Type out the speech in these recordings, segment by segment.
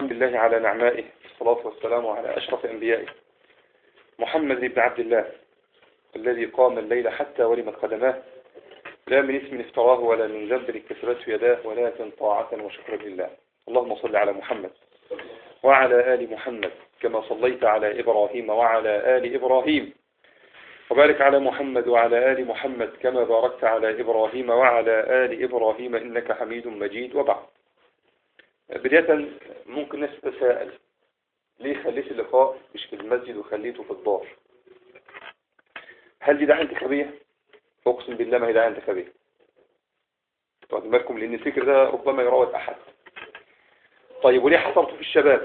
رسول الله على نعمائه الصلاة والسلام على أشرف أنبيائه محمد بن عبد الله الذي قام الليل حتى ولمت قدماه لا من اسم افتراه ولا من ذنب اكتسبته يداه ولكن طاعة وشكرا لله اللهم صل على محمد وعلى آل محمد كما صليت على إبراهيم وعلى آل إبراهيم وبارك على محمد وعلى آل محمد كما باركت على إبراهيم وعلى آل إبراهيم إنك حميد مجيد وبعد بداية ممكن ناس تتساءل ليه خليت اللقاء مش في المسجد وخليته في الدار هل دي دعاية انتخابية اقسم بالله ما هي دعاية انتخابية واخدين بالكم لان الفكر ده ربما يراود احد طيب وليه حصرته في الشباب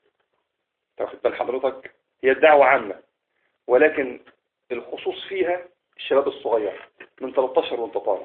تاخد بال حضرتك هي الدعوة عامة ولكن الخصوص فيها الشباب الصغير من 13 وانت طالع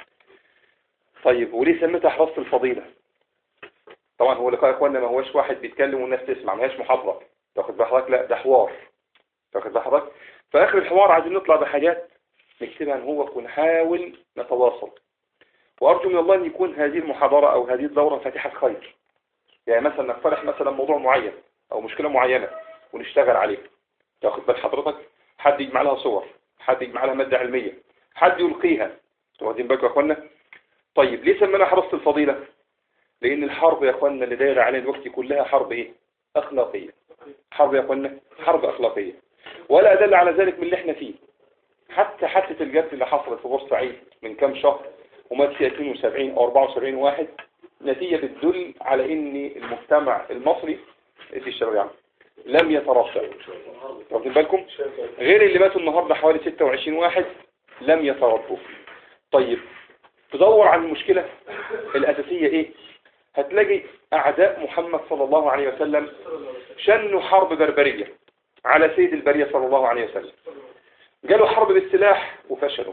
طيب وليه سميتها حراسة الفضيلة طبعا هو لقاء اخواننا ما هوش واحد بيتكلم والناس تسمع ما هيش محاضرة تاخد بحضرتك لا ده حوار تاخد بحضرتك في اخر الحوار عايزين نطلع بحاجات نكتبها هو ونحاول نتواصل وارجو من الله ان يكون هذه المحاضرة او هذه الدورة فاتحة خير يعني مثلا نقترح مثلا موضوع معين او مشكلة معينة ونشتغل عليه تاخد بال حضرتك حد يجمع لها صور حد يجمع لها مادة علمية حد يلقيها واخدين بالكم يا اخوانا طيب ليه سمينا حراسة الفضيلة لان الحرب يا اخوانا اللي دايره علينا دلوقتي كلها حرب ايه اخلاقيه حرب يا اخوانا حرب اخلاقيه ولا ادل على ذلك من اللي احنا فيه حتى حادثه الجد اللي حصلت في بورسعيد من كام شهر ومات فيها 72 او 74 واحد نتيجه بتدل على ان المجتمع المصري في الشريعه لم يترصع واخدين بالكم غير اللي ماتوا النهارده حوالي 26 واحد لم يتربوا طيب تدور على المشكله الاساسيه ايه هتلاقي أعداء محمد صلى الله عليه وسلم شنوا حرب بربرية على سيد البرية صلى الله عليه وسلم قالوا حرب بالسلاح وفشلوا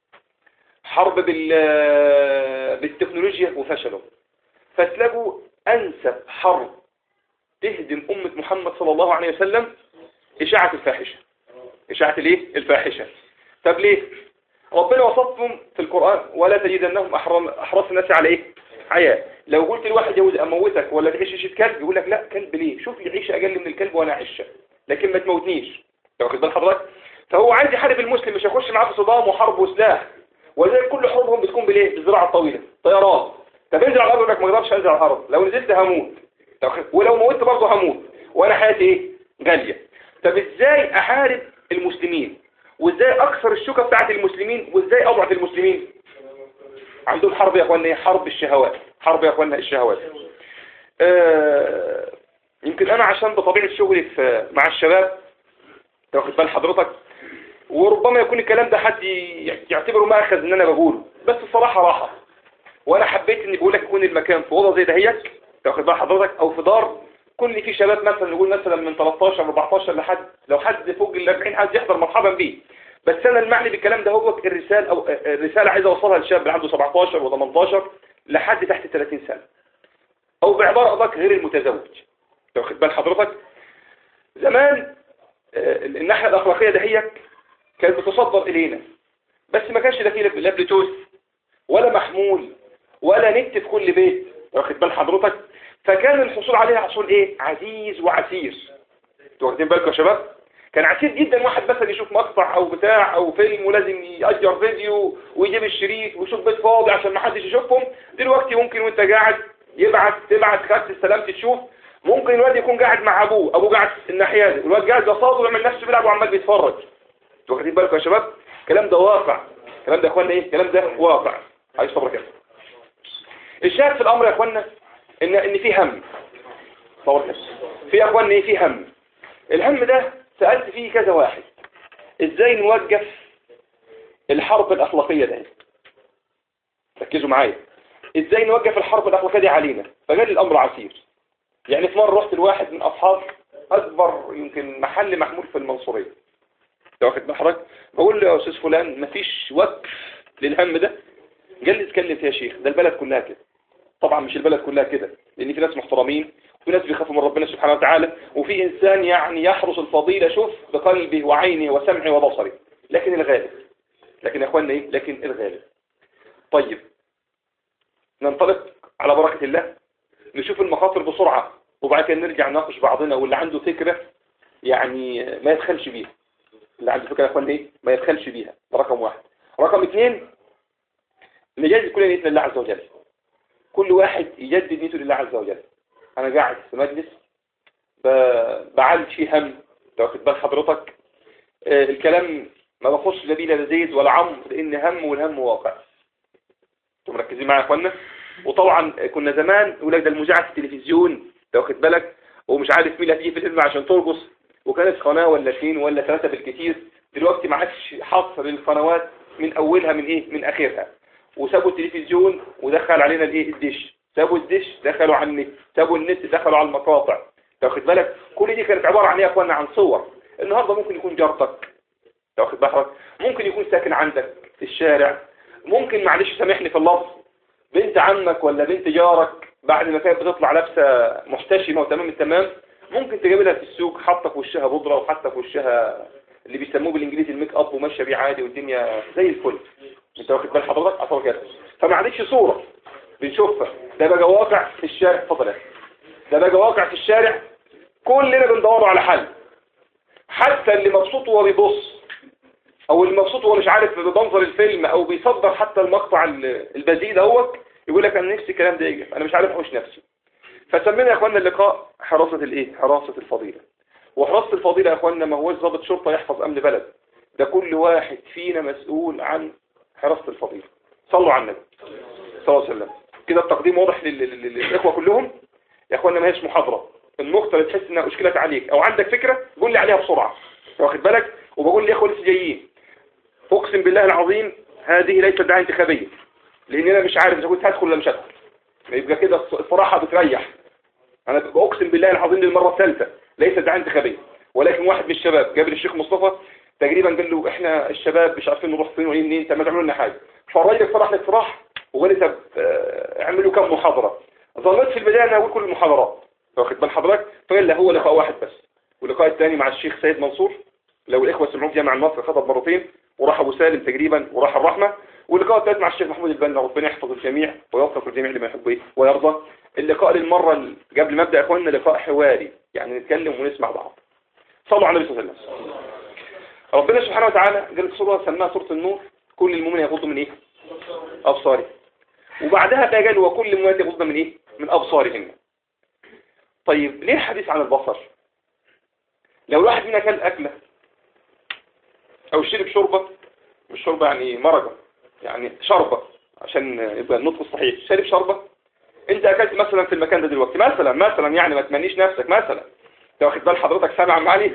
حرب بال بالتكنولوجيا وفشلوا فتلاقوا أنسب حرب تهدم أمة محمد صلى الله عليه وسلم إشاعة الفاحشة إشاعة الإيه؟ الفاحشة طب ليه؟ ربنا وصفهم في القرآن ولا تجدنهم أحرص الناس على إيه؟ حياة لو قلت لواحد يوز اموتك ولا تعيش عيشه كلب يقول لك لا كلب ليه شوف لي عيشه اقل من الكلب وانا اعيشها لكن ما تموتنيش واخد بال حضرتك فهو عايز يحارب المسلم مش هيخش معاه في صدام وحرب وسلاح ولذلك كل حروبهم بتكون بالايه بالزراعه الطويله طيران طب انزل على الارض لك ما اقدرش انزل على الارض لو نزلت هموت ولو موتت برضه هموت وانا حياتي ايه غاليه طب ازاي احارب المسلمين وازاي اكسر الشوكه بتاعت المسلمين وازاي اضعف المسلمين عندهم حرب يا اخوانا حرب الشهوات حرب يا اخوانا الشهوات آه يمكن انا عشان بطبيعة شغلي في مع الشباب تاخد بال حضرتك وربما يكون الكلام ده حد يعتبره ماخذ ان انا بقوله بس الصراحة راحة وانا حبيت اني بقول لك يكون المكان في اوضه زي دهيك تاخد بال حضرتك او في دار كل في شباب مثلا نقول مثلا من 13 14 لحد لو حد فوق ال 40 عايز يحضر مرحبا بيه بس انا المعني بالكلام ده هو الرسالة او الرسالة عايز اوصلها للشاب اللي عنده 17 و18 لحد تحت 30 سنة او بعبارة ادق غير المتزوج واخد بال حضرتك زمان الناحية الاخلاقية دهيك كانت بتصدر الينا بس ما كانش ده فيه لا بلوتوث ولا محمول ولا نت في كل بيت واخد بال حضرتك فكان الحصول عليها حصول ايه عزيز وعسير واخدين بالكم يا شباب كان عسير جدا واحد مثلا يشوف مقطع او بتاع او فيلم ولازم يأجر فيديو ويجيب الشريط ويشوف بيت فاضي عشان ما حدش يشوفهم دلوقتي ممكن وانت قاعد يبعت تبعت خدت السلام تشوف ممكن الواد يكون قاعد مع ابوه ابوه قاعد الناحيه دي والواد قاعد قصاده ويعمل نفسه بيلعب وعمال بيتفرج انتوا واخدين بالكم يا شباب الكلام ده واقع الكلام ده يا اخوانا ايه الكلام ده واقع عايز صبر كده الشاهد في الامر يا اخوانا ان ان في هم صبر كده في يا اخوانا ايه في هم الهم ده سألت فيه كذا واحد ازاي نوقف الحرب الاخلاقية ده ركزوا معايا ازاي نوقف الحرب الاخلاقية دي علينا فقال الامر عسير يعني في مرة رحت لواحد من اصحاب اكبر يمكن محل محمول في المنصورية ده واخد محرك بقول له يا استاذ فلان مفيش وقف للهم ده قال لي اتكلم يا شيخ ده البلد كلها كده طبعا مش البلد كلها كده لان في ناس محترمين وفي ناس بيخافوا من ربنا سبحانه وتعالى وفي انسان يعني يحرس الفضيلة شوف بقلبه وعينه وسمعه وبصره لكن الغالب لكن يا اخوانا ايه لكن الغالب طيب ننطلق على بركة الله نشوف المخاطر بسرعة وبعد كده نرجع نناقش بعضنا واللي عنده فكرة يعني ما يدخلش بيها اللي عنده فكرة يا اخوان ايه ما يدخلش بيها ده رقم واحد رقم اثنين نجدد كل نية لله عز وجل كل واحد يجدد نيته لله عز وجل انا قاعد في مجلس بعالج فيه هم واخد بال حضرتك آه الكلام ما بخش لا بيه لا زيد ولا عمرو لان هم والهم واقع انتوا مركزين معايا يا اخوانا وطبعا كنا زمان يقول لك ده المذيعه في التلفزيون واخد بالك ومش عارف مين اللي هتيجي في الفيلم عشان ترقص وكانت قناه ولا اثنين ولا ثلاثه بالكثير دلوقتي ما عادش حصر للقنوات من اولها من ايه من اخرها وسابوا التلفزيون ودخل علينا الايه الدش سابوا الدش دخلوا على النت سابوا النت دخلوا على المقاطع واخد بالك كل دي كانت عبارة عن ايه يا اخوانا عن صور النهارده ممكن يكون جارتك واخد بالك ممكن يكون ساكن عندك في الشارع ممكن معلش سامحني في اللفظ بنت عمك ولا بنت جارك بعد ما كانت بتطلع لابسه محتشمه وتمام التمام ممكن تجيب لها في السوق حاطه في وشها بودره وحاطه في وشها اللي بيسموه بالانجليزي الميك اب وماشيه بيه عادي والدنيا زي الفل انت واخد بال حضرتك اصلا كده فمعلش صوره بنشوفها ده بقى واقع في الشارع اتفضل ده بقى واقع في الشارع كلنا بندور على حل حتى اللي مبسوط وهو بيبص او اللي مبسوط وهو مش عارف بمنظر الفيلم او بيصدر حتى المقطع البذيء دوت يقول لك انا نفسي الكلام ده يجي انا مش عارف احوش نفسي فسمينا يا اخواننا اللقاء حراسة الايه حراسة الفضيلة وحراسة الفضيلة يا اخواننا ما هوش ضابط شرطة يحفظ امن بلد ده كل واحد فينا مسؤول عن حراسة الفضيلة صلوا على النبي صلى الله عليه وسلم كده التقديم واضح للإخوة كلهم يا اخوانا ما هيش محاضرة النقطة اللي تحس انها اشكلت عليك او عندك فكرة قول لي عليها بسرعة واخد بالك وبقول لي يا اخوة لسه جايين اقسم بالله العظيم هذه ليست دعاية انتخابية لان انا مش عارف اذا كنت هدخل ولا مش هدخل يبقى كده الصراحة بتريح انا اقسم بالله العظيم للمرة الثالثة ليست دعاية انتخابية ولكن واحد من الشباب جاب الشيخ مصطفى تقريبا قال له احنا الشباب مش عارفين نروح فين وين منين انت ما تعملوا لنا حاجه فالراجل فرح لك فرح وقال لي طب اعملوا كم محاضره ظلت في البدايه انا اقول كل المحاضرات واخد بال حضرتك فقال لي هو لقاء واحد بس واللقاء الثاني مع الشيخ سيد منصور لو الاخوه سمعوه في جامع المصري خطب مرتين وراح ابو سالم تقريبا وراح الرحمه واللقاء الثالث مع الشيخ محمود البنا ربنا يحفظ الجميع ويوفق الجميع لما يحب ايه ويرضى اللقاء للمره قبل ما ابدا يا اخواننا لقاء حواري يعني نتكلم ونسمع بعض صلوا على النبي صلى الله عليه وسلم ربنا سبحانه وتعالى قال سورة سماها سورة النور كل المؤمنين يغضوا من ايه ابصارهم وبعدها بقى قال وكل المؤمنات يغضن من ايه من ابصارهن طيب ليه الحديث عن البصر لو الواحد منا كان اكله او شرب شوربه مش شوربه يعني مرقه يعني شربه عشان يبقى النطق الصحيح شرب شربه انت اكلت مثلا في المكان ده دلوقتي مثلا مثلا يعني ما تمنيش نفسك مثلا انت واخد بال حضرتك سامع معاني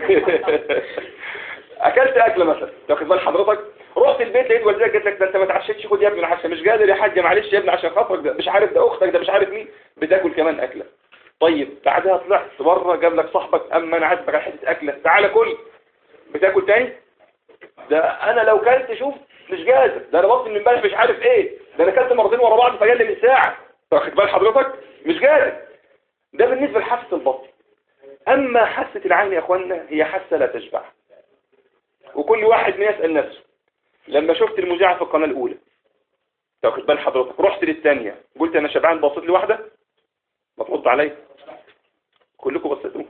اكلت اكله مثلا انت واخد بال حضرتك رحت البيت لقيت والدتك قالت لك ده انت ما اتعشيتش خد يا ابني العشاء مش قادر يا حاج معلش يا ابني عشان خاطرك ده مش عارف ده اختك ده مش عارف مين بتاكل كمان اكله طيب بعدها طلعت بره جاب لك صاحبك اما انا عازمك على حته اكله تعالى كل بتاكل تاني ده انا لو كلت شوف مش قادر ده انا بطني من امبارح مش عارف ايه ده انا كلت مرتين ورا بعض فجال لي من ساعه واخد بال حضرتك مش قادر ده بالنسبه لحاسه البطن اما حاسه العين يا اخوانا هي حاسه لا تشبع وكل واحد من يسال نفسه لما شفت المذيعه في القناه الاولى واخد بال حضرتك رحت للثانيه قلت انا شبعان بصيت لواحده ما ترد عليا كلكم بصيتوا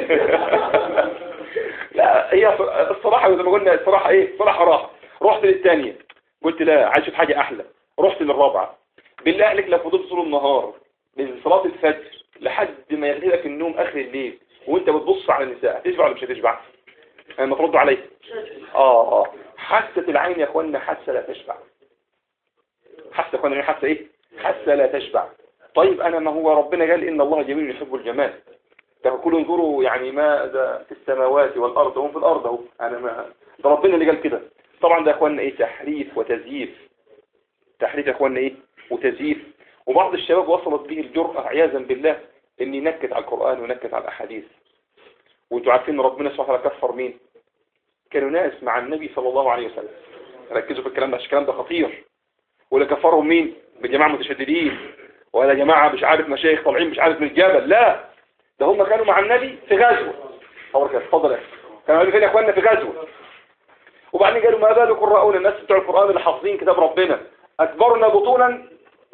لا هي الصراحه زي ما قلنا الصراحه ايه صراحه راحه رحت للثانيه قلت لا عايز اشوف حاجه احلى رحت للرابعه بالله عليك لو فضلت طول النهار من صلاه الفجر لحد ما يغلبك النوم اخر الليل وانت بتبص على النساء هتشبع ولا مش هتشبع ما تردوا عليا اه اه حاسه العين يا اخوانا حاسه لا تشبع حاسه يا اخوانا حاسه ايه حاسه لا تشبع طيب انا ما هو ربنا قال ان الله جميل يحب الجمال تقولوا انظروا يعني ماذا في السماوات والارض هم في الارض اهو انا ما ده ربنا اللي قال كده طبعا ده يا اخوانا ايه تحريف وتزييف تحريف يا اخوانا ايه وتزييف وبعض الشباب وصلت به الجرأة عياذا بالله ان ينكت على القرآن وينكت على الاحاديث وانتوا عارفين ان ربنا سبحانه وتعالى كفر مين كانوا ناس مع النبي صلى الله عليه وسلم ركزوا في الكلام ده عشان الكلام ده خطير ولا كفرهم مين بجماعة متشددين ولا جماعة مش عارف مشايخ طالعين مش عارف من الجبل لا ده هم كانوا مع النبي في غزوة حضرتك اتفضل يا كانوا قالوا فين يا اخواننا في غزوة وبعدين قالوا ما بالكم راؤون الناس بتوع القرآن اللي حافظين كتاب ربنا اكبرنا بطونا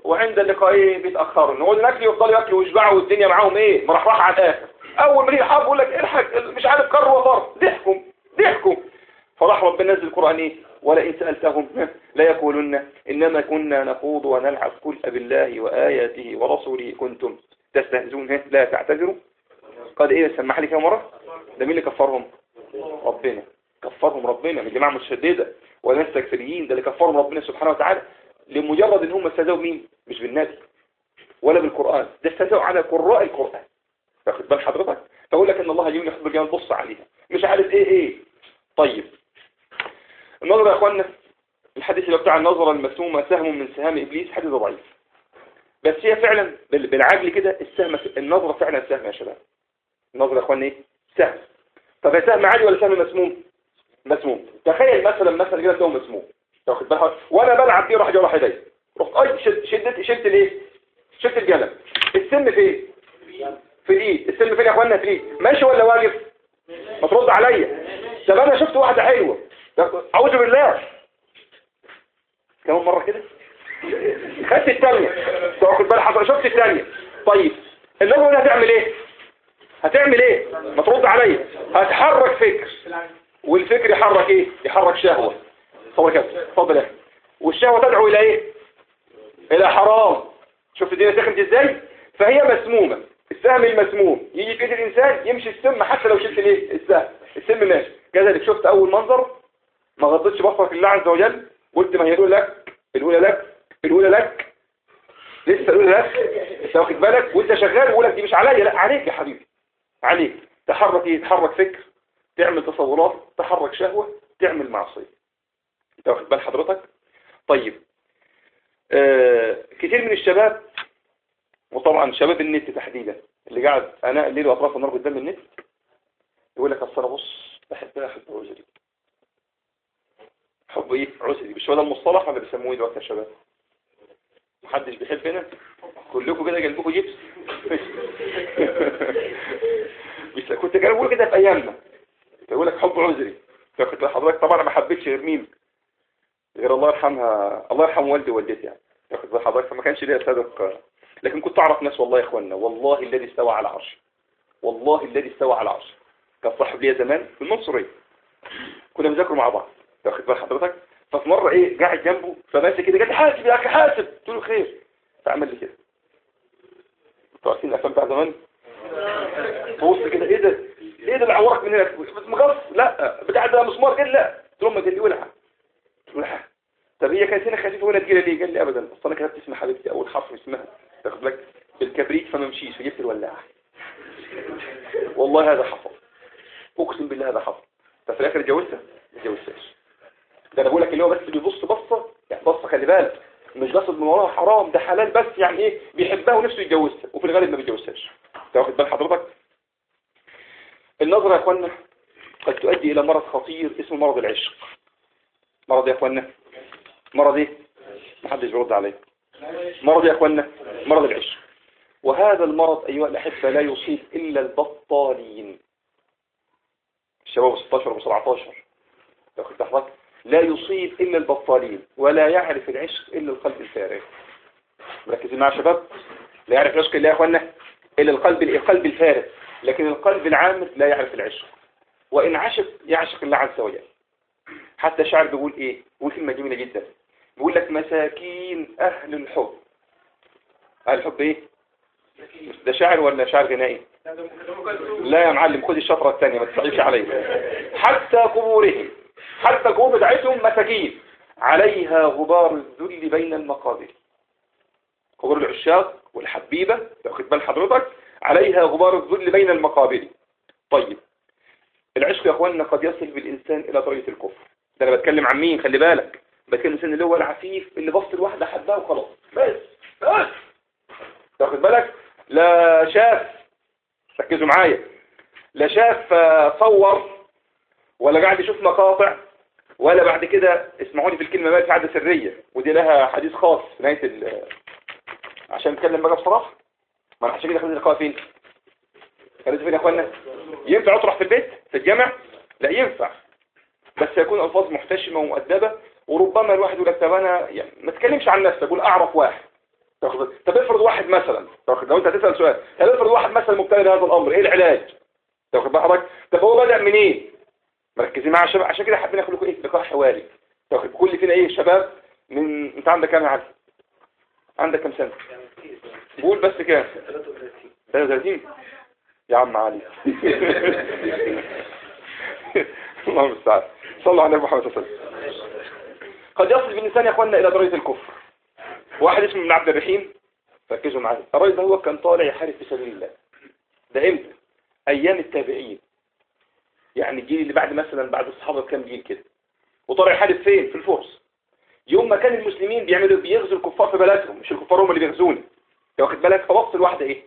وعند اللقاء ايه بيتاخروا نقول الاكل يفضلوا ياكلوا ويشبعوا والدنيا معاهم ايه مرحرحه على الاخر اول ما يجي حرب يقول لك الحق مش عارف كر وضر ضحكوا ضحكوا فراح ربنا نزل القران ايه ولئن سالتهم لا يقولن انما كنا نخوض ونلعب قل بالله واياته ورسوله كنتم تستهزئون لا تعتذروا قال ايه سمح لي كم مره ده مين اللي كفرهم ربنا كفرهم ربنا من جماعه متشدده وناس تكفيريين ده اللي كفرهم ربنا سبحانه وتعالى لمجرد ان هم استهزئوا مين مش بالنبي ولا بالقرآن ده استهزئوا على قراء القرآن فاخد بال حضرتك فاقول لك ان الله يوم يحب الجمال بص عليها مش عارف ايه ايه طيب النظر يا اخوانا الحديث اللي بتاع النظرة المسمومة سهم من سهام ابليس حديث ضعيف بس هي فعلا بالعجل كده السهم النظرة فعلا سهم يا شباب النظرة يا اخوانا ايه سهم طب هي سهم عادي ولا سهم مسموم مسموم تخيل مثلا مثلا كده سهم مسموم واخد بالك وانا بلعب بيه راح جه راح ايدي رحت اي شد شدت شلت الايه شلت الجلم السم فين في الايد السم فين يا اخوانا في الايد ماشي ولا واقف ما ترد عليا طب انا شفت واحده حلوه اعوذ بالله كمان مره كده خدت الثانيه واخد بالك حصل شفت الثانيه طيب اللغه دي هتعمل ايه هتعمل ايه ما ترد عليا هتحرك فكر والفكر يحرك ايه يحرك شهوه صور كده اتفضل يا والشهوة تدعو الى ايه الى حرام شوف الدنيا سخنت ازاي فهي مسمومة السهم المسموم يجي في ايد الانسان يمشي السم حتى لو شلت الايه السهم السم ماشي كذلك شفت اول منظر ما غضتش بصرك لله عز وجل قلت ما هي الاولى لك الاولى لك الاولى لك لسه الاولى لك انت واخد بالك وانت شغال يقول لك دي مش عليا لا عليك يا حبيبي عليك تحرك ايه تحرك فكر تعمل تصورات تحرك شهوة تعمل معصية انت واخد بال حضرتك طيب آه كتير من الشباب وطبعا شباب النت تحديدا اللي قاعد انا الليل واطراف النار قدام النت يقول لك اصل انا بص بحب احب عذري حب ايه عذري مش هو ده المصطلح ولا بيسموه ايه دلوقتي يا شباب محدش بيحب هنا كلكم كده قلبكم جبس كنت بقول كده في ايامنا يقول لك حب عذري فكنت حضرتك طبعا ما حبيتش غير مين غير الله يرحمها الله يرحم والدي ووالدتي يعني ياخد بال حضرتك فما كانش ليا سابق لكن كنت اعرف ناس والله يا اخوانا والله الذي استوى على عرش والله الذي استوى على عرش كان صاحب ليا زمان في المنصوريه كنا بنذاكروا مع بعض واخد بال حضرتك ففي مره ايه قاعد جنبه فماسك كده قال لي حاسب يا اخي حاسب قلت له خير فعمل لي كده انتوا عارفين الافلام بتاع زمان بص كده ايه ده ايه ده اللي عورك من هنا مغص لا بتاع ده مسمار كده لا قلت له ما قال لي ولع ولع طب هي كانت هنا خفيفه ولا تقيله ليه قال لي ابدا اصل انا كتبت اسم حبيبتي اول حرف اسمها تاخد بالك بالكبريت فما مشيش فجبت الولاعه والله هذا حصل اقسم بالله هذا حصل ففي الاخر اتجوزتها ما اتجوزتهاش ده انا بقول لك اللي هو بس بيبص بصه يعني بصه خلي بالك مش قصد من وراها حرام ده حلال بس يعني ايه بيحبها ونفسه يتجوزها وفي الغالب ما بيتجوزهاش انت واخد بال حضرتك النظره يا اخوانا قد تؤدي الى مرض خطير اسمه مرض العشق مرض يا اخوانا مرض ايه محدش بيرد عليه مرض يا اخوانا مرض العشق وهذا المرض ايها الاحبه لا يصيب الا البطالين الشباب 16 و 17 لو كنت تحفظ لا يصيب الا البطالين ولا يعرف العشق الا القلب الفارغ مركزين مع شباب لا يعرف العشق الا يا اخوانا الا القلب القلب الفارغ لكن القلب العامر لا يعرف العشق وان عشق يعشق الله عز وجل حتى شاعر بيقول ايه بيقول كلمه جميله جدا بيقول لك مساكين اهل الحب اهل الحب ايه ده شاعر ولا شاعر غنائي لا يا معلم خد الشطره الثانيه ما تستعجلش عليه حتى قبورهم حتى القبور بتاعتهم مساكين عليها غبار الذل بين المقابر قبور العشاق والحبيبه واخد بال حضرتك عليها غبار الذل بين المقابر طيب العشق يا اخواننا قد يصل بالانسان الى درجه الكفر ده انا بتكلم عن مين خلي بالك بتكلم الانسان اللي هو العفيف اللي بص لواحده حبها وخلاص بس بس تاخد بالك لا شاف ركزوا معايا لا شاف صور ولا قاعد يشوف مقاطع ولا بعد كده اسمعوني في الكلمه بقى في عاده سريه ودي لها حديث خاص في نهايه ال... عشان نتكلم بقى بصراحه ما انا عشان كده خلينا اللقاء فين خلينا فين يا اخوانا ينفع اطرح في البيت في الجامع لا ينفع بس يكون الفاظ محتشمه ومؤدبه وربما الواحد يقول لك طب انا يعني ما تكلمش عن نفسك قول اعرف واحد طب افرض واحد مثلا لو انت هتسال سؤال طب افرض واحد مثلا مبتلى بهذا الامر ايه العلاج واخد بالك طب هو بدا منين إيه؟ مركزين مع الشباب عشان كده حابين ناخد لكم ايه لقاء حواري واخد كل فينا ايه شباب من انت عندك كام يا علي عندك كام سنه قول بس كام 33 يا عم علي الله المستعان صلوا على النبي محمد صلى الله عليه وسلم قد يصل بالإنسان يا أخواننا إلى درجة الكفر واحد اسمه ابن عبد الرحيم ركزوا معايا الراجل ده هو كان طالع يحارب في سبيل الله ده امتى ايام التابعين يعني الجيل اللي بعد مثلا بعد الصحابه بكام جيل كده وطالع يحارب فين في الفرس يوم ما كان المسلمين بيعملوا بيغزوا الكفار في بلادهم مش الكفار هم اللي بيغزوني واخد بالك فبص الواحده ايه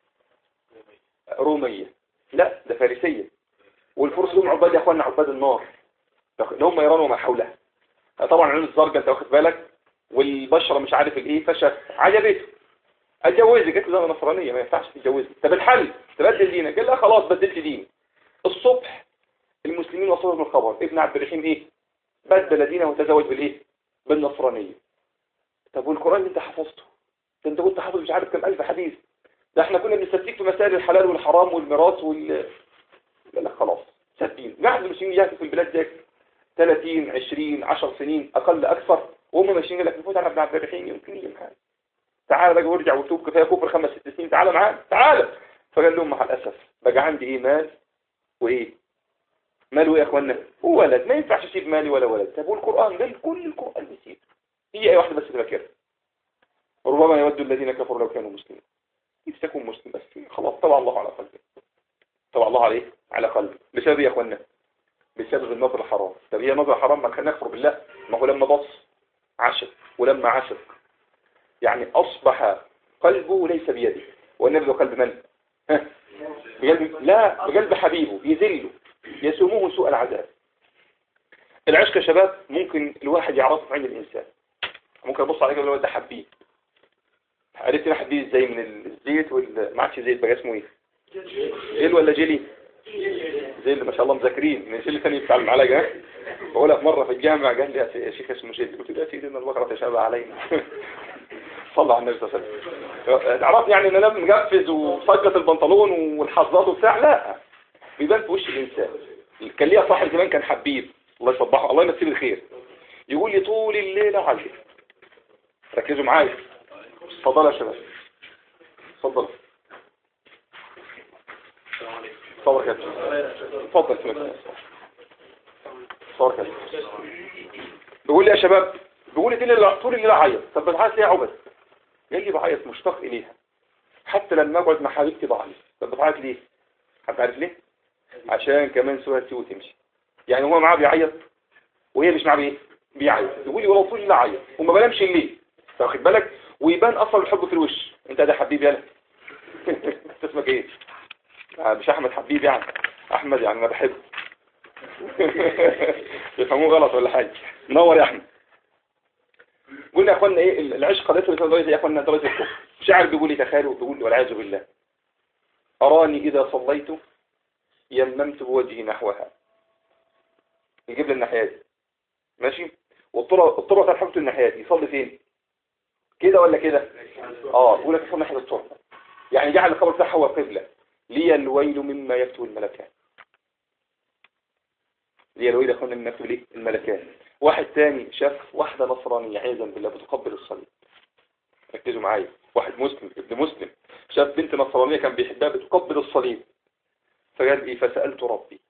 روميه لا ده فارسيه والفرس هم عباد يا اخوانا عباد النار اللي هم ايران وما حولها طبعا عيون الزرقاء انت واخد بالك والبشره مش عارف الايه فشت عجبته اتجوزك قلت له نصرانيه ما ينفعش تتجوزي طب الحل تبدل دينك قال لا خلاص بدلت ديني الصبح المسلمين وصلوا من الخبر ابن عبد الرحيم ايه بدل دينه وتزوج بالايه بالنصرانيه طب والقران اللي انت حفظته ده انت كنت حافظ مش عارف كم الف حديث ده احنا كنا بنستفيد في مسائل الحلال والحرام والميراث وال لا لا خلاص سابين قاعد المسلمين يهتفوا في البلاد دي 30 20 10 سنين اقل اكثر وهم ماشيين لك نفوت على ابن عبد الرحيم يمكن يجي معانا تعال بقى وارجع وتوب كفايه كفر خمس ست سنين تعال معانا تعال فقال لهم مع الاسف بقى عندي ايه مال وايه مال وايه يا اخوانا ولد ما ينفعش اسيب مالي ولا ولد طب والقران قال كل القران بيسيب هي اي واحده بس تذاكرها ربما يود الذين كفروا لو كانوا مسلمين يفتكون مسلم بس خلاص طبع الله على قلبه طبع الله عليه على قلبه بسبب يا اخوانا بسبب النظر الحرام طب هي نظر حرام ما كان نكفر بالله ما هو لما بص عشق ولما عشق يعني أصبح قلبه ليس بيده والنبي له قلب من؟ بقلب لا بقلب حبيبه يذله يسومه سوء العذاب العشق يا شباب ممكن الواحد يعرفه عند الإنسان ممكن يبص عليه يقول ده حبيب عرفت انا حبيب ازاي من الزيت وال ما عادش زيت بقى اسمه ايه جيل ولا جيلي زي اللي ما شاء الله مذاكرين من اللي ثاني بتاع المعالجه بقولها في مره في الجامع قال لي يا شيخ اسمه جيل قلت له يا سيدي ان البقره تشابه علينا صلى على النبي صلى الله عليه وسلم تعرف يعني ان انا مقفز وصجة البنطلون والحظات وبتاع لا بيبان في وش الانسان كان ليا صاحب زمان كان حبيب الله يصبحه الله يمسيه بالخير يقول لي طول الليل علي ركزوا معايا اتفضل يا شباب اتفضل اتفضل يا اتفضل اتفضل اتفضل بيقول لي يا شباب بيقول لي طول الليل عيط طب بتعيط ليه يا عبد قال لي بعيط مشتاق اليها حتى لما اقعد مع حبيبتي بعيط طب بتعيط ليه حد عارف ليه عشان كمان سوره تي وتمشي يعني هو معاه بيعيط وهي مش معاه بايه بيعيط يقول لي والله طول الليل عيط وما بنامش الليل واخد بالك ويبان اصلا الحب في الوش انت ده حبيبي يالا انت اسمك ايه مش احمد حبيبي يعني احمد يعني انا بحبه يفهموه غلط ولا حاجه منور يا احمد قلنا يا اخوانا ايه العشق قد يصل درجه يا اخوانا درجه الكفر شاعر بيقول لي تخيلوا بيقول والعياذ بالله اراني اذا صليت يممت بوجهي نحوها يجيب لي الناحيه دي ماشي والطرق الطرق ترحمته الناحيه دي يصلي فين كده ولا كده اه يقول لك يصلي ناحيه الطرق يعني جعل القبر بتاعها هو قبله لي الويل مما يكتب الملكان لي الويل يا اخوانا مما يكتب الملكان واحد تاني شاف واحدة نصرانية عياذا بالله بتقبل الصليب ركزوا معايا واحد مسلم ابن مسلم شاف بنت نصرانية كان بيحبها بتقبل الصليب فقال ايه فسألت ربي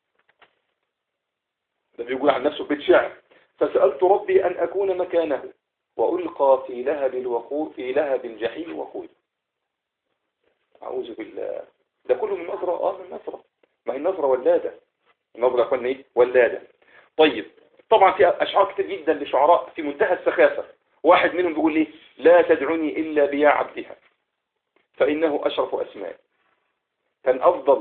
ده بيقول عن نفسه بيت شعر فسألت ربي أن أكون مكانه وألقى في لهب الوقود في لهب الجحيم وقود أعوذ بالله ده كله من نظرة آه من نظرة ما هي النظرة ولادة النظرة أخوانا إيه ولادة طيب طبعا في أشعار كتير جدا لشعراء في منتهى السخافة واحد منهم بيقول لي لا تدعني إلا بيا عبدها فإنه أشرف أسماء كان أفضل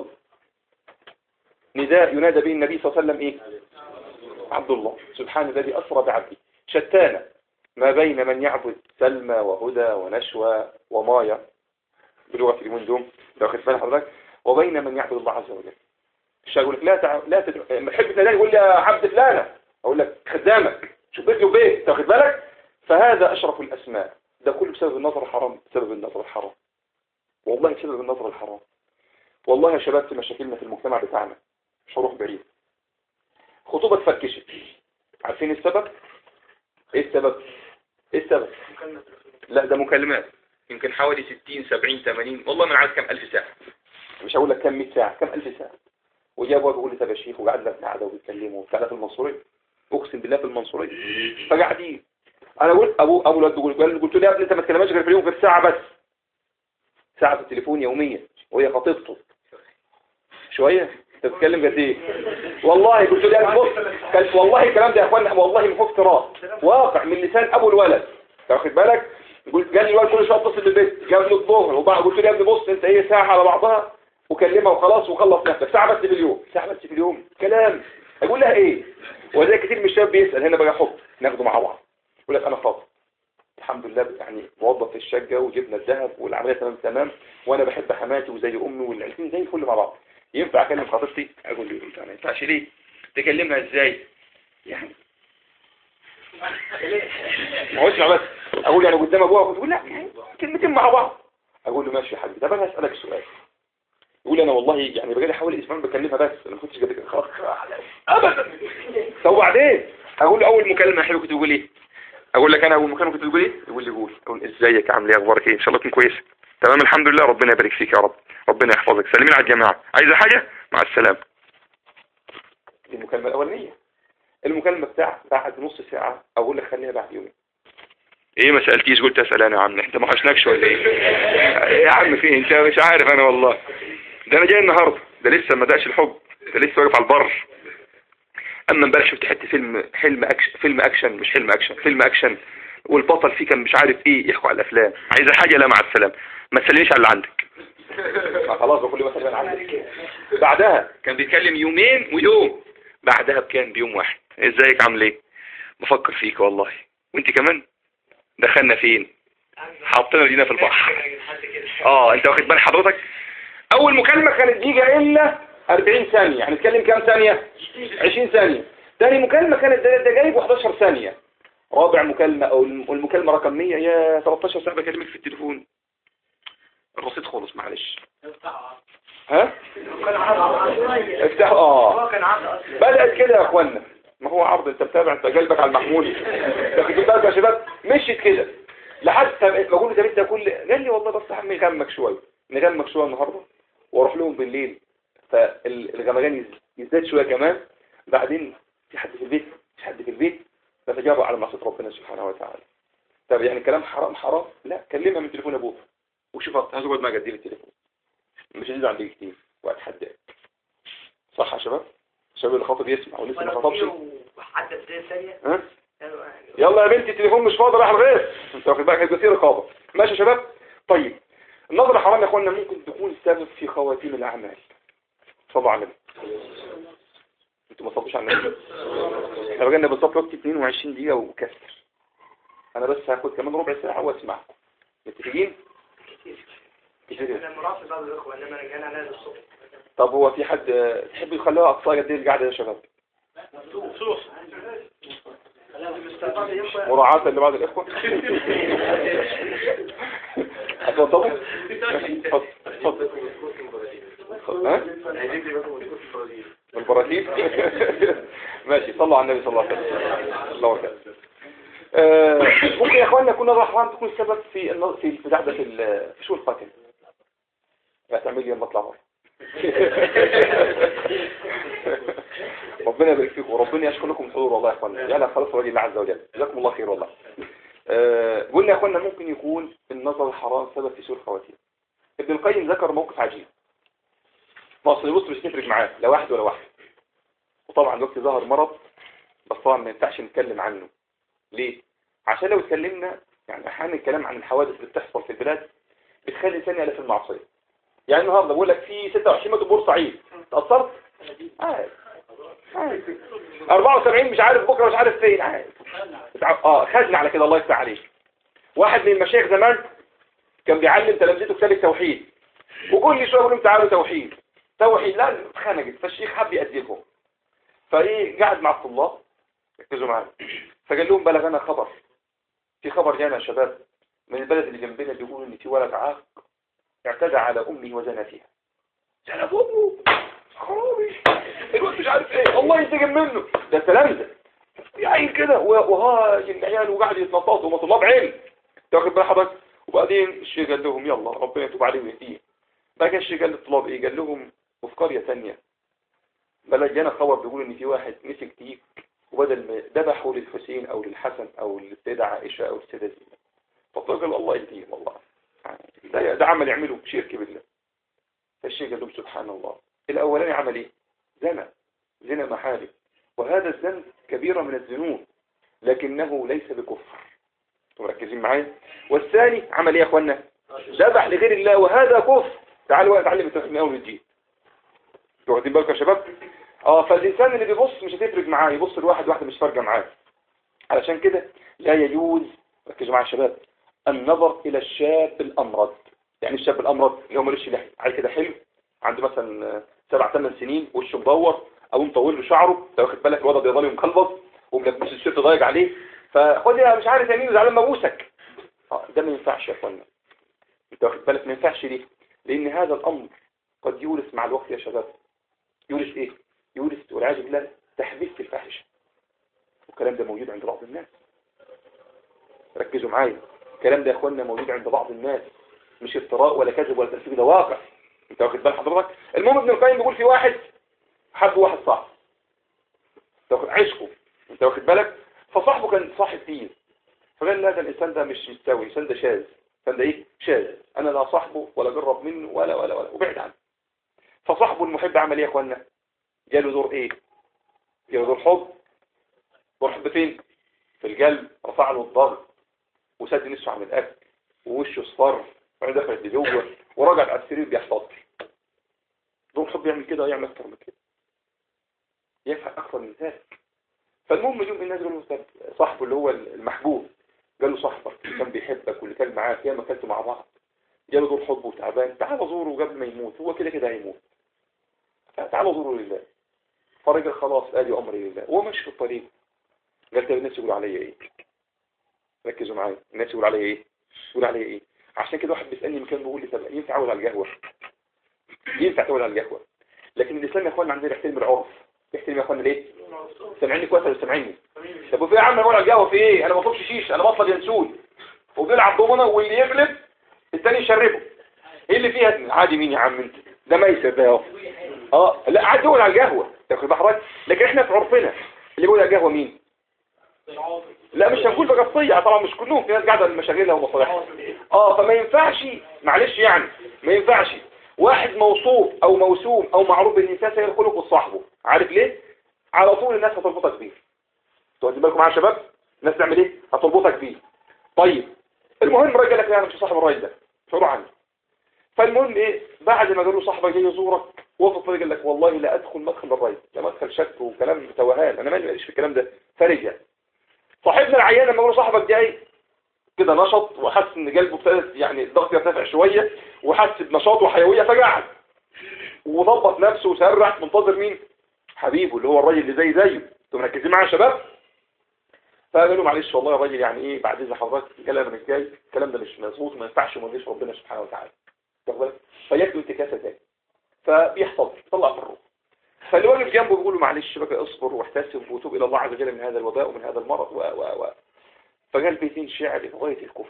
نداء ينادى به النبي صلى الله عليه وسلم إيه عبد الله سبحان الذي أسرى بعبده شتان ما بين من يعبد سلمى وهدى ونشوى ومايا بلغة المندوم لو خدت بالك حضرتك وبين من يعبد الله عز وجل الشيخ يقول لك لا تع... لا تدعو لما تحب تنادي يقول لي يا عبد فلانه اقول لك خدامك شوف بيتي وبيت تاخد بالك فهذا اشرف الاسماء ده كله بسبب النظر الحرام بسبب النظر الحرام والله بسبب النظر الحرام والله يا شباب في مشاكلنا في المجتمع بتاعنا مش هروح بعيد خطوبة اتفكشت عارفين السبب ايه السبب ايه السبب لا ده مكالمات يمكن حوالي 60 70 80 والله ما عارف كم الف ساعة مش هقول لك كم 100 ساعة كم الف ساعة وجاء ابويا بيقول لي طب يا شيخ وقعد لك قاعده وبيتكلموا وبتاع في المنصوريه اقسم بالله في المنصوريه فقاعدين انا قلت ابو ابو الواد بيقول قلت له يا ابني انت ما تكلمش غير في اليوم غير ساعه بس ساعه في التليفون يوميا وهي خطيبته شويه انت بتتكلم قد ايه والله قلت له يا بص والله الكلام ده يا اخوانا والله من فوق افتراء واقع من لسان ابو الولد واخد بالك قلت جاني الولد كل شويه اتصل بالبيت جاب له الظهر وبعد قلت له يا ابني بص انت ايه ساعه على بعضها وكلمها وخلاص وخلص نفسك ساعه بس في اليوم ساعه بس في اليوم كلام اقول لها ايه وزي كتير من الشباب بيسال هنا بقى حب ناخده مع بعض يقول لك انا خاطب الحمد لله يعني موظف في الشقه وجبنا الذهب والعمليه تمام تمام وانا بحب حماتي وزي امي والعيلتين زي الفل مع بعض ينفع اكلم خطيبتي اقول له ما ينفعش ليه تكلمها ازاي يعني ما هو اسمع بس اقول يعني قدام ابوها تقول لا يعني كلمتين مع بعض اقول له ماشي يا حبيبي طب انا اسالك سؤال يقول انا والله يعني بقالي حوالي اسبوعين بكلمها بس انا ما كنتش قبل كده خلاص ابدا طب وبعدين اقول له اول مكالمه حلوه كنت تقول ايه اقول لك انا اول مكالمه كنت تقول ايه يقول لي قول اقول ازيك عامل ايه اخبارك ايه ان شاء الله تكون كويس تمام الحمد لله ربنا يبارك فيك يا رب ربنا يحفظك سلمين على الجماعه عايزه حاجه مع السلامه دي المكالمه الاولانيه المكالمه بتاع بعد نص ساعه اقول لك خليها بعد يومين ايه ما سالتيش قلت اسال انا يا عم انت ما حشناكش ولا ايه يا عم في انت مش عارف انا والله ده انا جاي النهارده ده لسه ما دقش الحب ده لسه واقف على البر اما امبارح شفت حته فيلم حلم اكشن فيلم اكشن مش حلم اكشن فيلم اكشن والبطل فيه كان مش عارف ايه يحكوا على الافلام عايزه حاجه لا مع السلامه ما تسلميش على اللي عندك خلاص بقول له مثلا عندك بعدها كان بيتكلم يومين ويوم بعدها بكان بيوم واحد ازيك عامل ايه بفكر فيك والله وانت كمان دخلنا فين حطينا دينا في البحر اه انت واخد بال حضرتك اول مكالمة كانت دقيقة الا 40 ثانية يعني نتكلم كام ثانية 20 ثانية ثاني مكالمة كانت 3 دقايق و11 ثانية رابع مكالمة او المكالمة رقم 100 يا 13 ساعة بكلمك في التليفون الرصيد خلص معلش ها افتح اه بدأت كده يا اخوانا ما هو عرض انت متابع انت قلبك على المحمول لكن بالك يا شباب مشيت كده لحد بقول له طب انت كل قال لي والله بس عم نغمك شويه نغمك شويه النهارده واروح لهم بالليل فالغمجان يزداد شويه كمان بعدين في حد في البيت في حد في البيت فتجرأ على معصيه ربنا سبحانه وتعالى طب يعني كلام حرام حرام لا كلمها من تليفون ابوها وشوف هتقعد ما قد التليفون مش هتزعل عندي كتير واتحداك صح يا شباب الشباب اللي خاطب يسمع ولسه ما خطبش ها يلا يا بنتي التليفون مش فاضي راح الغير انت واخد بالك هيبقى فيه رقابه ماشي يا شباب طيب النظرة حرام يا اخوانا ممكن تكون سبب في خواتيم الاعمال صلوا على النبي انتوا ما صلوش على النبي احنا بقينا بالظبط وقت 22 دقيقه وكسر انا بس هاخد كمان ربع ساعه واسمعكم متفقين طب هو في حد تحب يخلوها اقصى قد ايه القعده يا شباب مراعاة لبعض الإخوة هتوضبوا اتفضل اتفضل ها البراكيب ماشي صلوا على النبي صلى الله عليه وسلم الله وسلم ممكن يا اخواننا يكون الرحمن تكون سبب في في البتاع ده في شو القتل هتعمل لي لما اطلع بره ربنا يبارك فيكم وربنا يشكر لكم الحضور والله يا اخوانا يلا خلاص وجه الله عز وجل جزاكم الله خير والله آه قلنا يا اخوانا ممكن يكون النظر الحرام سبب في سوء الخواتيم ابن القيم ذكر موقف عجيب اصل بص مش نفرق معاه لا واحد ولا واحد وطبعا دلوقتي ظهر مرض بس طبعا ما ينفعش نتكلم عنه ليه عشان لو اتكلمنا يعني احيانا الكلام عن الحوادث اللي بتحصل في البلاد بتخلي الانسان يألف المعصيه يعني النهارده بقول لك في 26 متر بورسعيد تأثرت عادي عادي 74 مش عارف بكره مش عارف فين عادي اه خدنا على كده الله يفتح عليك واحد من المشايخ زمان كان بيعلم تلامذته كتاب التوحيد وكل شويه يقول لهم تعالوا توحيد توحيد لا اتخنقت فالشيخ حب يأديكم فايه قاعد مع الطلاب ركزوا معايا فقال لهم بلغنا خبر في خبر جانا يا شباب من البلد اللي جنبنا بيقولوا ان في ولد عاق اعتدى على امه وزنى فيها زنى امه خرابي الواد مش عارف ايه الله ينتقم منه ده تلامذه عيل كده وها العيال وقاعد يتنططوا وما طلاب علم تاخد بال حضرتك وبعدين الشيخ قال لهم يلا ربنا يتوب عليه ويهديه بقى الشيخ قال للطلاب ايه قال لهم وفي قريه ثانيه بلد جانا خبر بيقول ان في واحد مسك تيك وبدل ما ذبحه للحسين او للحسن او للسيدة عائشة او للسيدة زينب فقال الله يهديهم والله ده, ده عمل يعمله شرك بالله فالشيخ قال لهم سبحان الله الاولاني عمل ايه زنى زنا محارم وهذا الذنب كبيرة من الذنوب لكنه ليس بكفر مركزين معايا والثاني عمل ايه يا اخوانا ذبح لغير الله وهذا كفر تعالوا اتعلم التوحيد من اول وجديد واخدين بالكم يا شباب اه فالإنسان اللي بيبص مش هتفرق معاه يبص لواحد واحدة مش فارقة معاه علشان كده لا يجوز ركزوا معايا يا شباب النظر إلى الشاب الأمرض يعني الشاب الأمرض اللي هو مالوش لحية عايز كده حلو عنده مثلا سبع ثمان سنين وشه مدور أو مطول له شعره انت واخد بالك الوضع بيضل مخلبط وملبس الشيرت ضايق عليه فخد يا مش عارف يمين وزعلان ما ابوسك اه ده ما ينفعش يا اخوانا انت واخد بالك ما ينفعش ليه لان هذا الامر قد يورث مع الوقت يا شباب يورث ايه يورث والعياذ بالله تحديث في الفاحشة والكلام ده موجود عند بعض الناس ركزوا معايا الكلام ده يا اخوانا موجود عند بعض الناس مش افتراء ولا كذب ولا تنسيب ده واقع انت واخد بال حضرتك المهم ابن القيم بيقول في واحد حب واحد صاحب تاخد عشقه انت واخد بالك فصاحبه كان صاحب دين فقال لا ده الانسان ده مش مستوي الانسان ده شاذ الانسان ده ايه شاذ انا لا صاحبه ولا جرب منه ولا ولا ولا وبعد عنه فصاحبه المحب عمل ايه يا اخوانا جاله دور ايه جاله دور حب دور حب فين في القلب رفع له الضغط وسد نفسه عن الاكل ووشه اصفر وبعدين دخلت لجوه ورجع على السرير بيحتضر دور حب يعمل كده يعمل اكتر من كده ينفع اكتر من ذلك فالمهم يوم الناس قالوا صاحبه اللي هو المحبوب قال له صاحبك اللي كان بيحبك واللي كان معاك ياما كنتوا مع بعض جاله دور حب وتعبان تعال زوره قبل ما يموت هو كده كده هيموت تعال زوره لله فرجل خلاص ادي امري لله وهو ماشي في الطريق قال طب الناس يقولوا عليا ايه ركزوا معايا الناس يقولوا عليا ايه يقولوا عليا ايه عشان كده واحد بيسالني مكان بيقول لي طب ينفع اقعد على القهوه ينفع تقعد على القهوه لكن الاسلام يا اخوانا عندنا يحترم العرف يحترم يا اخوانا ليه سامعيني كويس ولا سامعيني طب وفي يا عم اقعد على القهوه في ايه انا ما بطلبش شيش انا بطلب ينسون وبيلعب دومنا واللي يغلب الثاني يشربه ايه اللي فيها عادي مين يا عم انت ده ميسر ده اهو اه لا عادي يقعد على القهوه تاخد بحرك لكن احنا في عرفنا اللي يقول على القهوه مين لا مش هنقول بقصية طبعا مش كلهم في ناس قاعدة لمشاغلها ومصالحها اه فما ينفعش معلش يعني ما ينفعش واحد موصوف او موسوم او معروف بالانسان سيء الخلق وصاحبه عارف ليه على طول الناس هتربطك بيه تواخدين بالكم معايا يا شباب الناس تعمل ايه هتربطك بيه طيب المهم الراجل لك يعني مش صاحب الراجل ده شعروا عنه فالمهم ايه بعد ما قالوا صاحبك جاي يزورك وقف الطريق قال لك والله لا ادخل مدخل الراجل ده مدخل شك وكلام توهان انا مالي ماليش في الكلام ده فرجع صاحبنا العيان لما قالوا صاحبك جاي كده نشط وحس ان قلبه ابتدت يعني الضغط يرتفع شويه وحس بنشاط وحيويه فقعد وضبط نفسه وسرح منتظر مين حبيبه اللي هو الراجل اللي زي زيه انتوا مركزين معايا يا شباب فقالوا معلش والله يا راجل يعني ايه بعد اذن حضرتك الكلام مش جاي الكلام ده مش مظبوط ما ينفعش وما يرضيش ربنا سبحانه وتعالى واخد بالك فياكلوا انتكاسه تاني فبيحتضر طلع في الروح فاللي واقف جنبه بيقول له معلش بقى اصبر واحتسب وتوب الى الله عز وجل من هذا الوباء ومن هذا المرض و و و فقال بيتين شعر غايه الكفر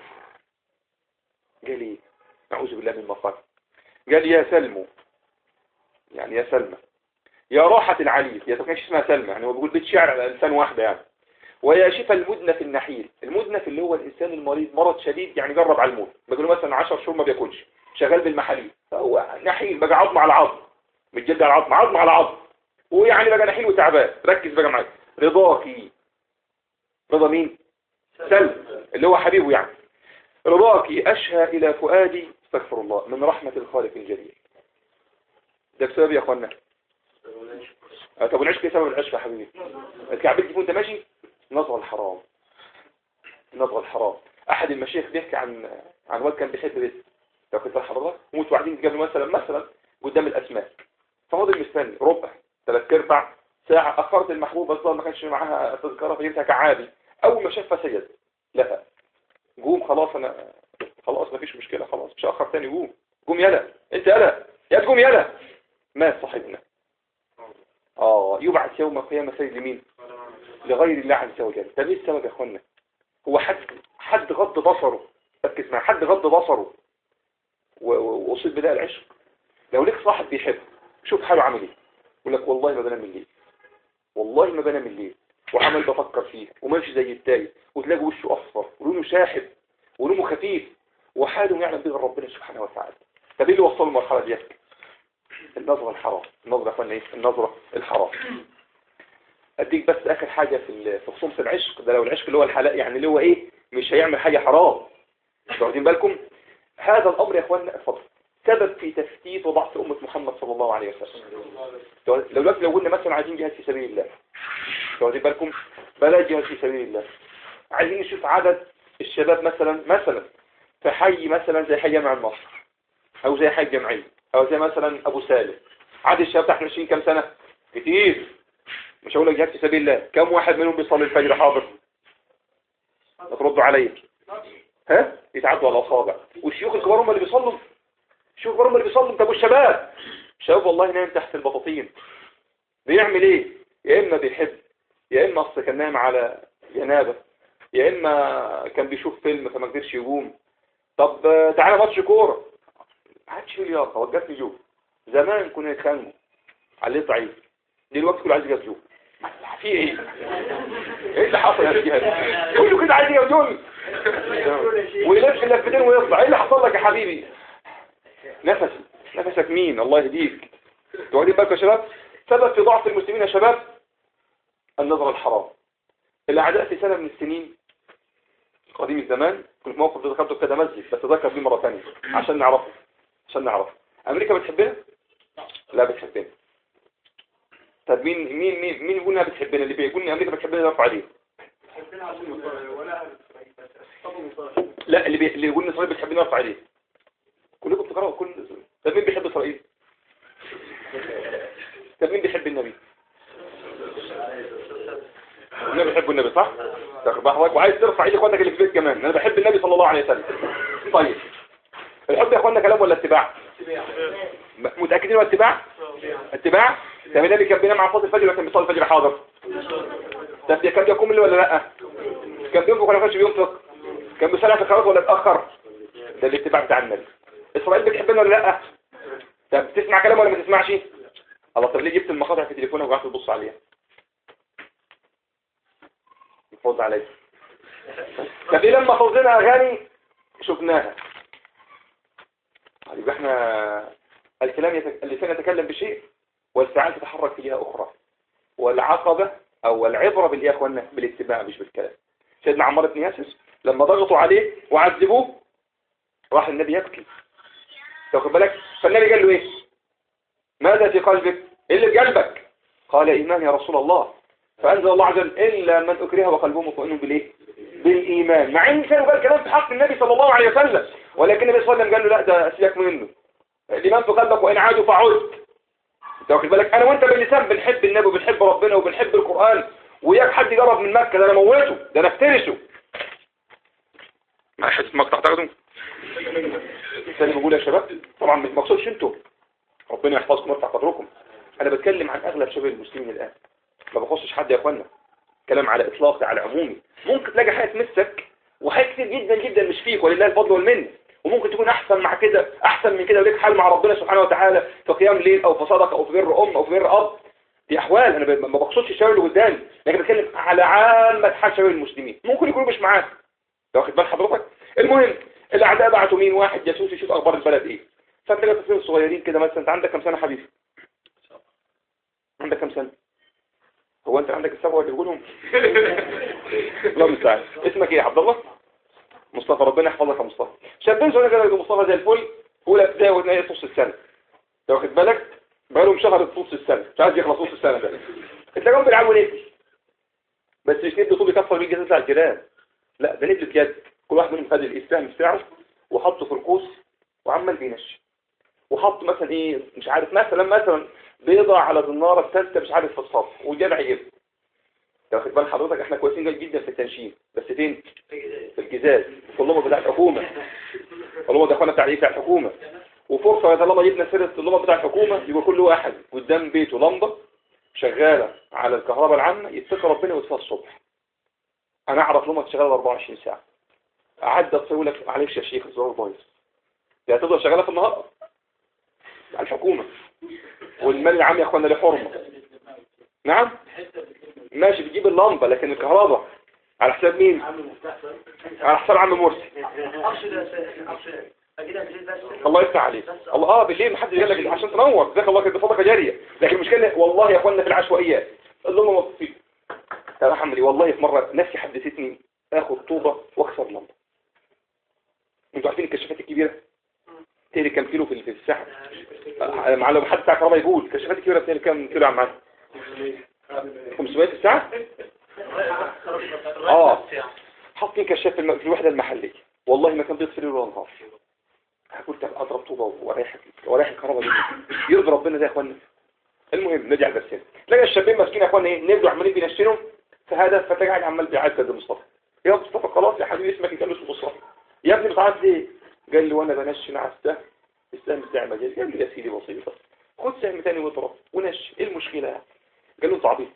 قال ايه اعوذ بالله من المصائب قال يا سلمو يعني يا سلمى يا راحة العليل يا كانش اسمها سلمى يعني هو بيقول بيت شعر على انسان واحده يعني ويا شفا المدنف النحيل المدنف اللي هو الانسان المريض مرض شديد يعني جرب على الموت بيقولوا مثلا 10 شهور ما بياكلش شغال بالمحاليل فهو نحيل بقى عظم على عظم متجد على عظم عظم على عظم ويعني بقى نحيل وتعبان ركز بقى معايا رضاكي رضا مين سلم اللي هو حبيبه يعني رضاكي أشهى إلى فؤادي استغفر الله من رحمة الخالق الجليل ده بسبب يا أخوانا طب العشق ايه سبب العشق يا حبيبي الكعبين دي وانت ماشي نظر الحرام نظر الحرام احد المشايخ بيحكي عن عن واد كان بيحب بنت لو كنت حضرتك موت وبعدين قبل مثلا مثلا قدام الاسماك ففضل مستني ربع ثلاث ارباع ساعة اخرت المحبوبة الظاهر ما كانش معاها تذكرة فجبتها كعادي اول ما شافها سجد لها قوم خلاص انا خلاص مفيش مشكلة خلاص مش اخر تاني قوم قوم يلا انت يلا يا تقوم يلا مات صاحبنا اه يبعث يوم القيامة سيد لمين لغير الله عز وجل طب ايه السبب يا اخوانا هو حد حد غض بصره ركز معايا حد غض بصره واصيب بداء العشق لو ليك صاحب بيحب شوف حاله عامل ايه يقول لك والله ما بنام الليل والله ما بنام الليل وعمل بفكر فيه وماشي زي التاي وتلاقي وشه اصفر ولونه شاحب ولونه خفيف وحاله يعلم به ربنا سبحانه وتعالى طب ايه اللي وصله المرحله دي النظره الحرام النظره يا ايه النظره الحرام اديك بس اخر حاجه في في خصوص العشق ده لو العشق اللي هو الحلال يعني اللي هو ايه مش هيعمل حاجه حرام واخدين بالكم هذا الامر يا اخواننا اتفضل سبب في تفتيت وضعف أمة محمد صلى الله عليه وسلم لو دلوقتي لو قلنا مثلا عايزين جهاد في سبيل الله واخدين بالكم بلا جهاد في سبيل الله عايزين نشوف عدد الشباب مثلا مثلا في حي مثلا زي حي جامع النصر او زي حي الجمعية او زي مثلا ابو سالم عدد الشباب تحت 20 كم سنة كتير مش هقول لك جهاد في سبيل الله كم واحد منهم بيصلي الفجر حاضر تردوا عليا ها يتعدوا على الاصابع والشيوخ الكبار هم اللي بيصلوا الشيوخ الكبار هم اللي بيصلوا طب والشباب شباب والله نايم تحت البطاطين بيعمل ايه يا اما بيحب يا اما اصل كان نايم على جنابه يا اما كان بيشوف فيلم فما قدرش يقوم طب تعالى ماتش كوره ما عادش لياقه وقفني جوه زمان كنا نتخانقوا عليه ضعيف دلوقتي كله عايز يجيب في ايه ايه اللي حصل يا شيخ كله كده عايز يجيب ويلف لفتين ويطلع ايه اللي حصل لك يا حبيبي نفسك نفسك مين الله يهديك تقعدين بالكم يا شباب سبب في ضعف المسلمين يا شباب النظر الحرام الاعداء في سنة من السنين قديم الزمان كنت في موقف ذكرته كده مسجد بس ذكر فيه مرة ثانيه عشان نعرفه عشان نعرفه امريكا بتحبنا لا بتحبنا طب مين مين مين مين يقول انها بتحبنا اللي بيقول ان امريكا بتحبنا يرفع عليه لا اللي بي... اللي يقول ان اسرائيل بتحبنا يرفع عليه كلكم بتقراوا كل طب مين بيحب اسرائيل طب مين بيحب النبي النبي بيحب النبي صح تاخد بحضرتك وعايز ترفع ايد اخوانك اللي في البيت كمان انا بحب النبي صلى الله عليه وسلم طيب الحب يا اخوانا كلام ولا اتباع متاكدين ولا اتباع اتباع طب النبي كان بينام على صلاه الفجر ولا كان بيصلي الفجر حاضر طب كان بيقوم الليل ولا لا كان بينفق ولا كانش بينفق كان بيصلي في الخلاص ولا اتاخر ده الاتباع بتاع النبي اسرائيل بتحبنا ولا لا طب تسمع كلام ولا ما تسمعش الله طب ليه جبت المقاطع في تليفونك وقعدت تبص عليها يفوز عليك طب ايه لما فوزنا اغاني شفناها يبقى احنا الكلام يتك... اللسان يتكلم بشيء والفعال تتحرك في جهة أخرى والعقبة أو العبرة بالإيه يا أخوانا بالاتباع مش بالكلام سيدنا عمار بن ياسر لما ضغطوا عليه وعذبوه راح النبي يبكي تاخد بالك فالنبي قال له ايه ماذا في قلبك ايه اللي في قلبك قال ايمان يا رسول الله فانزل الله عز وجل الا من اكره وقلبه مطمئن بالايه بالايمان مع ان كانوا قال كلام في حق النبي صلى الله عليه وسلم ولكن النبي صلى الله عليه وسلم قال له لا ده سيبك منه الايمان في قلبك وان عادوا فعد انت واخد بالك انا وانت باللسان بنحب النبي وبنحب ربنا وبنحب القران وياك حد يقرب من مكه ده انا موته ده انا افترسه ما حد مقطع تاخده الثاني بقول يا شباب طبعا ما مقصودش انتوا ربنا يحفظكم ويرفع قدركم انا بتكلم عن اغلب شباب المسلمين الان ما بخصش حد يا اخوانا كلام على اطلاق على عمومي ممكن تلاقي حاجه تمسك وحاجه كتير جدا جدا مش فيك ولله الفضل والمنه وممكن تكون احسن مع كده احسن من كده وليك حال مع ربنا سبحانه وتعالى في قيام ليل او في صدقه او في بر ام او في بر اب دي احوال انا ما بقصدش الشباب اللي قدامي لكن بتكلم على عامه حال شباب المسلمين ممكن يكونوا مش معاك واخد بال حضرتك المهم الاعداء بعتوا مين واحد جاسوس يشوف اخبار البلد ايه فانت لقيت طفلين صغيرين كده مثلا انت عندك كم سنه حبيبي عندك كم سنه هو انت عندك السبعه اللي بيقولهم الله المستعان اسمك ايه يا عبد الله مصطفى ربنا يحفظك يا مصطفى شابين صغيرين كده مصطفى زي الفل اولى ابتدائي وثانيه نص السنه انت واخد بالك بقالهم شهر نص السنه مش عايز يخلص نص السنه ده تلاقيهم بيلعبوا نبل بس مش نبل طول يكسر بيه جزاز على الجيران لا ده نبل يد كل واحد منهم خد الاسلام بتاعه وحطه في القوس وعمال بينشي وحط مثلا ايه مش عارف مثلا مثلا بيضع على النار الثالثه مش عارف في الصف والجدع يجيب واخد بال حضرتك احنا كويسين جدا في التنشين بس فين في الجزاز في اللمبه بتاع الحكومه اللمبه ده اخوانا بتاع ايه بتاع الحكومه وفرصه اذا لما جبنا سيره اللمبه بتاع الحكومه يبقى كل واحد قدام بيته لمبه شغاله على الكهرباء العامه يتقي ربنا ويطفيها الصبح انا اعرف لمبه شغاله 24 ساعه اعدى تصور لك معلش يا شيخ الزرار بايظ دي هتفضل شغاله في النهار على الحكومه والمال العام يا اخوانا له حرمه نعم ماشي بتجيب اللمبه لكن الكهرباء على حساب مين على حساب عم مرسي الله يفتح عليك الله اه بالليل محدش قال لك عشان تنور جزاك الله كده صدقه جاريه لكن المشكله والله يا اخوانا في العشوائيات اللمبه مطفيه يا محمد والله في مره نفسي حدثتني اخد طوبه واكسر لمبه انتوا عارفين الكشافات الكبيره تهلي كام كيلو في الساعه مع لو حد بتاع كهرباء يقول الكشافات الكبيره بتهلي كام كيلو يا عم 500 في الساعه اه حاطين كشاف في الم- في الوحده المحليه والله ما كان بيطفي ليل ولا نهار قلت اضرب طوبه ورايح ورايح الكهرباء دي يرضي ربنا ده يا اخوانا المهم نرجع لنفسنا تلاقي الشابين ماسكين يا اخوانا ايه نبدوا عمالين بينشنوا فهذا فتلاقي قاعد عمال بيعدد مصطفى يا مصطفى خلاص يا حبيبي اسمك قال له اسمه مصطفى يا ابني بتعدي ليه قال لي وانا بنشن على السهم السهم بتاعي مجال قال لي يا سيدي بسيطه خد سهم تاني واضرب ونش ايه المشكله يعني قال له انت عبيط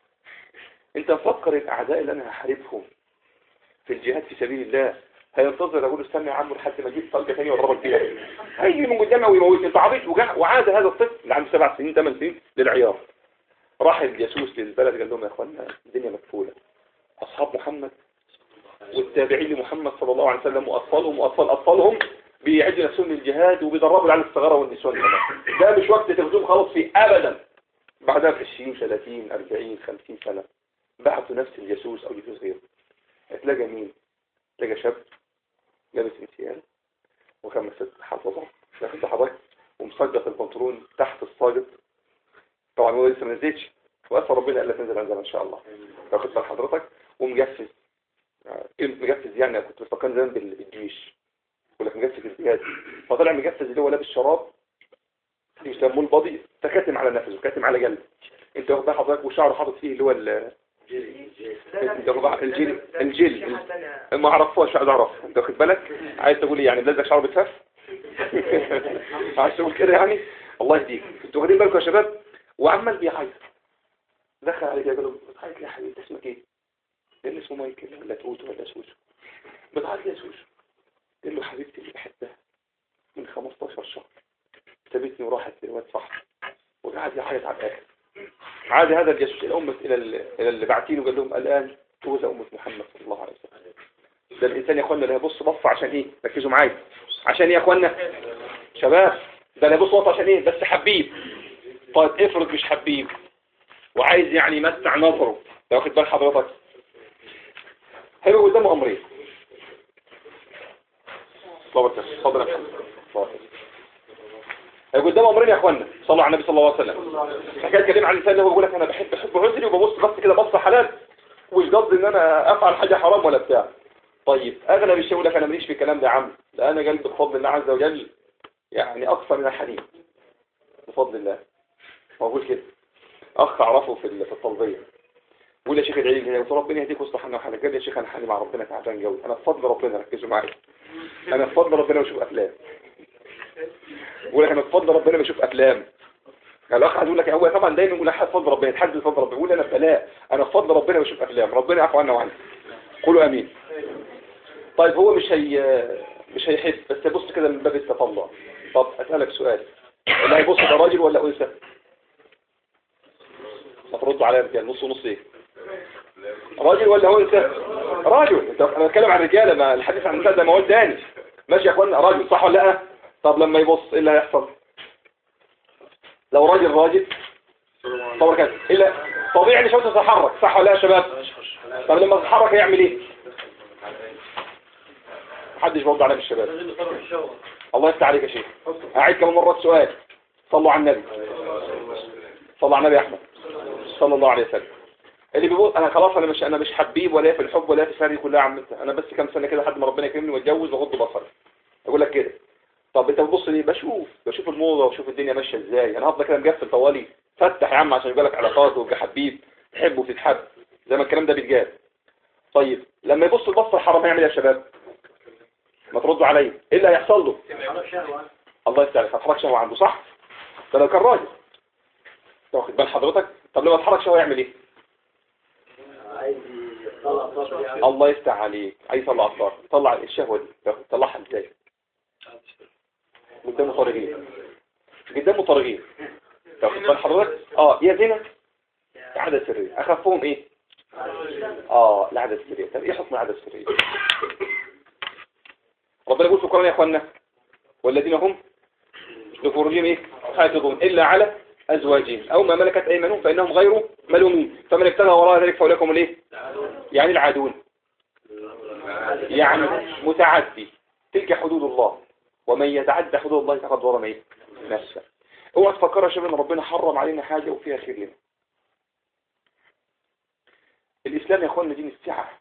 انت مفكر الاعداء اللي انا هحاربهم في الجهاد في سبيل الله هينتظر اقول استنى يا عم لحد ما اجيب طلقه ثانيه واضربك بيها هيجي من قدامي ويموتني انت عبيط وجع وعاد هذا الطفل اللي عنده سبع سنين ثمان سنين للعيار راح الجاسوس للبلد قال لهم يا اخوانا الدنيا مكفوله اصحاب محمد والتابعين لمحمد صلى الله عليه وسلم واطفالهم واطفال اطفالهم بيعدوا نفسهم للجهاد وبيدربوا العيال الصغيره والنسوان كمان ده مش وقت تلفزيون خلاص فيه ابدا بعدها ب 20 30 40 50 سنه بعثوا نفس الجاسوس او جاسوس غيره هتلاقي مين تلاقي شاب لابس انسيال وخمس ست حافظة لابس حضرتك ومصدق البنطلون تحت الصاجد طبعا هو لسه ما نزلتش واسال ربنا الا تنزل عندنا ان شاء الله واخد بال حضرتك ومجفز كلمه مجفز يعني أنا كنت بفكر زمان بال- بالجيش يقول لك مجفز الجهاز فطلع مجفز اللي هو لابس شراب يسموه البادي فكاتم على نفسه كاتم على قلبه انت واخد بال حضرتك وشعره حاطط فيه اللي هو ال- انت واخد بال- الجيل الجيل ما اعرفهاش مش عايز اعرف انت واخد بالك عايز تقول ايه يعني لازم شعره بتفف عايز تقول كده يعني الله يهديك انتوا واخدين بالكم يا شباب وعمال بيعيط دخل عليك قال له بتعيط ليه يا حبيبي انت اسمك ايه قال له اسمه مايكل ولا توتو ولا سوسو بتعيط ليه يا سوسو قال له حبيبتي اللي بحبها من 15 شهر سابتني وراحت للواد صح وقعد يعيط على الاخر عاد هذا الجاسوس الى امه الى ال- الى اللي باعتينه قال لهم الان توزى امه محمد صلى الله عليه وسلم ده الانسان يا اخوانا اللي هيبص بص عشان ايه ركزوا معايا عشان ايه يا اخوانا شباب ده اللي هيبص بص عشان ايه بس حبيب طيب افرض مش حبيب وعايز يعني يمتع نظره لو واخد بال حضرتك هيبقى قدامه امرين الله يبارك فيك. اتفضل يا محمد. الله يبارك فيك. هيبقى قدامه امرين يا اخوانا صلوا على النبي صلى الله عليه وسلم حكايه كلام عن الانسان اللي هو بيقول لك انا بحب حب عذري وببص بس كده بصه حلال مش قصدي ان انا افعل حاجه حرام ولا بتاع طيب اغلب الشيء يقول لك انا ماليش في الكلام ده يا عم ده انا قلبي بفضل الله عز وجل يعني اكثر من الحديد بفضل الله بقول كده اخ اعرفه في ال- في الطلبيه بيقول يا شيخ ادعي لي قلت له ربنا يهديك ويصلح لنا حالك قال لي يا شيخ انا حالي مع ربنا تعبان قوي انا بفضل ربنا ركزوا معايا انا بفضل ربنا بشوف افلام بيقول لك انا بفضل ربنا بشوف افلام يعني الاخ يقول لك هو طبعا دايما يقول احد فضل ربنا يتحدث بفضل ربنا يقول انا بلاء انا بفضل ربنا بشوف افلام ربنا يعفو عنا وعنك قولوا امين طيب هو مش هي مش هيحس بس يبص كده من باب التطلع طب اسالك سؤال اللي هيبص ده راجل ولا انثى ما تردوا عليا يا رجال نص ونص ايه راجل ولا انثى راجل انت انا بتكلم عن الرجاله ما الحديث عن النساء ده مواد تاني ماشي يا اخوانا راجل صح ولا لا طب لما يبص ايه اللي هيحصل لو راجل راجل طبعا كده الا طبيعي مش تتحرك صح ولا لا يا شباب طب لما تتحرك هيعمل ايه محدش برد عليا من الشباب الله يفتح عليك يا شيخ اعيد كمان مرات سؤال صلوا على النبي صلوا على النبي يا احمد صلى الله عليه وسلم اللي بيقول انا خلاص انا مش انا مش حبيب ولا في الحب ولا في السهر كلها عملتها انا بس كام سنه كده لحد ما ربنا يكرمني واتجوز واغض بصري اقول لك كده طب انت بتبص ليه بشوف بشوف الموضه واشوف الدنيا ماشيه ازاي انا هفضل كده مقفل طوالي فتح يا عم عشان يبقى لك علاقات ويبقى حبيب تحبه وتتحب زي ما الكلام ده بيتجاب طيب لما يبص البصه الحرام هيعمل ايه يا شباب ما تردوا عليا ايه اللي هيحصل له الله يستعلم هتحرك شهوه عنده صح ده لو كان راجل واخد بال حضرتك طب لما اتحرك شهوه يعمل ايه الله يفتح عليك عايز يطلع الطار طلع الشهوه دي طلعها ازاي قدامه طارقين قدامه طارقين واخد بال حضرتك اه يا زنا عادة سرية اخفهم ايه اه العادة السرية طب ايه حكم العادة السرية ربنا يقول في القرآن يا اخوانا والذين هم لفروجهم ايه حافظون الا على ازواجهم او ما ملكت ايمانهم فانهم غير ملومين فمن ابتغى وراء ذلك فاولئك هم الايه يعني العادون يعني متعدي تلك حدود الله ومن يتعدى حدود الله فقد ظلم ايه نفسه اوعى تفكر يا شباب ان ربنا حرم علينا حاجه وفيها خير لنا الاسلام يا اخوانا دين السعه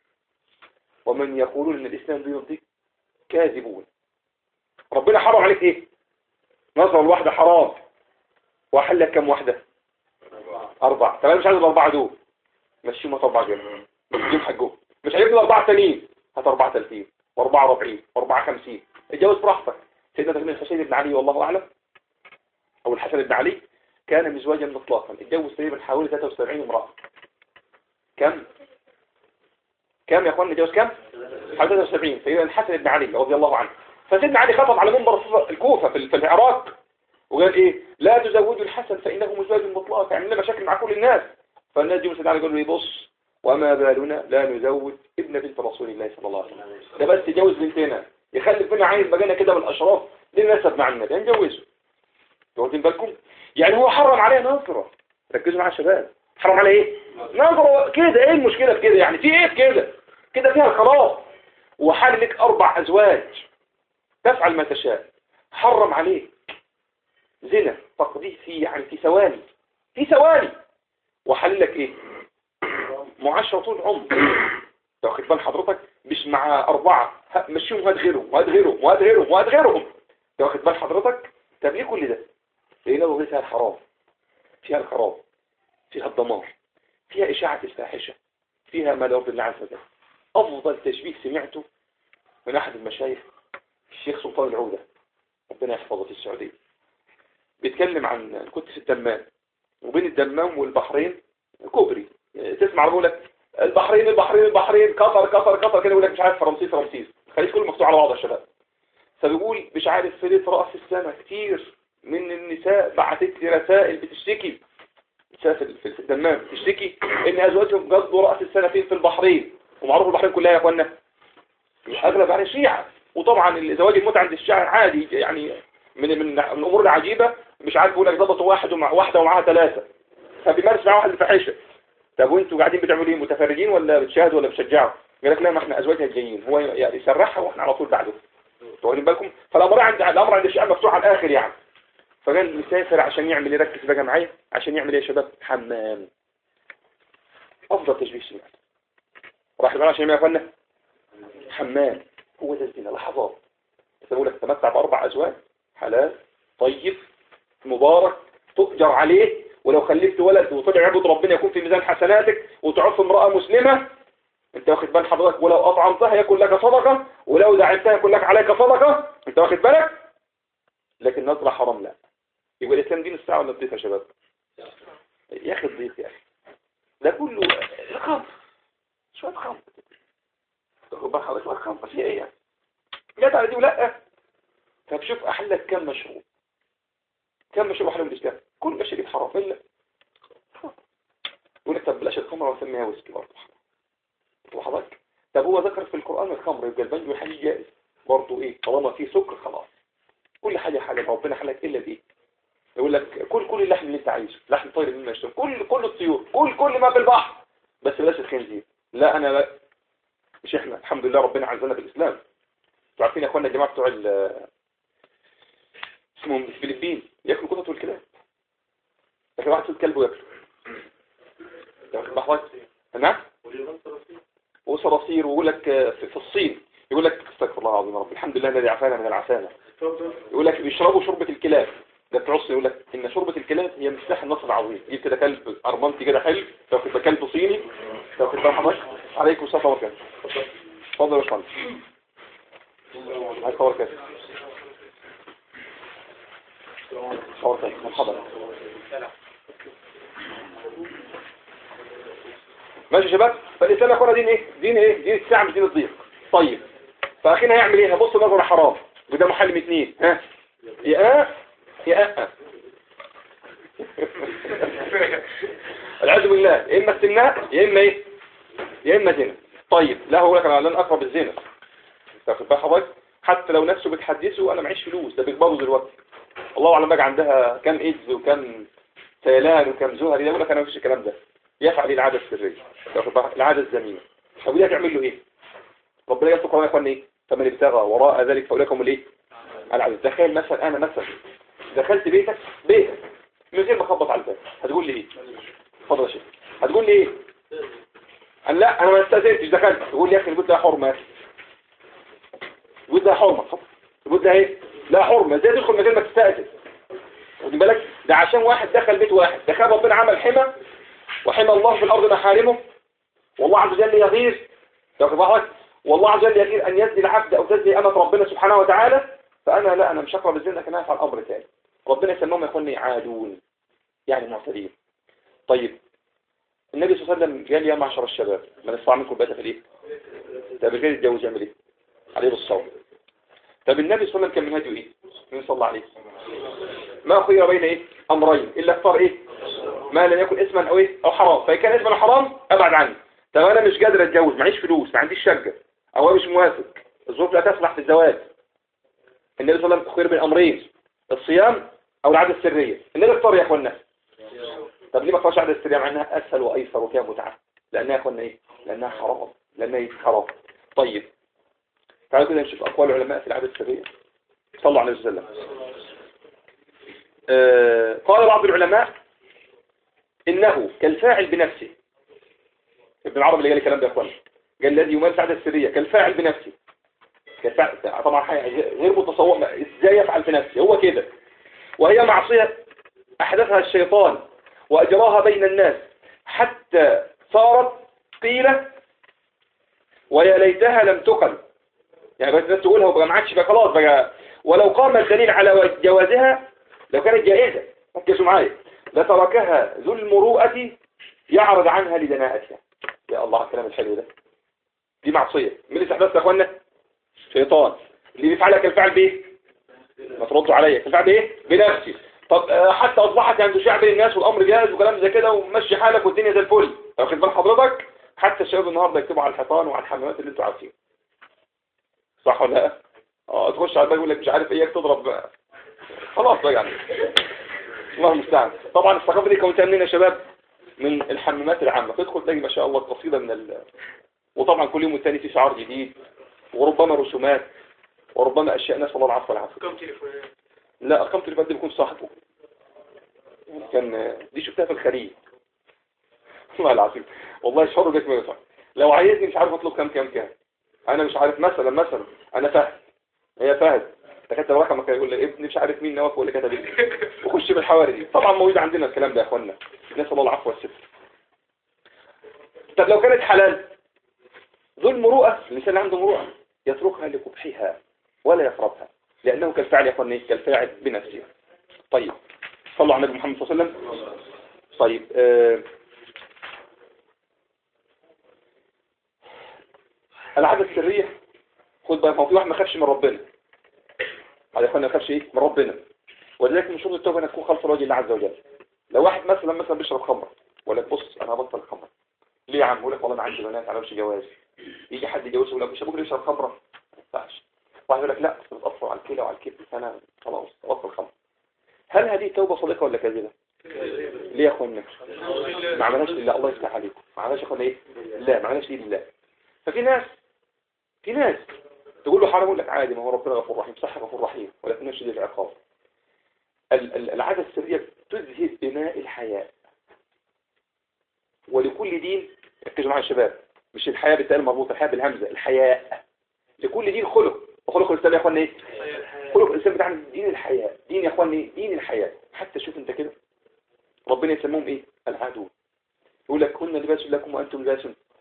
ومن يقولون ان الاسلام دين الضيق كاذبون ربنا حرم عليك ايه نظر الواحده حرام وحل لك كم واحده اربع طب انا مش عايز الاربعه دول مشيهم هات اربعه جنب مشيهم حقهم مش عايزين اربعه تانيين هات اربعه تلتين واربعه ربعين واربعه خمسين اتجوز براحتك سيدنا تغني الحسين بن علي والله اعلم او الحسن بن علي كان مزواجا مطلقا اتجوز تقريبا حوالي 73 امراه كم كم يا اخوان اتجوز كم حوالي 73 سيدنا الحسن بن علي رضي الله عنه فسيدنا علي خطب على منبر الكوفه في العراق وقال ايه لا تزوجوا الحسن فانه مزواج مطلق يعني لنا مشاكل مع كل الناس فالناس دي سيدنا علي قال له إيه، بص وما بالنا لا نزوج ابن بنت رسول الله صلى الله عليه وسلم ده بس يجوز بنتنا يخلف بنا عين بقينا كده من الاشراف للنسب مع النبي نجوزه واخدين بالكم يعني هو حرم عليه نظره ركزوا معايا يا شباب حرم عليه ايه نظره كده ايه المشكله في كده يعني في ايه في كده كده فيها الخلاص وحل لك اربع ازواج تفعل ما تشاء حرم عليك زنا تقضيه في يعني في ثواني في ثواني وحل لك ايه معاشرة طول عمر واخد بال حضرتك مش مع أربعة مشيهم وهات غيرهم وهات غيرهم وهات غيرهم وهات غيرهم واخد بال حضرتك طب ليه كل ده لأنه فيها الحرام فيها الخراب فيها الدمار فيها إشاعة الفاحشة فيها ما لا يرضي الله عز وجل أفضل تشبيه سمعته من أحد المشايخ الشيخ سلطان العودة ربنا يحفظه في السعودية بيتكلم عن كنت في الدمام وبين الدمام والبحرين كوبري تسمع بقول لك البحرين البحرين البحرين قطر قطر قطر كده يقول لك مش عارف فرنسيس فرنسيس الخليج كله مفتوح على بعض يا شباب فبيقول مش عارف في ليله راس السماء كتير من النساء بعتت لي رسائل بتشتكي في الدمام تشتكي ان ازواجهم قضوا راس السنه فين في البحرين ومعروف البحرين كلها يا اخوانا اغلب يعني شيعه وطبعا زواج المتعه عند الشيعه عادي يعني من من الامور العجيبه مش عارف يقول لك ضبطوا واحد ومع واحده ومعاها ثلاثه فبيمارس مع واحد الفاحشه طب وانتوا قاعدين بتعملوا ايه متفرجين ولا بتشاهدوا ولا بتشجعوا يقول لك لا ما احنا ازواجنا جايين هو يعني يسرحها واحنا على طول بعده واخدين بالكم فالامر عند الامر عند الشيعة مفتوح على الاخر يعني فقال مسافر عشان يعمل يركز بقى معايا عشان يعمل ايه يا شباب حمام افضل تشبيه سمعت راح يقول عشان يا اخوانا حمام هو ده الزنا لحظات بقول لك تمتع باربع ازواج حلال طيب مبارك تؤجر عليه ولو خلفت ولد وطلع يعبد ربنا يكون في ميزان حسناتك وتعف امرأة مسلمة انت واخد بال حضرتك ولو اطعمتها يكون لك صدقة ولو دعمتها يكون لك عليك صدقة انت واخد بالك لكن نظرة حرام لا يبقى الاسلام دين الساعة ولا الضيف يا شباب يا اخي الضيف يا اخي ده كله خمر شوية خمر تاخد بال حضرتك شوية خمر في ايه يعني جت على دي ولا فبشوف احلك كم مشروب كم مشروب احلى من الاسلام كل مشاريب حرام الا يقول لك طب بلاش الخمر وسميها ويسكي برضه حضرتك طب هو ذكر في القرآن الخمر يبقى البنج والحليب جائز برضه ايه طالما فيه سكر خلاص كل حاجة حلال ربنا حلال الا بايه يقول لك كل كل اللحم اللي انت عايزه لحم طير مما يشتم كل كل الطيور كل كل ما في البحر بس بلاش الخنزير لا انا لا مش احنا الحمد لله ربنا عزنا بالاسلام انتوا عارفين يا اخوانا الجماعه بتوع اسمهم الفلبين ياكلوا قطط والكلاب لكن واحد صوت كلب وياكله بحوات نعم وصراصير ويقول لك في الصين يقول لك استغفر الله العظيم رب الحمد لله الذي عافانا من العسالة يقول لك بيشربوا شوربة الكلاب ده بتعص يقول لك ان شوربة الكلاب هي مفتاح النصر العظيم جيب كده كلب ارمنتي كده حلو تاخد كلب صيني لو كنت حضرتك عليكم الصلاه والسلام اتفضل يا باشمهندس عايز صور كده صور كده مرحبا ماشي يا شباب فالاسلام يا اخوانا دين ايه دين ايه دين الساعه مش دين الضيق طيب فاخينا هيعمل ايه هبص نظره حرام وده محل من اثنين ها يا اه يا اه العياذ بالله يا اما استمناء يا اما ايه يا اما زنا طيب لا هو لك انا لن اقرب الزنا تاخد بقى حضرتك حتى لو نفسه بتحدثه انا معيش فلوس ده بيقبضه دلوقتي الله اعلم بقى عندها كام ايدز وكام سيلان وكام زهري يقول لك انا مفيش الكلام ده يفعل العاده السريه تاخد بقى العاده الذميمه طب دي هتعمل له ايه ربنا يقول القران يا اخوان ايه فمن ابتغى وراء ذلك فاولئك هم الايه العدد تخيل مثلا انا مثلا دخلت بيتك بيتك من غير ما اخبط على الباب هتقول لي ايه اتفضل يا شيخ هتقول لي ايه قال لا انا ما استاذنتش دخلت تقول لي يا اخي البيت ده حرمه يا اخي البيت ده حرمه اتفضل البيت ده ايه لا حرمه ازاي تدخل من غير ما تستاذن واخد بالك ده عشان واحد دخل بيت واحد ده كان ربنا عمل حمى وحمى الله في الارض محارمه والله عز وجل يغير واخد بالك والله عز وجل يغير ان يزني العبد او تزني امه ربنا سبحانه وتعالى فانا لا انا مش هقرب الزنا لكن هفعل امر ثاني ربنا يسموهم يا اخواني عادون يعني معتدين طيب النبي صلى الله عليه وسلم قال يا معشر الشباب من استطاع منكم البيت في الايه طب الرجال يتجوز يعمل ايه عليه بالصوم طب النبي صلى الله عليه وسلم كان منهجه ايه مين صلى الله عليه ما خير بين ايه امرين الا اختار ايه ما لم يكن اسما او ايه او حرام فان كان اسما أو حرام ابعد عنه طب انا مش قادر اتجوز معيش فلوس ما عنديش شقه او أنا مش موافق الظروف لا تسمح في الزواج النبي صلى الله عليه وسلم خير بين امرين الصيام او العاده السريه النبي اختار يا اخوانا طب ليه ما اختارش العاده السريه مع انها اسهل وايسر وفيها متعه لانها يا اخوانا ايه لانها حرام لانها ايه حرام طيب تعالوا كده نشوف اقوال العلماء في العاده السريه صلوا عليه وسلم آه قال بعض العلماء انه كالفاعل بنفسه ابن العربي اللي قال الكلام ده يا اخوانا قال الذي يمارس العاده السريه كالفاعل بنفسه كالفاعل طبعا غير متصور ازاي يفعل في نفسه هو كده وهي معصية أحدثها الشيطان وأجراها بين الناس حتى صارت قيلة ويا ليتها لم تقل يعني بس الناس تقولها وبقى ما عادش بقى خلاص بقى ولو قام الدليل على جوازها لو كانت جائزة ركزوا معايا لتركها ذو المروءة يعرض عنها لدناءتها يا الله على الكلام الحلو ده دي معصية مين اللي استحدثها يا اخوانا شيطان اللي بيفعلها كالفعل بايه ما تردوا عليا كالفعل بايه بنفسي طب آه، حتى اصبحت عند شعب الناس والامر جاهز وكلام زي كده ومشي حالك والدنيا زي الفل واخد بال حضرتك حتى الشباب النهارده يكتبوا على الحيطان وعلى الحمامات اللي انتوا عارفين صح ولا لا اه تخش على الباب يقول لك مش عارف ايه تضرب بقى. خلاص بقى يعني الله المستعان طبعا الثقافه دي كونتها منين يا شباب من الحمامات العامه تدخل تلاقي ما شاء الله قصيده من ال... وطبعا كل يوم والتاني في شعار جديد وربما رسومات وربما اشياء نسال الله العفو والعافيه كم تليفونات لا ارقام تليفون دي بيكون صاحبه يعني كان دي شفتها في الخليج والله العظيم والله شعور جت من صح لو عايزني مش عارف اطلب كام كام كام انا مش عارف مثلا مثلا انا فهد هي فهد تكتب رقمك يقول لي ابني مش عارف مين نواف ولا كتب ايه وخش بالحواري دي طبعا موجود عندنا الكلام ده يا اخوانا نسال الله العفو والستر طب لو كانت حلال ذو المروءه الانسان اللي عنده مروءه يتركها لقبحها ولا يقربها لأنه كالفعل يقول إيه؟ كالفاعل بنفسه طيب صلوا على النبي محمد صلى الله عليه وسلم طيب آه العادة السرية خد بقى هو في واحد ما خافش من ربنا على اخوانا ما خافش ايه من ربنا ولذلك من شروط التوبة انك تكون خالصة لوجه الله عز وجل لو واحد مثلا مثلا بيشرب خمر ولا بص انا هبطل خمر ليه يا عم يقول لك والله انا عندي بنات على وش جواز يجي حد يجوزه يقول لك مش ابوك يشرب خمره ما ينفعش واحد يقول لك لا أصل بتأثر على الكلى وعلى الكبد فانا خلاص ابطل خمر هل هذه توبة صادقة ولا كاذبة؟ ليه يا اخوانا؟ ما عملهاش لله الله يفتح عليكم ما عملهاش يا اخوانا ايه؟ لا ما عملهاش لله ففي ناس في ناس تقول له حرام يقول لك عادي ما هو ربنا غفور رحيم صح غفور رحيم ولكن شديد العقاب ال- ال- العادة السرية تذهب بناء الحياء ولكل دين ركزوا معايا يا شباب مش الحياة بالتالي مربوطة الحياة بالهمزة الحياء لكل دين خلق وخلق الإسلام يا اخواني ايه خلق الإسلام بتاعنا دين الحياة دين يا اخواني ايه دين الحياة حتى شوف انت كده ربنا يسموهم ايه العادون يقول لك كنا لباس لكم وانتم لباس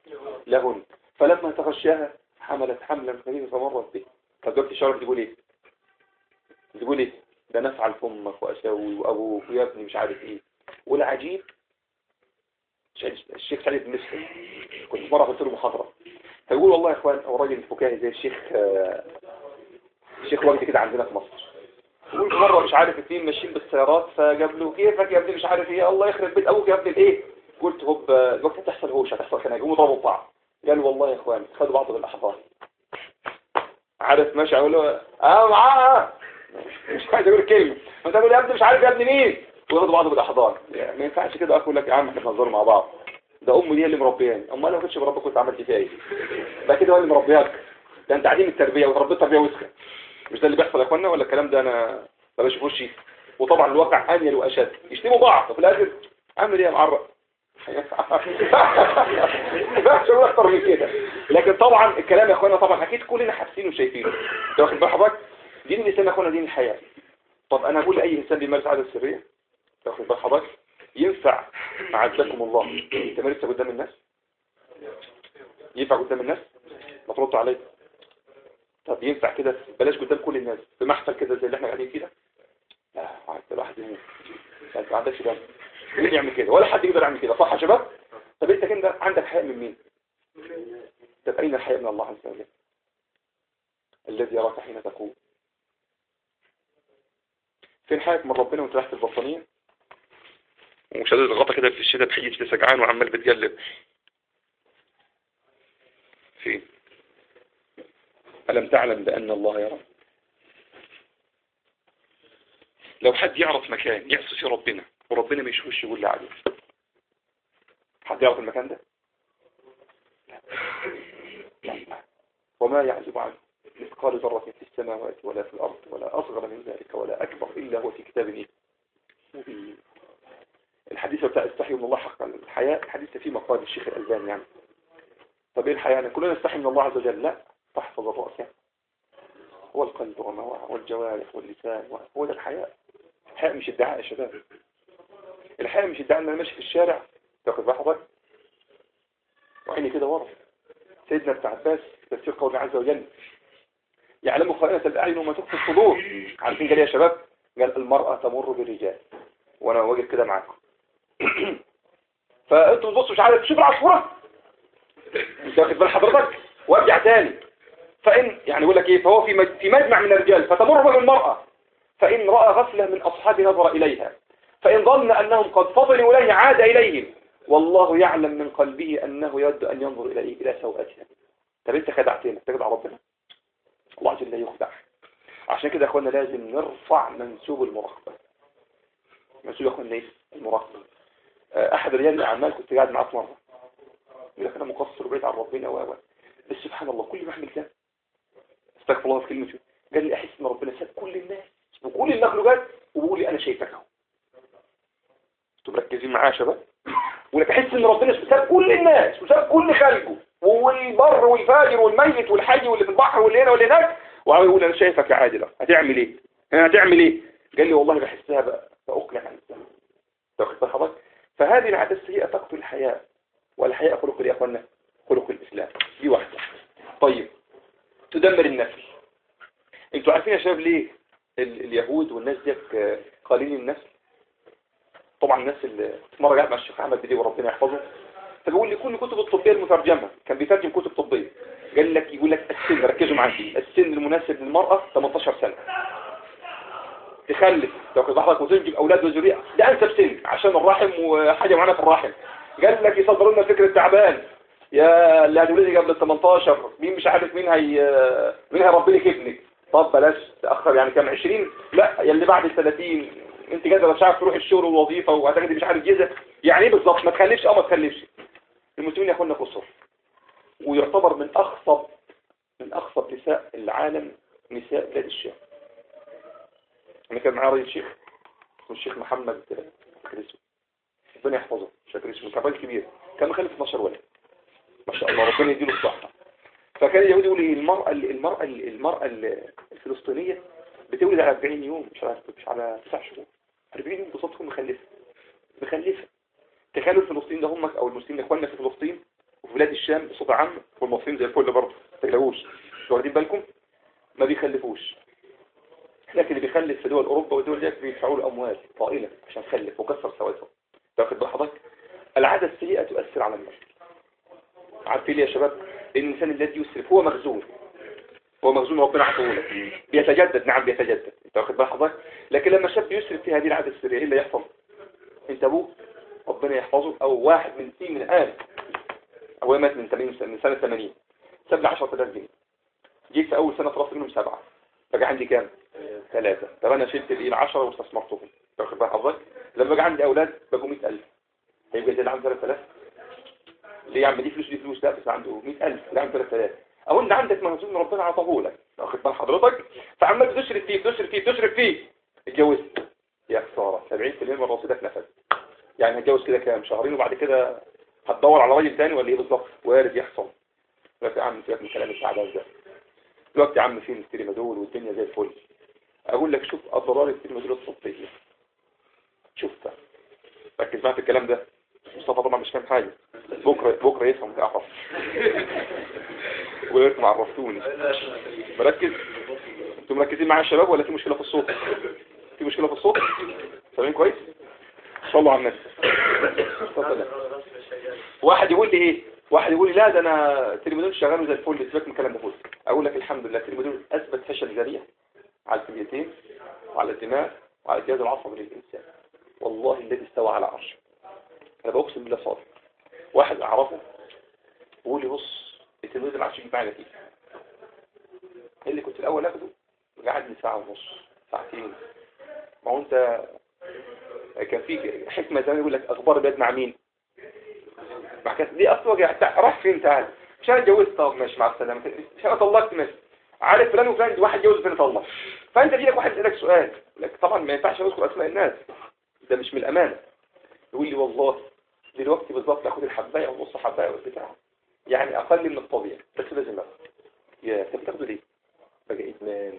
لهن فلما تغشاها حملت حملا خفيفا فمرت به فدلوقتي الشرف تقول ايه تقول ايه ده نفعل في امك واسوي وابوك ويا ابني مش عارف ايه والعجيب الشيخ سعيد بن مسلم كنت مرة قلت له محاضرة فيقول والله يا اخوان هو راجل فكاهي زي الشيخ الشيخ وجدي كده عندنا في مصر يقول مرة مش عارف اتنين ماشيين بالسيارات فجاب له كيفك يا ابني مش عارف ايه الله يخرب بيت ابوك يا ابني الايه قلت هوب الوقت تحصل هوش هتحصل خناقه يقوموا ضربوا بعض قال والله يا اخوان خدوا بعض بالاحضان عارف ماشي اقول له اه معاه مش عايز اقول الكلمه فانت تقول يا ابني مش عارف يا ابني مين وياخدوا بعض بالاحضان يعني ما ينفعش كده اقول لك يا عم احنا بنهزر مع بعض ده امي دي اللي مربياني امال لو كنتش مربي كنت عملت فيها ايه ده كده هو اللي مربياك ده انت تعليم التربيه وتربيت تربيه وسخه مش ده اللي بيحصل يا اخوانا ولا الكلام ده انا ما بشوفوش وطبعا الواقع انيل واشد يشتموا بعض وفي الاخر اعمل ايه يا معرق مش هقول اكتر من كده لكن طبعا الكلام يا اخوانا طبعا اكيد كلنا حاسين وشايفينه ده واخد بال حضرتك دين الاسلام يا اخوانا دين الحياه طب انا اقول لاي انسان بيمارس عاده سريه واخد بال حضرتك ينفع عزكم الله تمارسها قدام الناس ينفع قدام الناس ما تردوا عليا طب ينفع كده بلاش قدام كل الناس في محفل كده زي اللي احنا قاعدين فيه ده لا عايز الواحد يموت انت ما عندكش دم مين يعمل كده ولا حد يقدر يعمل كده صح يا شباب طب انت كده عندك حياء من مين طب اين الحياء من الله عز وجل الذي يراك حين تقوم فين حياك من ربنا وانت تحت البطانيه ومشدد الغطا كده في الشتاء بحيث لسجعان وعمال بتقلب فين ألم تعلم بأن الله يرى لو حد يعرف مكان يعصي فيه ربنا وربنا ما يشوفش يقول لي عليه حد يعرف المكان ده لا وما يعزب عنه مثقال ذرة في السماوات ولا في الأرض ولا أصغر من ذلك ولا أكبر إلا هو في كتاب إيه مبين الحديث بتاع استحي من الله حق الحياة الحديث فيه مقال الشيخ الألباني يعني طب ايه الحياة يعني كلنا نستحي من الله عز وجل لا تحفظ الرأس هو القلب وما والجوارح واللسان هو ده الحياة الحياة مش ادعاء يا شباب الحياة مش ادعاء ان انا ماشي في الشارع تاخد بحضر وعيني كده ورا سيدنا ابن عباس تفسير قول عز وجل يعلم خائنة الأعين وما تخفي الصدور عارفين قال يا شباب قال المرأة تمر بالرجال وانا واقف كده معاكم فانتوا تبصوا مش عارف تشوف العصفورة انت واخد بال حضرتك وارجع تاني فإن يعني يقول لك ايه فهو في في مجمع من الرجال فتمر به المرأة فإن رأى غفلة من أصحاب نظر إليها فإن ظن أنهم قد فضلوا إليه عاد إليهم والله يعلم من قلبه أنه يود أن ينظر إليه إلى سوءتها طب أنت خدعتنا تخدع ربنا الله عز وجل يخدع عشان كده يا أخوانا لازم نرفع منسوب المراقبة منسوب يا أخوانا إيه المراقبة أحد رجال الأعمال كنت قاعد معاه في مرة يقول لك أنا مقصر وبعيد عن ربنا و بس سبحان الله كل ما أعمل ده استغفر الله في كلمة قال لي أحس إن ربنا ساب كل الناس وكل المخلوقات وبقول لي أنا شايفك أهو انتوا مركزين معايا يا شباب ولك احس ان ربنا ساب كل الناس وساب كل خلقه والبر والفاجر والميت والحي واللي في البحر واللي هنا واللي هناك ويقول انا شايفك يا عادل هتعمل ايه هتعمل ايه قال لي والله بحسها بقى بأقلع عن الزمن تاخد حضرتك فهذه العادة السيئة تقتل الحياة والحياة خلق يا اخوانا خلق الاسلام دي واحدة طيب تدمر النسل انتوا عارفين يا شباب ليه اليهود والناس دي قالين النسل طبعا الناس اللي مرة قاعد مع الشيخ احمد بدي وربنا يحفظه فبيقول لي كل كتب الطبية المترجمة كان بيترجم كتب طبية قال لك يقول لك السن ركزوا معايا السن المناسب للمرأة 18 سنة تخلف تاخد بحضرتك وتنجب اولاد وذريه ده انسب سن عشان الرحم وحاجه معانا في الرحم قال لك يصدروا لنا فكره تعبان يا اللي هتولدي قبل ال 18 مين مش عارف مين هي مين هيربي لك ابنك طب بلاش تاخر يعني كام 20 لا يا اللي بعد ال 30 انت قادره مش عارف تروح الشغل والوظيفه وهتاخدي مش عارف جزء يعني ايه بالظبط ما تخلفش او ما تخلفش المسلمين يا اخوانا قصر ويعتبر من اخصب من اخصب نساء العالم نساء بلاد الشام انا كان معايا راجل شيخ اسمه الشيخ محمد كريسو ربنا يحفظه شاكر اسمه كان راجل كبير كان مخلف 12 ولد ما شاء الله ربنا يديله الصحه فكان اليهودي يقول لي المرأة المرأة المرأة الفلسطينية بتولد على 40 يوم مش على مش على 9 شهور 40 يوم بصوتهم مخلفة مخلفة تخيلوا الفلسطين ده همك او المسلمين اخواننا في فلسطين وفي بلاد الشام بصفة عامة والمصريين زي الفل برضه ما تقلقوش واخدين بالكم ما بيخلفوش لكن اللي بيخلف في دول اوروبا ودول ديت بيدفعوا له اموال طائله عشان يخلف وكسر سواتهم تاخد بحضرتك العاده السيئه تؤثر على الناس عارفين يا شباب الانسان الذي يسرف هو مخزون هو مخزون ربنا عطوه لك بيتجدد نعم بيتجدد انت واخد بال حضرتك لكن لما شاب يسرف في هذه العاده السريه ايه اللي يحصل انت ابوه ربنا يحفظه او واحد من سي من آل هو مات من 80 من سنه 80 ساب لي 10000 جنيه جيت في اول سنه فرصت منهم سبعه بقى عندي كام ثلاثه طب انا شلت الايه 10 واستثمرتهم واخد بال حضرتك لما بقى عندي اولاد بقوا 100000 هيبقى زي اللي عنده 3000 ليه يا عم دي فلوس دي فلوس لا بس عنده 100000 لا عنده 3000 او انت عندك مهزوم ربنا عطاه لك واخد بال حضرتك فعمال بتصرف فيه بتصرف فيه بتصرف فيه اتجوزت يا خساره 70% من رصيدك نفذ يعني هتجوز كده كام شهرين وبعد كده هتدور على راجل تاني ولا ايه بالظبط وارد يحصل دلوقتي يا عم سيبك من كلام التعبان ده دلوقتي يا عم فين التريمادول والدنيا زي الفل اقول لك شوف اضرار التريمادول الصوتيه شوفها ركز معايا في الكلام ده مصطفى طبعا مش فاهم حاجه بكره بكره يفهم تعرف ويركم عرفتوني مركز انتوا مركزين معايا يا شباب ولا في مشكله في الصوت في مشكله في الصوت سامعين كويس صلوا على النبي واحد يقول لي ايه واحد يقول لي لا ده انا تلميذون شغال زي الفل سيبك من الكلام ده كله اقول لك الحمد لله تلميذون اثبت فشل ذريع على الكليتين وعلى الدماغ وعلى الجهاز العصبي للانسان والله الذي استوى على عرشه انا بقسم بالله صادق واحد اعرفه يقول لي بص التلميذ ما عادش يجيب معايا نتيجه اللي كنت الاول اخده قعد لي ساعه ونص ساعتين ما هو انت كان في حكمة زمان يقول لك اخبار البلاد مع مين مع كانت دي اصلا راح فين تعال مش انا اتجوزت طب ماشي مع السلامه مش انا طلقت ماشي عارف فلان وفلان واحد جوز فين طلق فانت في لك واحد يسالك سؤال لك طبعا ما ينفعش نذكر اسماء الناس ده مش من الامانه يقول لي والله دلوقتي بالظبط اخد الحبايه او نص حبايه والبتاع يعني اقل من الطبيعي بس لازم اخد يا انت بتاخده ليه بقى ادمان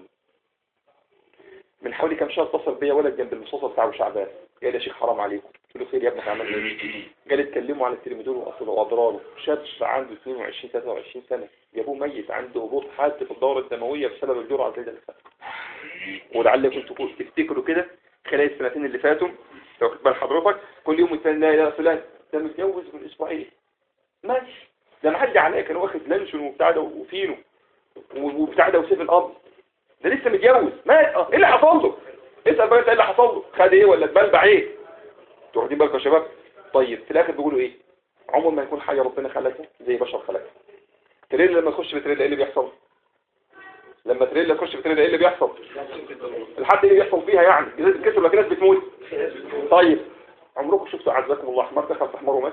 من حوالي كام شهر اتصل بيا ولد جنب المستوصف بتاعه شعبان قال يا شيخ حرام عليكم قلت له خير يا ابني عمل ايه قال اتكلموا على التلميذون واصله واضراره شاب عنده 22 23 سنه جابوه ميت عنده هبوط حاد في الدوره الدمويه بسبب الجرعه زي ده ولعلكم تكونوا تفتكروا كده خلال السنتين اللي فاتوا لو خدت بال حضرتك كل يوم الثاني لا يا فلان ده متجوز من اسبوعين ماشي ده معدي عليا كان واخد لانشون وبتاع ده وفينو وبتاع ده وسيف الارض ده لسه متجوز مات اه ايه اللي حصل له اسال بقى ايه اللي حصل له خد ايه ولا اتبلبع ايه انتوا واخدين بالكم يا شباب طيب في الاخر بيقولوا ايه عمر ما يكون حاجه ربنا خلقها زي بشر خلقها تريلا لما تخش بتريلا ايه اللي بيحصل لما تريلا تخش بتريلا ايه اللي بيحصل الحد اللي بيحصل فيها يعني كسر لكن ناس بتموت طيب عمركم شفتوا عزكم الله حمار دخل في حمار ومات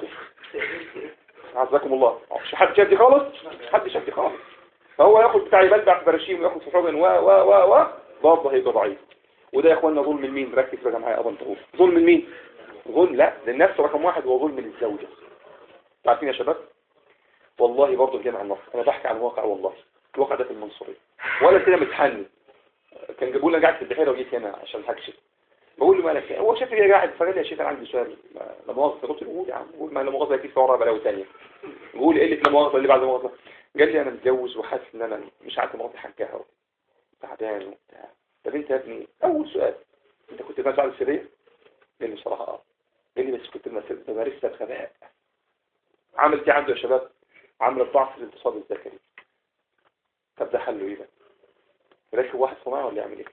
عزكم الله مش حد شاف دي خالص حد شاف دي خالص فهو ياخد بتاع يبلبع في براشيم وياخد في حضن و و و و برضه هيبقى ضعيف وده يا اخوانا ظلم من مين ركز بقى معايا ابا تقول ظلم من مين ظلم لا للنفس رقم واحد هو ظلم للزوجه عارفين يا شباب والله برضه الجامع النصر انا بحكي عن واقع والله الواقع ده في المنصوريه ولا كده متحني كان جابوا لي قاعد في البحيره وجيت هنا عشان هكشف بقول له مالك هو شاف لي قاعد فقال لي يا شيخ انا عندي سؤال لا مؤاخذه قلت له قول يا عم قول ما لا مؤاخذه اكيد في ورا بلاوي ثانيه قول ايه اللي لا مؤاخذه اللي بعد مؤاخذه قال لي انا متجوز وحاسس ان انا مش عارف مراتي حكاها تعبان وبتاع طب انت يا ابني اول سؤال انت كنت بمارس على السريه قال لي بصراحه اه قال لي بس كنت بمارسها بغباء عملت ايه عنده يا شباب عمل ضعف الاتصال الذكري طب ده حله ايه بقى يركب واحد صناعي ولا يعمل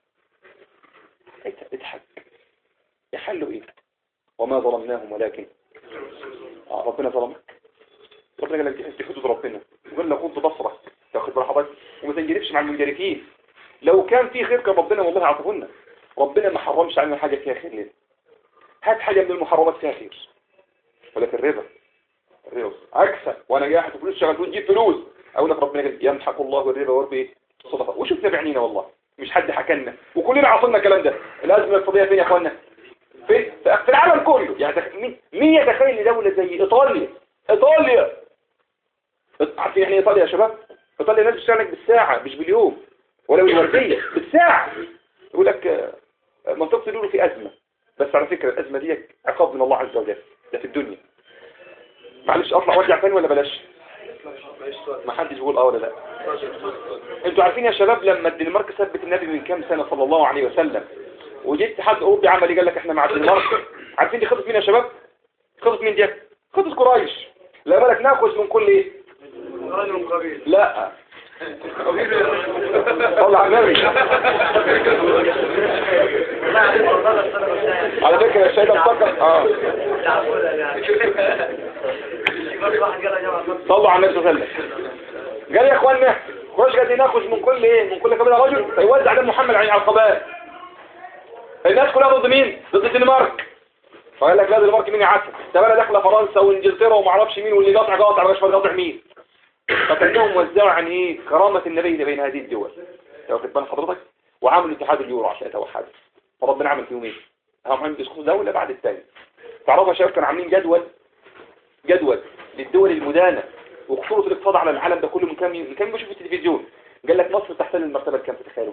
ايه اضحك يحلوا ايه وما ظلمناهم ولكن آه ربنا ظلمك ربنا قال لك دي حدود ربنا وقال لك كنت بصرة تاخد براحتك وما تنجرفش مع المنجرفين لو كان في خير كان ربنا والله عطفنا ربنا ما حرمش علينا حاجة فيها خير لنا هات حاجة من المحرمات فيها خير ولكن الربا الربا اكسب وانا قاعد فلوس شغال تجيب فلوس اقول لك ربنا قال يمحق الله الربا ويربي الصدقه وشفنا بعينينا والله مش حد حكى لنا وكلنا عاصلنا الكلام ده الازمه الاقتصاديه فين يا اخوانا في في العالم كله يعني مين يتخيل دولة زي ايطاليا ايطاليا عارفين يعني ايطاليا يا شباب ايطاليا الناس بتشتغلك بالساعة مش باليوم ولا بالوردية بالساعة يقول لك منطقة اليورو في ازمة بس على فكرة الازمة دي عقاب من الله عز وجل ده في الدنيا معلش اطلع وارجع تاني ولا بلاش ما حدش بيقول اه ولا لا انتوا عارفين يا شباب لما الدنمارك ثبت النبي من كام سنة صلى الله عليه وسلم وجيت حد اوروبي عمل قال لك احنا مع الدنمارك عارفين دي خطة مين يا شباب خطة مين دي خطة قريش لا بالك ناخذ من كل ايه لا طلع النبي على فكرة يا سيدة افتكر اه صلوا على النبي صلى الله عليه وسلم قال يا اخوانا خش قاعدين ناخذ من كل ايه من كل قبيله رجل فيوزع على محمد على القبائل الناس كلها ضد مين ضد الدنمارك فقال لك لا الدنمارك مين يعسل ده بقى داخله فرنسا وانجلترا وما اعرفش مين واللي قاطع قاطع مش قاطع مين فكانهم وزعوا عن ايه كرامه النبي بين هذه الدول واخد بال حضرتك وعملوا اتحاد اليورو عشان يتوحدوا فربنا عمل فيهم ايه هم عملوا يسقطوا دوله بعد الثانيه تعرفوا يا شباب كانوا عاملين جدول جدول للدول المدانه وخطوره الاقتصاد على العالم ده كله من كام من كام بشوف في التلفزيون قال لك مصر تحتل المرتبه كام تتخيلوا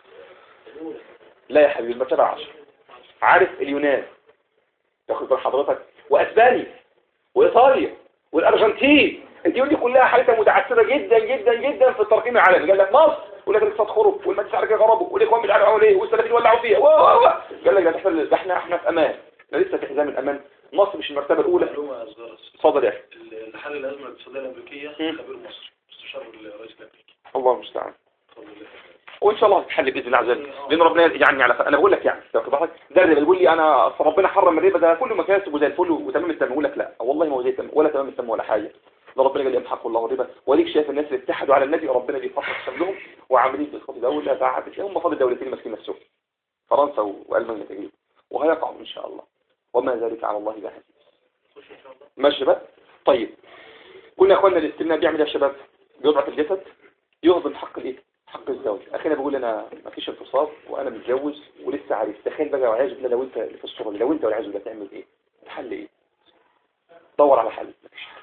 لا يا حبيبي المرتبه 10 عارف اليونان تاخد بال حضرتك واسبانيا وايطاليا والارجنتين الدول دي كلها حالتها متعثره جدا جدا جدا في الترقيم العالمي قال لك مصر يقول لك الاقتصاد خرب والمجلس العربي غربوا والاخوان مش عارف عملوا ايه والسلفيين ولعوا فيها قال لك ده تحصل ده احنا احنا في امان احنا لسه في حزام الامان مصر مش المرتبه الاولى اتفضل يا اخي لحل الازمه الاقتصاديه الامريكيه خبير مصر مستشار الرئيس الامريكي الله المستعان وان شاء الله هتحل باذن الله عز وجل لان ربنا يعني على انا بقول لك يعني واخد بالك ده اللي بيقول لي انا أصل ربنا حرم الربا ده كله مكاسب وزي الفل وتمام التمام يقول لك لا والله ما هو زي التمام ولا تمام التمام ولا حاجه ده ربنا قال يمحق الله الربا وليك شايف الناس اللي اتحدوا على النبي ربنا بيفرح شملهم وعاملين في الخط دوله بعد هم فاضل دولتين ماسكين نفسهم فرنسا والمانيا تقريبا وهيقعوا ان شاء الله وما ذلك على الله بعزيز ماشي بقى طيب كنا يا اخوانا الاستمناء بيعمل ايه يا شباب بيضعف الجسد يهضم حق الايه حق الزوج اخينا بقول انا ما فيش انتصاب وانا متجوز ولسه عارف تخيل بقى والعياذ بالله لو انت اللي في الصوره لو انت والعياذ بالله تعمل ايه الحل ايه دور على حل مفيش حل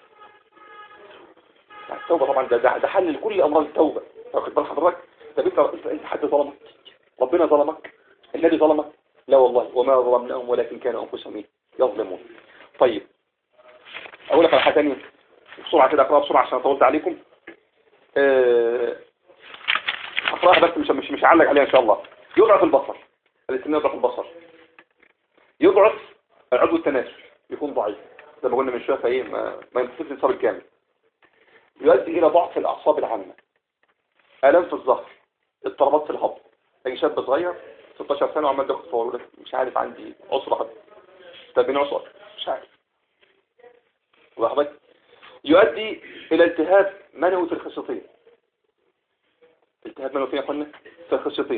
يعني التوبه طبعا ده ده حل لكل امراض التوبه واخد بال حضرتك طب انت انت انت حد ظلمك ربنا ظلمك النبي ظلمك لا والله وما ظلمناهم ولكن كانوا انفسهم ايه يظلمون طيب اقول لك على حاجه ثانيه بسرعه كده اقراها بسرعه عشان طولت عليكم أه اقراها بس مش مش مش هعلق عليها ان شاء الله يضعف البصر الاستمناء يضعف البصر يضعف العضو التناسل يكون ضعيف زي ما قلنا من شويه فايه ما, ما ينتصفش الانصاب الكامل يؤدي الى ضعف الاعصاب العامه الام في الظهر اضطرابات في الهضم اي شاب صغير 16 سنه وعمال بياخد فور مش عارف عندي عسره طب مين عسره مش عارف واخد يؤدي الى التهاب منوي في الخصيتين التهاب منوي فين يا اخوانا في الخصيتين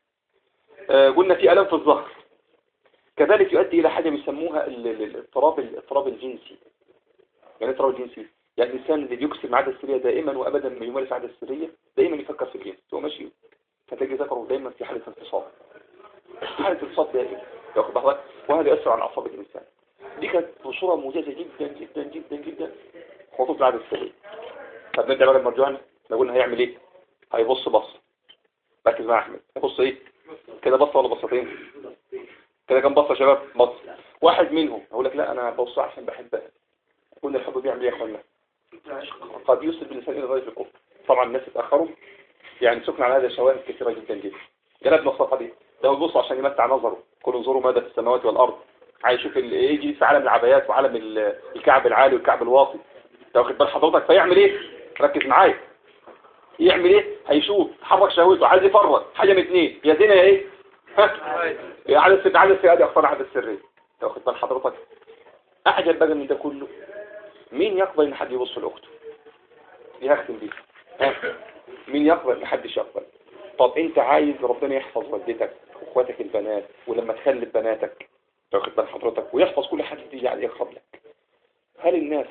آه قلنا في الم في الظهر كذلك يؤدي الى حاجه بيسموها الاضطراب الاضطراب الجنسي يعني الاضطراب الجنسي يعني الانسان اللي بيكسر العاده السريه دائما وابدا ما يمارس العاده السريه دائما يفكر في الجنس هو ماشي فتجي ذكره دائما في حاله انتصاب حاله انتصاب دائما ياخد بالك وهذا يؤثر على اعصاب الانسان دي كانت بصوره موجزه جدا جدا جدا جدا خطوط العاده السريه طب نرجع بقى المرجوعنا لو قلنا هيعمل ايه هيبص بص ركز مع احمد هيبص ايه كده بصه ولا بصتين كده كام بصه يا شباب بص واحد منهم اقول لك لا انا ببص عشان بحبها قلنا الحب بيعمل ايه يا اخوانا قد يوصل بالإنسان إلى غاية الكفر طبعا الناس اتأخروا يعني سكن على هذا شواهد كثيرة جدا جدا جلبنا الصفحة دي ده يبص عشان يمتع نظره كل انظروا ماذا في السماوات والأرض عايز يشوف يجي في عالم العبايات وعالم الكعب العالي والكعب الواطي ده واخد بال حضرتك فيعمل ايه ركز معايا يعمل ايه هيشوف حرك شهوته عايز يفرج حاجه من اثنين يا زنا يا ايه ها يا على السر على السر ادي اخطار عاده السريه ده واخد بال حضرتك اعجب بقى من ده كله مين يقبل ان حد يبص لاخته دي هختم دي ها مين يقبل محدش يقبل طب انت عايز ربنا يحفظ والدتك واخواتك البنات ولما تخلف بناتك تاخد بال حضرتك ويحفظ كل حد تيجي عليه قبلك هل الناس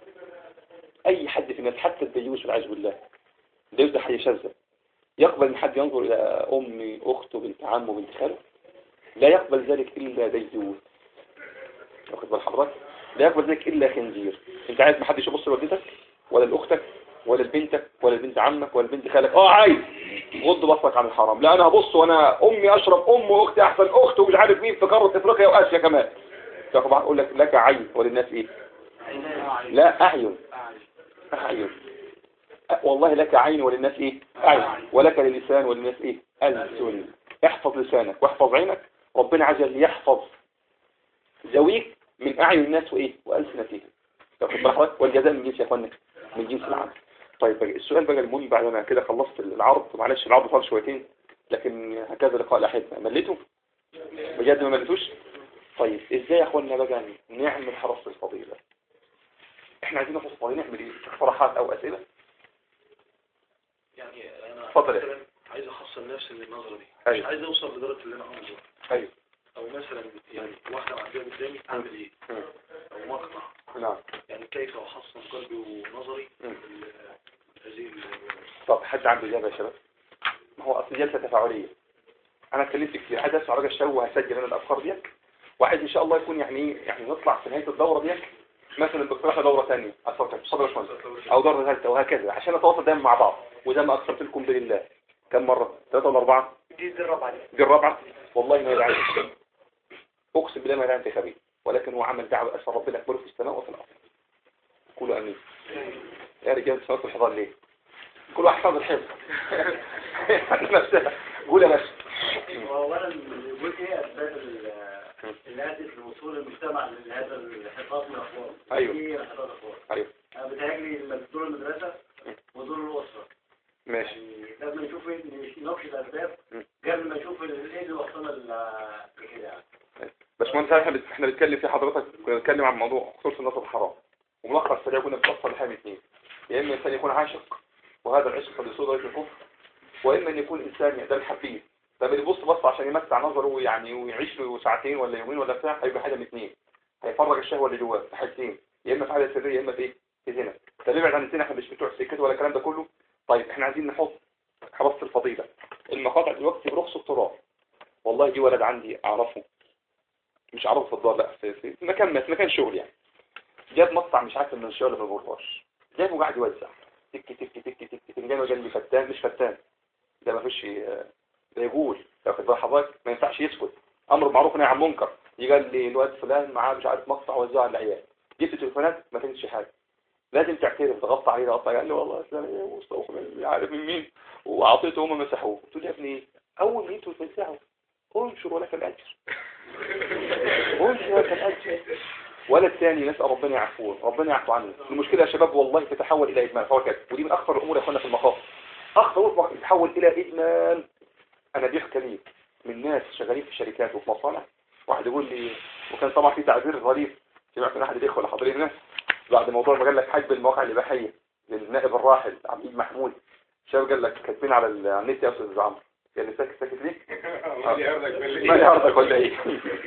اي حد في الناس حتى الديوس والعياذ بالله الديوس ده حاجه شاذه يقبل ان حد ينظر الى امي اخته بنت عمه بنت خاله لا يقبل ذلك الا ديوس واخد بال حضرتك لا يقبل ذلك الا خنزير انت عايز محدش يبص لوالدتك ولا لاختك ولا لبنتك ولا لبنت عمك ولا لبنت خالك اه عايز غض بصرك عن الحرام لا انا هبص وانا امي اشرب ام واختي احسن اخت ومش عارف مين في قاره افريقيا واسيا كمان تاخد اقول لك لك عين وللناس ايه لا أعين أعين أ- والله لك عين وللناس إيه أعين ولك للسان وللناس إيه ألسن احفظ لسانك واحفظ عينك ربنا عز وجل يحفظ ذويك من أعين الناس وإيه وألسنتهم تاخد بالك والجزاء من جنس يا اخوانا من جنس العمل طيب بقى السؤال بقى المهم بعد ما كده خلصت العرض معلش العرض طال شويتين لكن هكذا لقاء لاحقنا مليتوا بجد ما مليتوش طيب ازاي يا اخوانا بقى نعمل حرص الفضيلة احنا عايزين نحرص الفضيلة نعمل ايه اقتراحات او اسئلة يعني انا اتفضل. مثلا عايز اخصص نفسي من النظره دي أيوة. مش عايز اوصل لدرجه اللي انا انظر ايوه او مثلا يعني واحده معديه قدامي اعمل ايه مم. او مقطع نعم يعني كيف احصن قلبي ونظري مم. بال- هذه ال- طب حد عنده اجابه يا شباب ما هو اصل جلسه تفاعليه انا اتكلمت كتير عايز اسمع راجل الشو وهسجل انا الافكار ديت وعايز ان شاء الله يكون يعني ايه يعني نطلع في نهايه الدوره ديت مثلا باقتراح دوره ثانيه اتفضل اتفضل يا باشمهندس او دوره ثالثه وهكذا عشان نتواصل دايما مع بعض وزي ما اقسمت لكم بالله كم مره ثلاثه ولا اربعه دي دي الرابعة دي دي الرابعه والله ما يدعي اقسم بالله ما يدعي انت خبير ولكن هو عمل دعوه اسال ربنا يكبره في السماء وفي الارض قولوا امين يا رجال سمعتوا الحضار ليه كل واحد حافظ الحفظ نفسها قول يا باشا وأولا بيقول إيه أسباب ال- الهادف لوصول المجتمع لهذا الحفاظ من الأخبار أيوه. إيه انحطاط الأخبار ايوه أنا بتهيألي لما دور المدرسة ودور الأسرة ماشي يعني لازم نشوف إيه نناقش الأسباب م. قبل ما نشوف ال- إيه اللي وصلنا ل- لكده يعني باشمهندس احنا بت- احنا بنتكلم في حضرتك كنا بنتكلم عن موضوع خصوص النصر الحرام وملخص سريع كنا بنوصل لحاجه اثنين يا اما انسان يكون عاشق وهذا العشق قد يصير درجه الكفر واما ان يكون انسان ده الحبيب طب اللي يبص بص عشان يمتع نظره يعني ويعيش له ساعتين ولا يومين ولا بتاع هيبقى حاجه من اثنين هيفرغ الشهوه اللي جواه في حاجتين يا اما في حاله سريه يا اما في ايه في زنا طب ابعد عن الزنا احنا مش بتوع سكته ولا الكلام ده كله طيب احنا عايزين نحط حراسه الفضيله المقاطع دلوقتي برخص التراب والله دي ولد عندي اعرفه مش عارف في الدار لا في, في في مكان في مكان شغل يعني جاب مقطع مش عارف من الشغل ما بيقولهاش جابه قاعد يوزع تك تك تك تك تك تك جاي جنبي فتان مش فتان ده ما فيش آه، ده يقول واخد بال حضرتك ما ينفعش يسكت امر معروف نهي عن منكر يجي قال لي الواد فلان معاه مش عارف مقطع وزعه على العيال جبت تليفونات ما كانتش حاجه لازم تعترف ضغطت عليه ضغطت عليه قال لي والله اسلام ايه مستوى مش عارف من مين واعطيته هم مسحوه قلت له يا ابني اول ما انتوا تمسحوا انشر ولك الاجر انشر ولك الاجر ولا الثاني نسال ربنا يعفوه ربنا يعفو عنه المشكله يا شباب والله تتحول الى ادمان فهو كده ودي من اخطر الامور يا اخوانا في المخاطر اخطر امور في المخاطر تتحول الى ادمان انا بيحكى لي من ناس شغالين في شركات وفي مصانع واحد يقول لي وكان طبعا في تعبير ظريف سمعت من احد الاخوه اللي حاضرين هنا بعد موضوع ما قال لك حجب المواقع الاباحيه للنائب الراحل عبد محمود شاف قال لك كاتبين على ال- على النت يا استاذ عمرو قال لي ساكت ساكت ليه؟ ما يعرضك ولا ايه؟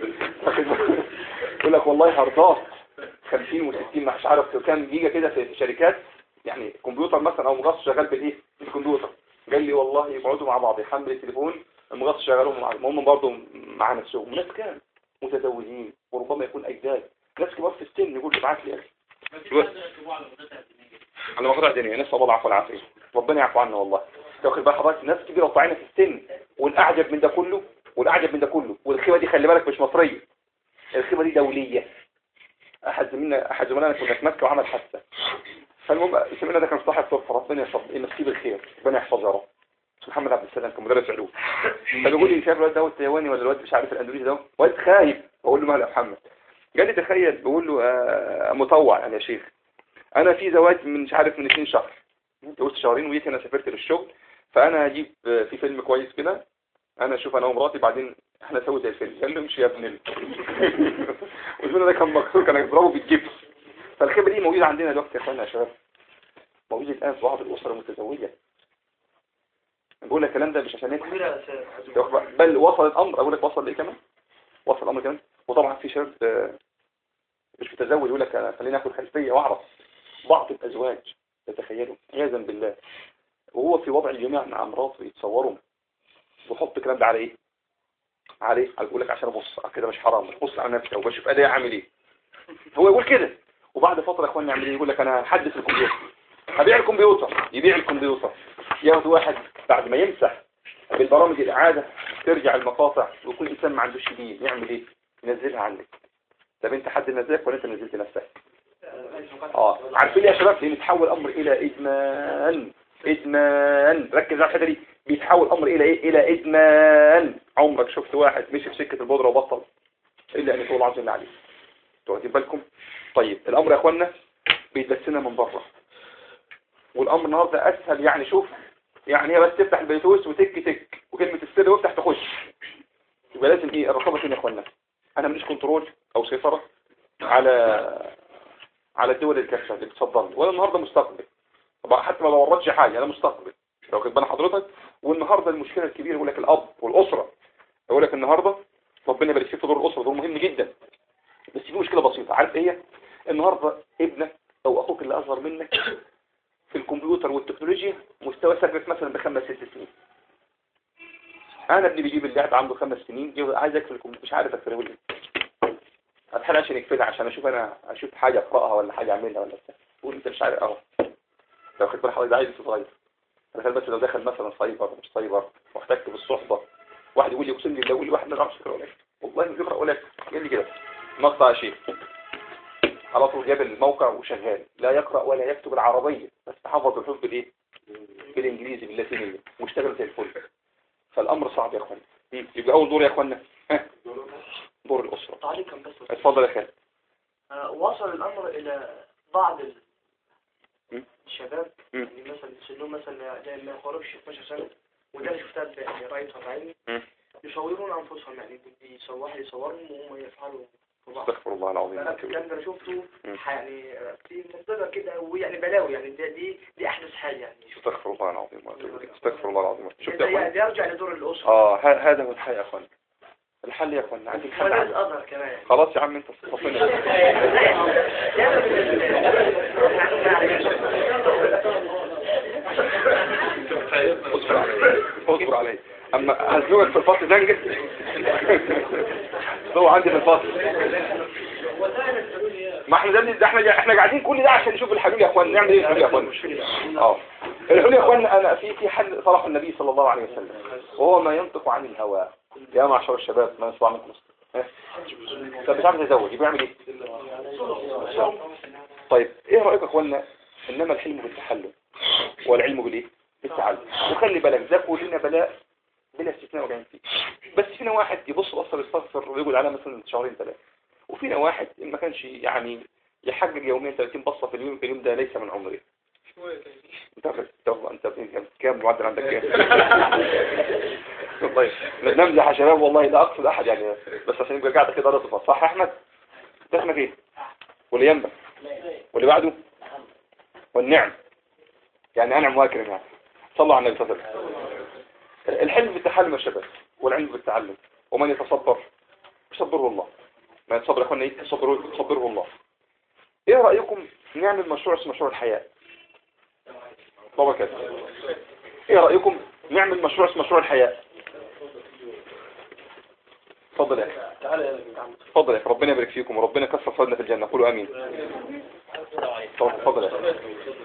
يقول لك والله هاردات 50 و60 مش عارف كام جيجا كده في شركات يعني كمبيوتر مثلا او مغص شغال بالايه؟ بالكمبيوتر قال لي والله يقعدوا مع بعض يحمل التليفون المغص شغالهم مع هم برضه مع نفسهم ناس كام متزوجين وربما يكون اجداد ناس كبار في السن يقول لي ابعت لي يا اخي على مقطع دينية نسأل الله العفو والعافية ربنا يعفو عنا والله تاخد بال حضرتك ناس كبيرة وطعينة في السن والأعجب من ده كله والأعجب من ده كله والخيبة دي خلي بالك مش مصرية الخيبة دي دولية أحد زميلنا أحد زملائنا كنا في مكة وعمل حادثة فالمهم زميلنا ده كان صاحب صف ربنا يصب يمسيه بالخير ربنا يحفظه يا رب اسمه محمد عبد السلام كان مدرس علوم فبيقول لي شايف الواد ده التايواني ولا الواد مش عارف الاندونيسي ده واد خايف بقول له ماله يا محمد قال لي تخيل بقول له آه مطوع يعني يا شيخ انا في زواج من مش عارف من اثنين شهر اتجوزت شهرين وجيت انا سافرت للشغل فانا هجيب في فيلم كويس كده انا اشوف انا ومراتي بعدين احنا نسوي زي الفيلم قال له امشي يا ابن ال والفيلم ده كان مكسور كان يضربه بالجبس فالخيبه دي موجوده عندنا دلوقتي يا اخوانا يا شباب موجوده الان في بعض الاسر المتزوجه بقول لك الكلام ده مش عشان نضحك كبيرة أساس بل وصل الامر اقول لك وصل لايه كمان وصل الامر كمان وطبعا في شاب آه، مش متزوج يقول لك أنا خليني اخد خلفيه واعرف بعض الازواج تتخيلوا عياذا بالله وهو في وضع الجماع مع مراته يتصوروا ويحط الكلام ده على ايه عليه يقول لك عشان ابص كده مش حرام بص على نفسي وبشوف اداء عامل ايه هو يقول كده وبعد فتره يا اخواني يعمل ايه يقول لك انا هحدث الكمبيوتر هبيع الكمبيوتر يبيع الكمبيوتر ياخد واحد بعد ما يمسح بالبرامج الاعاده ترجع المقاطع ويكون انسان ما عندوش دين يعمل ايه ينزلها عندك طب انت حد نزلك ولا انت نزلت نفسك اه عارفين ليه يا شباب لان يتحول الامر الى ادمان ادمان ركز على الحته دي بيتحول الامر الى ايه الى ادمان عمرك شفت واحد مشي في سكه البودره وبطل الا ان يقول الله عز وجل عليه انتوا واخدين بالكم طيب الامر يا اخوانا بيتبسنا من بره والامر النهارده اسهل يعني شوف يعني هي بس تفتح البلوتوث وتك تك وكلمه السر وافتح تخش يبقى لازم ايه الرقابه فين يا اخوانا انا ماليش كنترول او سيطره على على الدول الكافيه اللي بتصدر لي ولا النهارده مستقبل طبعا حتى ما بوردش حاجه انا مستقبل لو خد بال حضرتك والنهارده المشكله الكبيره يقول لك الاب والاسره يقول لك النهارده ربنا يبارك فيك في دور الاسره دور مهم جدا بس في مشكله بسيطه عارف ايه هي؟ النهارده ابنك او اخوك اللي اصغر منك في الكمبيوتر والتكنولوجيا مستوى ثابت مثلا بخمس ست سنين انا ابني بيجيب اللعب عنده خمس سنين يقول عايز اقفل الكمبيوتر مش عارف اقفله ليه اتحل عشان يقفلها عشان اشوف انا اشوف حاجه اقراها ولا حاجه اعملها ولا بتاع تقول انت مش عارف اهو لو خدت بالك حضرتك ده عايز صغير تخيل بس لو دخل مثلا سايبر مش سايبر واحتك بالصحبه واحد يقول لي اقسم بالله يقول لي واحد ما يعرفش يقرا ولا يكتب والله ما بيقرا ولا يكتب قال لي كده مقطع شيء على طول جاب الموقع وشغال لا يقرا ولا يكتب العربيه بس حفظ الحروف بالايه بالانجليزي باللاتينيه واشتغل زي الفل فالامر صعب يا اخوانا يبقى اول دور يا اخوانا ها دور الاسره تعليقا بس اتفضل يا خالد آه، وصل الأمر إلى بعض ال- م. الشباب م. يعني مثلا سنهم مثلا لا- ما يقربش 12 سنة وده اللي شفتها ب- يعني رأيتها بعيني م. يصورون أنفسهم يعني بيصور واحد يصورهم وهم يفعلوا في بعض استغفر الله العظيم أنا الكلام ده أنا شفته م. ح- يعني في منطقة كده ويعني بلاوي يعني دي دي, دي أحدث حاجة يعني شفت استغفر الله العظيم وأتوب إليه. استغفر الله العظيم شفت يا ده اخوانا ده يرجع لدور الأسرة اه ه- هذا هو الحل يا اخوانا الحل يا اخوانا عندي الحل وده عندي. الأظهر كمان يعني. خلاص يا عم انت صفينا اصبر علي اصبر علي اما هزنقك في الفصل زنجة هو عندي في الفصل ما احنا ده ده احنا احنا قاعدين كل ده عشان نشوف الحلول يا اخوان نعمل ايه الحلول يا اخوان اه الحلول يا اخوان انا في في حل صرح النبي صلى الله عليه وسلم وهو ما ينطق عن الهوى يا معشر الشباب ما يصبح منكم ها؟ طب مش عارف يتزوج يبقى يعمل ايه طيب ايه رايك يا اخوانا انما الحلم بالتحلم والعلم بالايه بالتعلم وخلي بالك ده كلنا بلاء بلا استثناء ولا فيه بس فينا واحد يبص بصر يستغفر ويقول على مثلا شهرين ثلاثه وفينا واحد إن ما كانش يعني يحقق يومين 30 بصه في اليوم في اليوم ده ليس من عمره انت انت انت كام معدل عندك كام والله نمزح يا شباب والله لا اقصد احد يعني بس عشان يبقى قاعده كده رصفه صح يا احمد ده اسمك ايه واللي جنبك واللي بعده والنعم يعني انعم واكرم يعني صلوا على النبي صلى الله عليه وسلم الحلم بالتحلم يا شباب والعلم بالتعلم ومن يتصبر يصبره الله ما يتصبر يا اخوانا ايه يصبره يصبره الله ايه رايكم نعمل مشروع اسمه مشروع الحياه بابا كده ايه رايكم نعمل مشروع اسمه مشروع الحياه اتفضل يا اخي تعالى يا ابن عم اتفضل يا اخي ربنا يبارك فيكم وربنا يكسر صدنا في الجنه قولوا امين اتفضل اتفضل يا اخي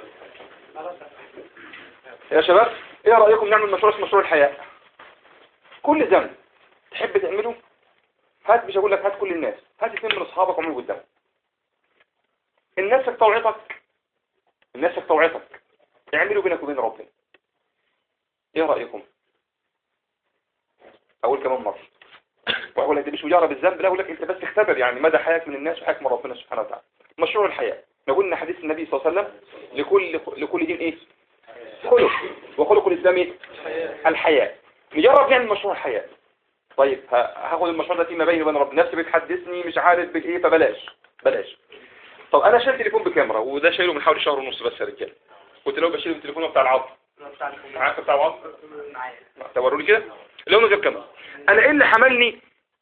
يا شباب ايه رأيكم نعمل مشروع اسمه مشروع الحياة كل ذنب تحب تعمله هات مش هقول لك هات كل الناس هات اثنين من اصحابك وعملوا قدام الناس توعظك الناس توعظك اعملوا بينك وبين ربنا ايه رأيكم اقول كمان مرة واقول لك دي مش مجرد بالذنب لا اقول لك انت بس اختبر يعني مدى حياتك من الناس وحياتك من ربنا سبحانه وتعالى مشروع الحياة نقول ان حديث النبي صلى الله عليه وسلم لكل لكل دين ايه خلق وخلق الإسلام إيه؟ الحياة نجرب نعمل مشروع الحياة طيب ه- هاخد المشروع ده فيما بيني وبين رب نفسي بتحدثني مش عارف بايه فبلاش بلاش طب انا شايل تليفون بكاميرا وده شايله من حوالي شهر ونص بس يا رجاله كنت لو بشيل التليفون بتاع العظم عارف بتاع العظم معايا توروا لي كده لو من غير كاميرا انا ايه اللي حملني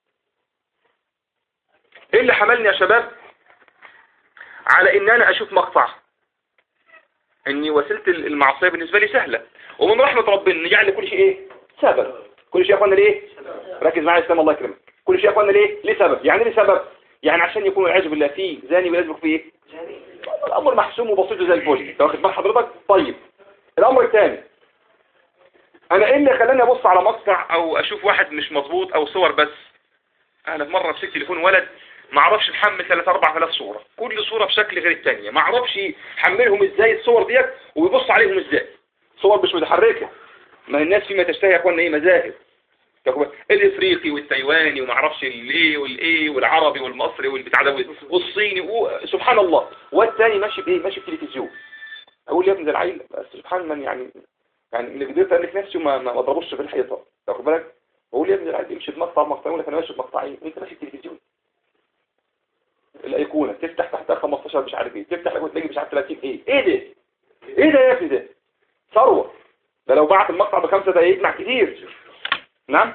ايه اللي حملني يا شباب على ان انا اشوف مقطع اني وسيله المعصيه بالنسبه لي سهله ومن رحمه ربنا نجعل لكل شيء ايه سبب كل شيء يا اخوانا ليه ركز معايا يا اسلام الله يكرمك كل شيء يا اخوانا ليه ليه سبب يعني ليه سبب يعني عشان يكون والعياذ بالله فيه زاني ويسبق فيه ايه الامر محسوم وبسيط زي الفل انت واخد بال حضرتك طيب الامر الثاني انا ايه اللي خلاني ابص على مقطع او اشوف واحد مش مظبوط او صور بس انا في مره مسكت تليفون ولد ما اعرفش محمل 3 4000 صوره كل صوره بشكل غير الثانيه ما اعرفش حملهم ازاي الصور ديت ويبص عليهم ازاي صور مش متحركه ما الناس فيما تشتهي يا اخوانا ايه مذاهب يا أخوان، الافريقي والتايواني وما اعرفش الايه والايه والعربي والمصري والبتاع ده والصيني و- سبحان الله والثاني ماشي بايه ماشي بتلفزيون اقول يا ابن ده العيل بس سبحان من يعني يعني اللي قدرت الف نفسي وما ما ما ضربوش في الحيطه تاخد بالك بقول يا ابن العيل يمشي بمقطع مقطعين يقول لك انا ماشي بمقطعين انت ماشي بتلفزيون الايقونه تفتح تحتها 15 مش عارف ايه تفتح الايقونه تلاقي مش عارف 30 ايه ايه ده ايه ده يا ابني ده ثروه ده لو بعت المقطع بخمسة دقايق يجمع كتير نعم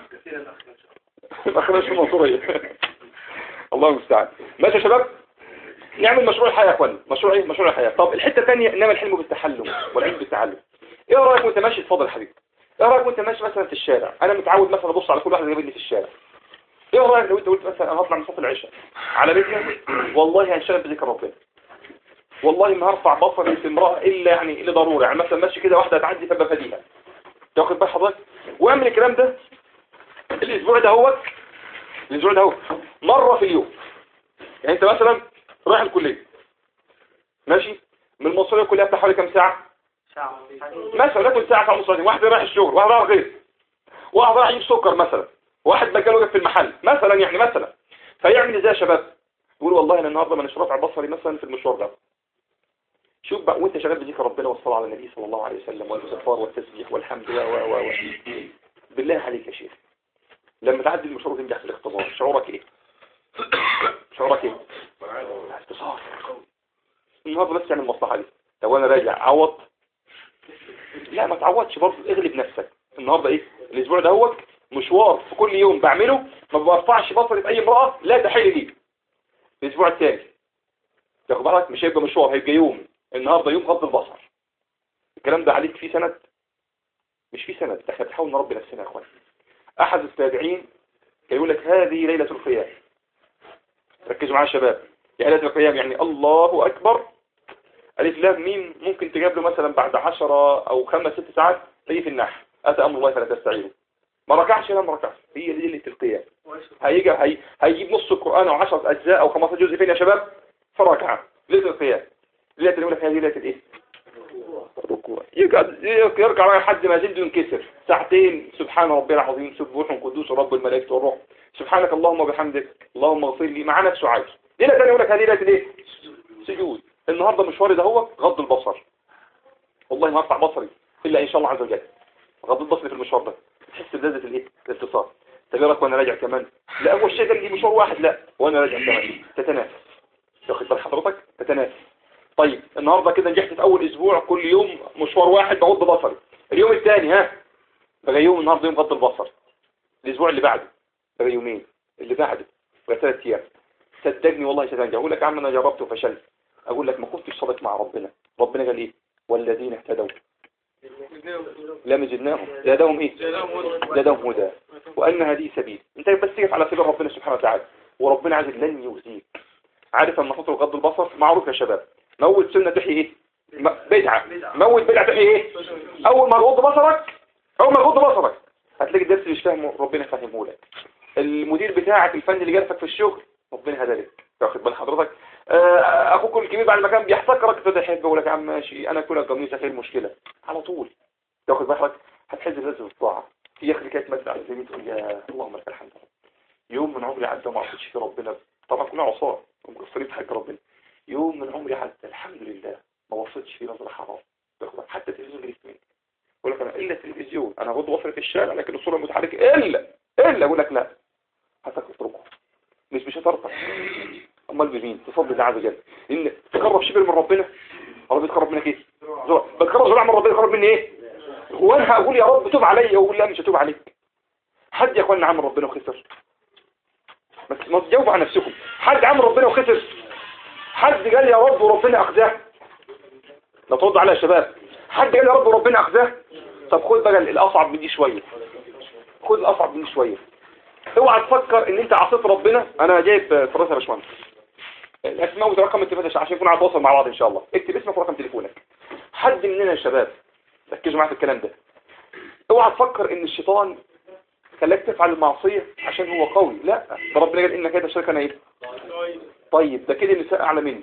الاخ مش المنصورية الله المستعان ماشي يا شباب نعمل مشروع الحياة يا اخوان مشروع ايه مشروع الحياة طب الحتة الثانية انما الحلم بالتحلم والعلم بالتعلم ايه رأيك وانت ماشي اتفضل يا حبيبي ايه رأيك وانت ماشي مثلا في الشارع انا متعود مثلا ابص على كل واحد جايبني في الشارع ايه رأيك لو انت قلت مثلا انا هطلع من صف العشاء على بيتنا والله هنشغل بذكر ربنا والله ما هرفع بصري في امرأة الا يعني الا ضروري يعني مثلا ماشي كده واحدة تعدي فبقى فديها تاخد بال حضرتك واعمل الكلام ده الاسبوع ده هو الاسبوع ده هو مرة في اليوم يعني انت مثلا رايح الكلية ماشي من المصرية الكلية بتاع حوالي كام ساعة ساعة مثلا لكن ساعة ساعة ونص واحد رايح الشغل واحد رايح غير واحد رايح يجيب سكر مثلا واحد مكانه واقف في المحل مثلا يعني مثلا فيعمل ازاي يا شباب يقول والله انا النهارده مانيش رافع بصري مثلا في المشوار ده شوف بقى وانت شغال بذكر ربنا والصلاه على النبي صلى الله عليه وسلم والاستغفار والتسبيح والحمد و و و و بالله عليك يا شيخ لما تعدي المشوار وتنجح في الاختبار شعورك ايه شعورك ايه انتصار النهارده بس تعمل المصلحه دي لو انا راجع عوض لا ما تعوضش برضه اغلب نفسك النهارده ايه الاسبوع ده هو مشوار في كل يوم بعمله ما برفعش بصري في اي امراه لا تحل لي الاسبوع الثاني تاخد بالك مش هيبقى مشوار هيبقى يوم النهارده يوم غض البصر الكلام ده عليك فيه سند مش فيه سند احنا بنحاول نربي نفسنا يا اخوان احد التابعين كان يقول لك هذه ليله القيام ركزوا معايا يا شباب يا ليله القيام يعني الله اكبر ألف لام ميم ممكن تجاب له مثلا بعد عشرة أو خمس ست ساعات تيجي في النحو أتى أمر الله فلا تستعينوا ما ركعش لا ما ركعش هي دي ليلة القيام هيجي هي هيجيب نص القرآن أو 10 أجزاء أو 15 جزء فين يا شباب فركعة ليلة القيام ليلة اللي يقول لك هذه ليلة الإيه؟ الركوع يقعد يرجع بقى لحد ما جلده ينكسر ساعتين سبحان ربي العظيم سبوح قدوس رب الملائكة والروح سبحانك اللهم وبحمدك اللهم اغفر لي مع نفسه عايش ليلة ثانية يقول لك هذه ليلة الإيه؟ سجود النهاردة مشواري ده هو غض البصر والله ما ارفع بصري الا ان شاء الله عز وجل غض البصر في المشوار ده تحس بلذة الايه الاتصال طب ايه رايك وانا راجع كمان لا اول شيء ده مشوار واحد لا وانا راجع كمان تتنافس واخد بال حضرتك تتنافس طيب النهارده كده نجحت في اول اسبوع كل يوم مشوار واحد بغض بصري اليوم الثاني ها بقى يوم النهارده يوم غض البصر الاسبوع اللي بعده بقى يومين اللي بعده بقى ثلاث ايام صدقني والله ستنجح اقول لك يا عم انا جربت وفشلت اقول لك ما كنتش صادق مع ربنا ربنا قال ايه والذين اهتدوا لم زدناهم زادهم ايه زادهم هدى وان هذه سبيل انت بس تقف على سبيل ربنا سبحانه وتعالى وربنا عز لن يؤذيك عارف ان خطر غض البصر معروف يا شباب موت سنه تحيي ايه م- بدعه موت بدعه تحيي ايه اول ما تغض بصرك اول ما تغض بصرك هتلاقي الدرس مش فاهمه ربنا فهمه لك المدير بتاعك الفني اللي جالسك في الشغل ربنا هدى لك واخد بال حضرتك آه، اخوك الكبير بعد ما كان بيحتقرك ابتدى يحب يقول لك يا عم ماشي انا كلك قميصك ايه المشكله على طول تاخد بالك هتحس بلذة الطاعه في اخر كانت مثل على الزميل تقول يا اللهم لك الحمد يوم من عمري عدى ما عصيتش في ربنا طبعا كلنا عصاه ومقصرين في حق ربنا يوم من عمري عدى الحمد لله ما بصيتش في نظره حرام تاخد بالك؟ حتى التلفزيون جريت مني يقول لك انا الا التلفزيون انا غض بصري في الشارع لكن الصوره المتحركه الا الا اقول لك لا هتتركه مش مش هترضى امال بمين بفضل الله عز وجل ان تقرب شبر من ربنا ربنا يتقرب منك ايه زرع بتقرب زرع من ربنا يتقرب مني ايه وانا هقول يا رب توب عليا واقول لا مش هتوب عليك حد يا اخوانا عمل ربنا وخسر بس ما تجاوبوا عن نفسكم حد عمل ربنا وخسر حد قال يا رب وربنا اخزاه لا ترد عليا يا شباب حد قال يا رب وربنا اخزاه طب خد بقى الاصعب من دي شويه خد الاصعب من دي شويه اوعى تفكر ان انت عصيت ربنا انا جايب فرصه يا باشمهندس الاسماء ورقم التليفون عشان نكون على تواصل مع بعض ان شاء الله اكتب اسمك ورقم تليفونك حد مننا يا شباب ركزوا معايا في الكلام ده اوعى تفكر ان الشيطان خلاك تفعل المعصية عشان هو قوي لا ده ربنا قال إن كده شركة ايه طيب ده كده النساء أعلى مني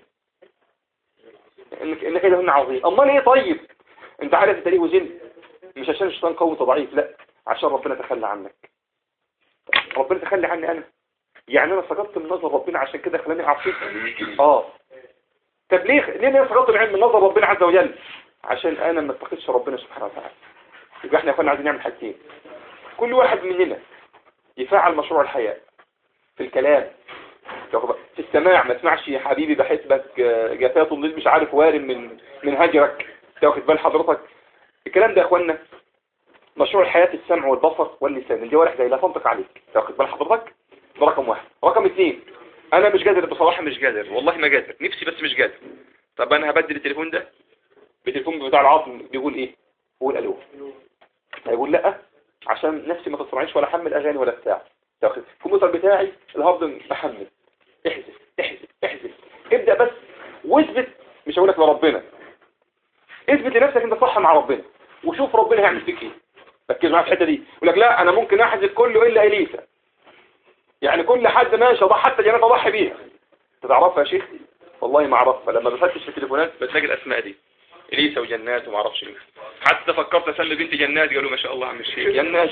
إن كده هن عظيم أمال إيه طيب أنت عارف أنت ليه وزن مش عشان الشيطان قوي ضعيف لا عشان ربنا تخلى عنك ربنا تخلى عني أنا يعني أنا سقطت من نظر ربنا عشان كده خلاني أعصيك آه طب ليه ليه انا سقطت من نظر ربنا عز وجل عشان أنا ما اتقيتش ربنا سبحانه وتعالى يبقى احنا كنا عايزين نعمل حاجتين كل واحد مننا يفعل مشروع الحياة في الكلام في السماع ما تسمعش يا حبيبي بحسبك جفاة الليل مش عارف وارم من من هجرك تاخد بال حضرتك الكلام ده يا اخوانا مشروع الحياة في السمع والبصر واللسان الجوارح زي لا تنطق عليك تاخد بال حضرتك ده رقم واحد رقم اثنين انا مش قادر بصراحة مش قادر والله ما قادر نفسي بس مش قادر طب انا هبدل التليفون ده بالتليفون بتاع العظم بيقول ايه بيقول الو هيقول لا عشان نفسي ما تصرعنيش ولا احمل اغاني ولا بتاع تاخد الكمبيوتر بتاعي الهارد محمل احذف احذف احذف ابدأ بس واثبت مش هقول لك لربنا اثبت لنفسك انت صح مع ربنا وشوف ربنا هيعمل فيك ايه ركز معايا في الحته دي يقول لك لا انا ممكن احذف كله الا اليسا يعني كل حد ماشي اضحي حتى جنات اضحي بيها انت تعرفها يا شيخ والله ما اعرفها لما بفتش في التليفونات بتلاقي الاسماء دي اليسا وجنات وما اعرفش ايه حتى فكرت اسمي بنتي جنات قالوا ما شاء الله عم الشيخ جنات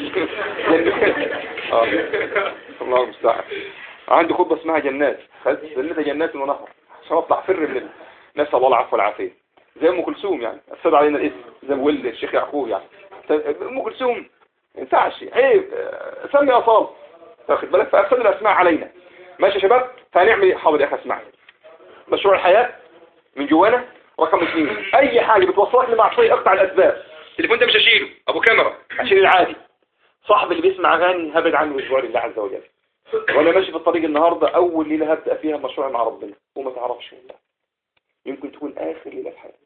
اه الله المستعان عندي خطبه اسمها جنات خدت سلتها جنات ونهر عشان اطلع فر من نسال الله العفو والعافيه زي ام كلثوم يعني افسد علينا الاسم زي ما ولد الشيخ يعقوب يعني ام كلثوم ما ينفعش عيب سمي اصال تاخد بالك فافسد الاسماء علينا ماشي يا شباب فهنعمل ايه حاضر يا اخي اسمعني مشروع الحياه من جوانا رقم اثنين اي حاجه بتوصلك لمعصيه اقطع الاسباب التليفون ده مش هشيله ابو كاميرا هشيل العادي صاحب اللي بيسمع اغاني هبعد عنه اسبوع لله عز وجل وانا ماشي في الطريق النهارده اول ليله هبدا فيها مشروع مع ربنا وما تعرفش والله يمكن تكون اخر ليله في حياتك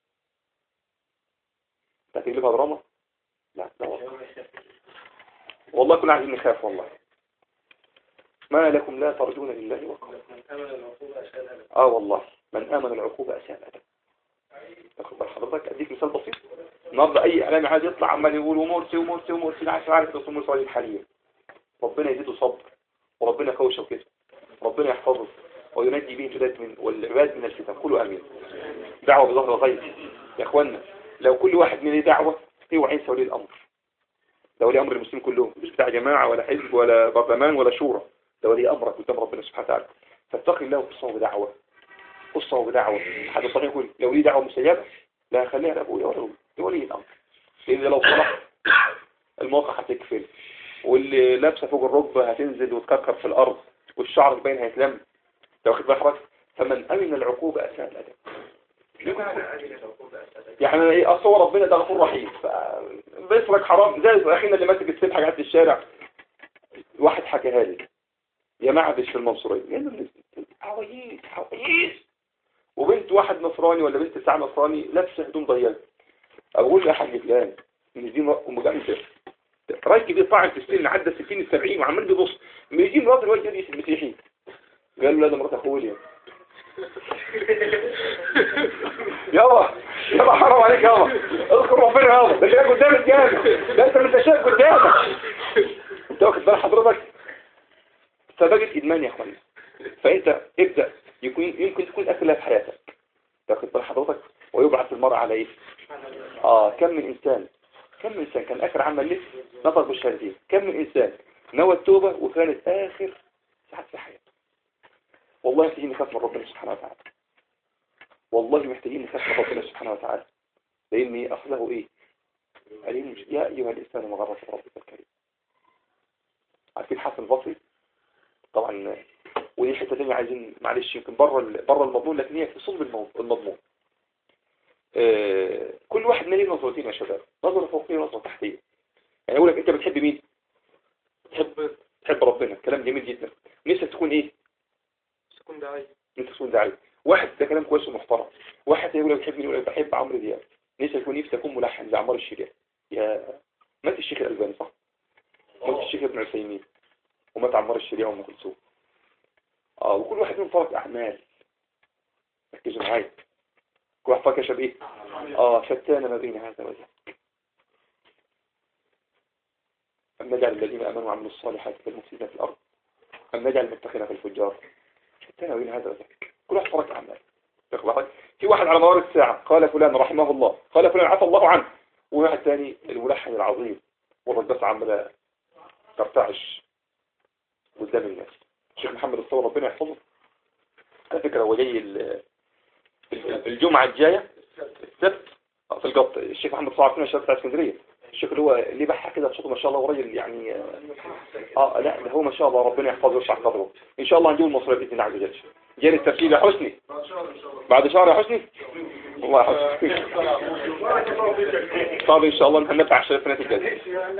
هتقلبها دراما لا لا والله والله كنا عايزين نخاف والله ما لكم لا ترجون لله وقال اه والله من امن العقوبه اساء الادب تاخد بال حضرتك اديك مثال بسيط النهارده اي اعلامي عادي يطلع عمال يقول ومرسي ومرسي ومرسي لا عارف عارف رسول مرسي الحاليه ربنا يزيده صبر وربنا يقوي شوكته ربنا يحفظه وينجي به العباد من والعباد من الفتن كله امين دعوه بظهر الغيب يا اخوانا لو كل واحد من دعوه هو عيسى ولي الامر ده ولي امر المسلمين كلهم مش بتاع جماعه ولا حزب ولا برلمان ولا شورى ده ولي امرك قدام ربنا سبحانه وتعالى فاتقي الله قصه بدعوه قصه بدعوه حد الطريق يقول لو لي دعوه مستجابه لا خليها لابويا ولا ولي الامر لان لو صلح الموقع هتكفل واللي لابسه فوق الركبه هتنزل وتكركر في الارض والشعر البين هيتلم لو واخد بالك فمن امن العقوبه اساء الادب يعني ايه اصل هو ربنا ده غفور رحيم بيسرق حرام زي اخينا اللي ماسك السلحه قاعد في الشارع واحد حكاها لي يا معبش في المنصوريه قال له عواييس عواييس وبنت واحد نصراني ولا بنت ساعه نصراني لابسه هدوم ضيقه اقول يا حاج فلان ان دي ام جامده راجل كبير طاعن في السن عدى 60 ال 70 وعمال بيبص ما يجي مرات الواد يدي المسيحي قال له لا ده مرات اخويا يابا يابا حرام عليك يابا اذكر ربنا يابا ده شايف قدام الجامع ده انت مش شايف قدامك انت واخد بال حضرتك فبقت ادمان يا اخواني فانت ابدا يكون يمكن تكون اكلها في حياتك تاخد بال حضرتك ويبعث المرء على ايه اه كم من انسان كم من انسان كان اخر عمل لسه نطق بالشهادتين كم من انسان نوى التوبه وكانت اخر ساعات في حياته والله محتاجين نخاف من ربنا سبحانه وتعالى والله محتاجين نخاف من ربنا سبحانه وتعالى لان اصله ايه قال يا ايها الانسان ما غرك ربك الكريم عارفين حسن البصري طبعا ودي حته ثانيه عايزين معلش يمكن بره بره المضمون لكن هي في صلب المضمون آه كل واحد ليه نظرتين يا شباب نظرة فوقية ونظرة تحتية يعني اقول لك انت بتحب مين تحب تحب ربنا كلام جميل جدا نفسك تكون ايه تكون داعي نفسك تكون داعي واحد ده كلام كويس ومحترم واحد يقول لك بتحب مين يقول لك بحب عمرو دياب نفسك يكون نفسك تكون ملحن زي عمار الشريعي يا مات الشيخ الألباني صح مات الشيخ ابن عثيمين ومات عمار الشريعي وام كلثوم اه وكل واحد منهم ترك اعمال ركزوا معايا كل واحد فاكر شباب ايه اه شتان ما بين هذا وذاك أم نجعل الذين آمنوا وعملوا الصالحات كالمفسدين في الأرض أم نجعل المتقين كالفجار التناوين هذا وذاك كل واحد فرق أعمال تاخد بالك؟ في واحد على مدار الساعة قال فلان رحمه الله قال فلان عفى الله عنه وواحد ثاني الملحن العظيم والرقص عمالة ترتعش قدام الناس الشيخ محمد الصور ربنا يحفظه على فكرة هو جاي ال- ال- الجمعة الجاية السبت في القط الشيخ محمد صعب فينا الشباب بتاع اسكندرية الشيخ اللي هو اللي بحى كده صوته ما شاء الله وراجل يعني اه لا ده هو ما شاء الله ربنا يحفظه ويرفع قدره ان شاء الله هنجيب المصرية بإذن الله عز وجل جاري الترتيب يا حسني بعد شهر يا حسني والله يا حسني طب ان شاء الله هننفع الشباب في الجاية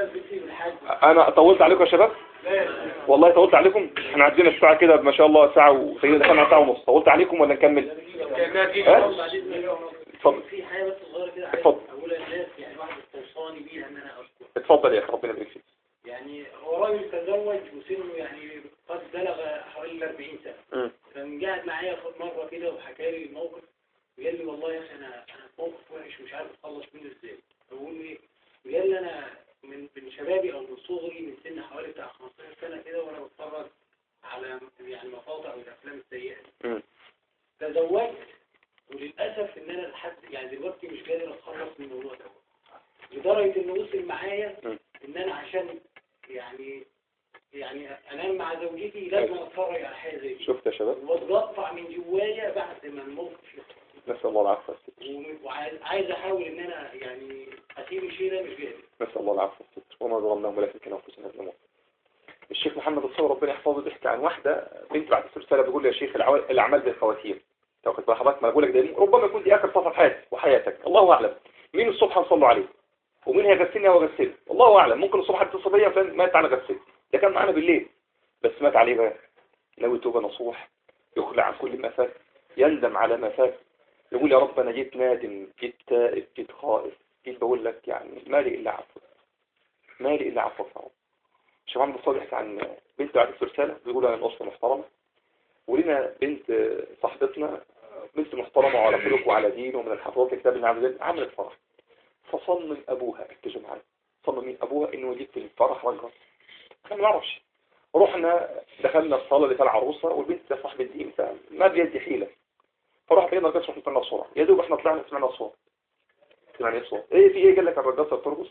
انا طولت عليكم يا شباب والله طولت عليكم احنا عندنا الساعة كده ما شاء الله ساعة وسيدنا دخلنا على ساعة ونص طولت عليكم ولا نكمل ها؟ اتفضل في حاجة بس صغيرة كده عايز اتفضل. أقولها للناس يعني واحد استوصاني بيها إن أنا أذكر اتفضل يا اخي ربنا يبارك فيك يعني هو راجل تزوج وسنه يعني قد بلغ حوالي 40 سنة مم. كان قاعد معايا في مرة كده وحكى لي الموقف وقال لي والله يا أخي أنا أنا في موقف وحش ومش عارف أتخلص منه إزاي بقول له إيه؟ قال لي أنا من من شبابي أو من صغري من سن حوالي بتاع 15 سنة كده وأنا بتفرج على يعني مقاطع والأفلام السيئة دي. مم. تزوجت وللأسف إن أنا لحد يعني دلوقتي مش قادر أتخلص من الموضوع ده لدرجة إنه وصل معايا مم. إن أنا عشان يعني يعني أنام مع زوجتي لازم أتفرج على حاجة زي دي شفت يا شباب واتقطع من جوايا بعد ما الموقف يخلص نسأل الله العفو والستر و- وعايز عايز أحاول إن أنا يعني أسيب الشيء ده مش قادر نسأل الله العفو والستر وما ظلمناهم ولكن كانوا انفسهم يظلمون الشيخ محمد الصور ربنا يحفظه بيحكي عن واحدة بنت بعد رسالة بيقول لي يا شيخ العوا- الأعمال بالخواتيم تاخد بال حضرتك ما بقول لك ده ربما يكون دي آخر صفحة حياتك وحياتك الله أعلم مين الصبح هنصلوا عليه ومين هيغسلني او اغسله الله اعلم ممكن الصبح هتصل بيا فلان مات على غسله ده كان معانا بالليل بس مات عليه بقى ناوي توبه نصوح يخلع عن كل ما فات يندم على ما فات يقول يا رب انا جيت نادم جيت تائب جيت خائف جيت بقول لك يعني مالي الا عفوك مالي الا عفوك يا رب شيخ محمد الصالح يحكي عن بنت بعتت رساله بيقول انا من اسره محترمه ولنا بنت صاحبتنا بنت محترمه وعلى خلق وعلى دين ومن الحفاظ كتاب الله عز وجل عملت فرح فصمم ابوها ركزوا معايا صمم مين ابوها انه يجيب في الفرح رجل احنا ما نعرفش رحنا دخلنا الصاله اللي فيها العروسه والبنت ده صاحب الدين فما بيدي حيله فراح بينا الرقص رحنا طلعنا بسرعه يا دوب احنا طلعنا سمعنا الصوت سمعنا الصوت ايه في ايه قال لك الرقاصه بترقص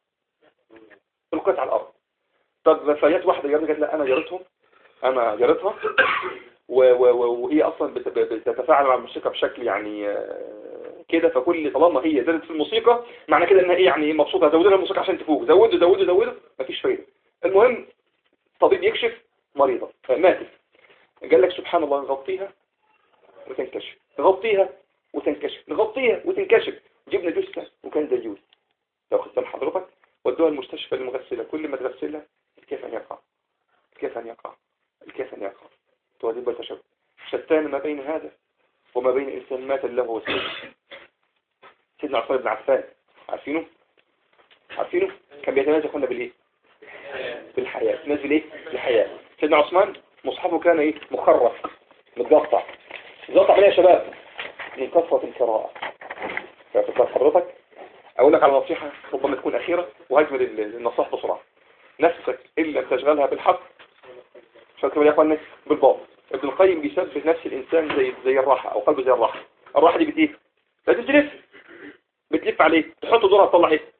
القت على الارض طب فجت واحده جابت قالت لا انا جارتهم انا جارتها و- و- و- وهي اصلا بت- بتتفاعل مع الموسيقى بشكل يعني آه، كده فكل طالما هي زادت في الموسيقى معنى كده انها ايه يعني إيه مبسوطه زودوا لها الموسيقى عشان تفوق زودوا زودوا زودوا مفيش فايده المهم طبيب يكشف مريضه ماتت قال لك سبحان الله نغطيها وتنكشف نغطيها وتنكشف نغطيها وتنكشف جبنا جثه وكان دجوج لو خدت حضرتك ودوها المستشفى المغسله كل ما تغسلها كيف ان يقع كيف ان يقع كيف ان يقع تواجب والتشبه شتان ما بين هذا وما بين إنسان مات له وسيد سيدنا عثمان بن عفان عارفينه عارفينه كان بيتنازل قلنا بالإيه بالحياة تنازل إيه بالحياة سيدنا عثمان مصحفه كان إيه مخرف متقطع متقطع من إيه يا شباب من كثرة القراءة فاكر حضرتك أقول لك على نصيحة ربما تكون أخيرة وهجمل النصائح بسرعة نفسك إلا تشغلها بالحق فاكر يا اخوانا بالباطل ابن القيم بيثبت نفس الانسان زي زي الراحه او قلبه زي الراحه الراحه دي بتيه لازم تلف بتلف عليه تحط دورها تطلع ايه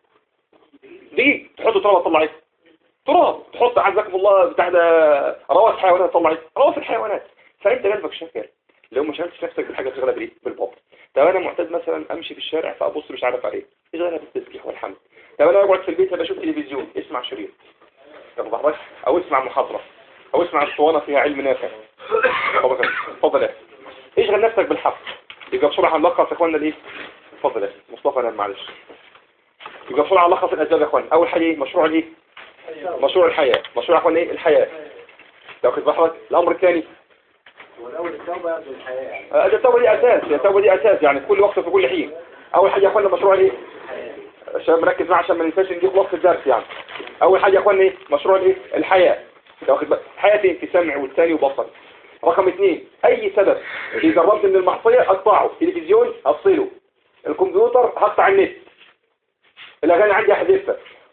دي تحط تراب تطلع ايه تراب تحط عزكم الله بتاع ده رواسي حيوانات تطلع ايه رواسي الحيوانات فانت قلبك شغال لو ما شغلتش نفسك بالحاجه تشغلها بالايه بالباطل طب انا معتاد مثلا امشي في الشارع فابص مش عارف عليه اشغلها بالتسبيح والحمد طب انا اقعد في البيت بشوف تلفزيون اسمع شريط طب بحرك او اسمع محاضره او اسمع الصوانة فيها علم نافع اتفضل يا أخي. اتفضل يا أخي. اشغل نفسك بالحق يبقى بسرعة هنلخص يا اخوانا الايه اتفضل يا أخي. مصطفى نام معلش يبقى بسرعة نلخص الاسباب يا اخوانا اول حاجة ايه مشروع الايه مشروع الحياة مشروع يا اخوانا ايه الحياة تاخد بحرك الامر الثاني والأول التوبة بالحياة آه، ده التوبة دي اساس هي التوبة دي اساس يعني في كل وقت في كل حين اول حاجة يا اخوانا مشروع الايه عشان مركز معاه عشان ما ننساش نجيب وقت الدرس يعني اول حاجة يا اخوانا ايه مشروع الايه الحياة واخد بالك حياتي في سمع والثاني وبصر رقم اثنين اي سبب اذا قربت من المعصية اقطعه تلفزيون افصله الكمبيوتر هقطع النت الاغاني عندي احذفها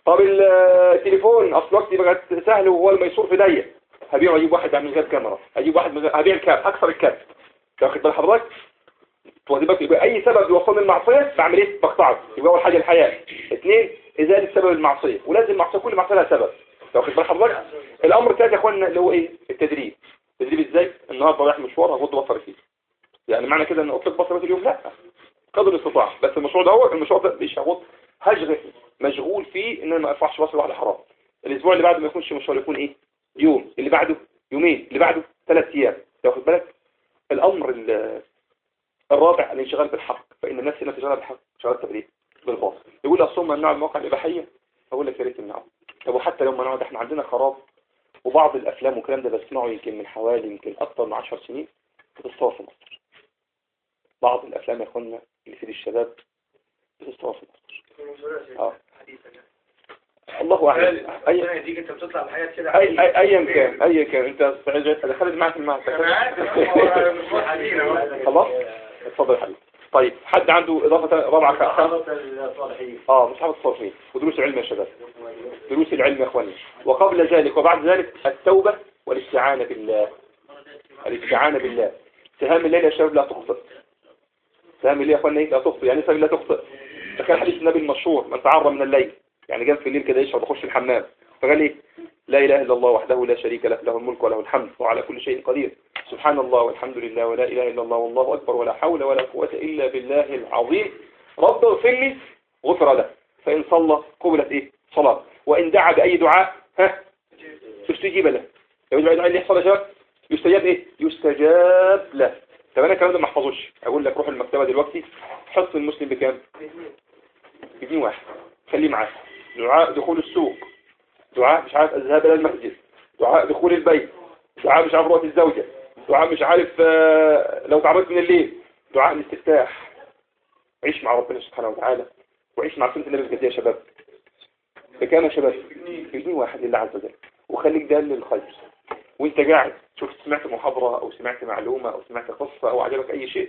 طب التليفون اصل دلوقتي بقت سهل وهو الميسور في ضيق هبيع واجيب واحد من غير كاميرا هجيب واحد من غير هبيع الكاب اكسر الكاب واخد بال حضرتك واخد بالك يبقى اي سبب يوصلني المعصيه بعمل ايه بقطعه يبقى اول حاجه الحياه اثنين ازاله سبب المعصيه ولازم المعصيه كل معصيه لها سبب واخد بال حضرتك الامر الثالث يا اخوانا اللي هو ايه التدريب التدريب ازاي النهارده رايح مشوار هغض بصري فيه يعني معنى كده ان اطلق بصري اليوم لا قدر الاستطاع بس المشروع ده هو المشروع ده مش هغض هشغل مشغول فيه ان انا ما ارفعش بصري واحده حرام الاسبوع اللي بعده ما يكونش مشوار يكون ايه يوم اللي بعده يومين اللي بعده ثلاث ايام واخد بالك الامر ال- الرابع الانشغال بالحق فان الناس هنا تشغل بالحق شغال تبريد بالباطل يقول اصل هم منعوا المواقع الاباحيه اقول لك يا ريت يمنعوا طب وحتى لو منعوا ده احنا عندنا خراب وبعض الافلام والكلام ده بسمعه يمكن من حوالي يمكن اكثر من 10 سنين بتتصور في مصر بعض الافلام يا اخوانا اللي في الشباب بتتصور في مصر اه الله اعلم اي دي انت بتطلع بحاجات كده اي اي ايا كان ايا كان انت دخلت معك في المعهد خلاص اتفضل يا حبيبي طيب حد عنده اضافه رابعه كأخر اه مش حافظ الصالحين ودروس العلم يا شباب دروس العلم يا اخواني وقبل ذلك وبعد ذلك التوبة والاستعانة بالله الاستعانة بالله سهام الليل يا شباب لا تخطئ سهام الليل يا اخواني لا تخطئ يعني سهام لا تخطئ فكان حديث النبي المشهور من تعرى من الليل يعني جاب في الليل كده يشرب يخش الحمام فقال ايه لا اله الا الله وحده لا شريك له له الملك وله الحمد وعلى كل شيء قدير سبحان الله والحمد لله ولا اله الا الله والله اكبر ولا حول ولا قوه الا بالله العظيم رب اغفر لي غفر له فان صلى قبلت ايه صلاه وان دعا باي دعاء ها استجيب له لو دعاء دعاء اللي يحصل يا شباب يستجاب ايه يستجاب له طب انا الكلام ده ما احفظوش اقول لك روح المكتبه دلوقتي حصن المسلم بكام بجنيه واحد خليه معاك دعاء دخول السوق دعاء مش عارف الذهاب الى المسجد دعاء دخول البيت دعاء مش عارف رؤية الزوجة دعاء مش عارف آه، لو تعبت من الليل دعاء الاستفتاح عيش مع ربنا سبحانه وتعالى وعيش مع سنة النبي الجديد يا شباب بكام يا شباب بجنيه واحد لله عز وجل وخليك دال للخير وانت قاعد شوف سمعت محاضرة او سمعت معلومة او سمعت قصة او عجبك اي شيء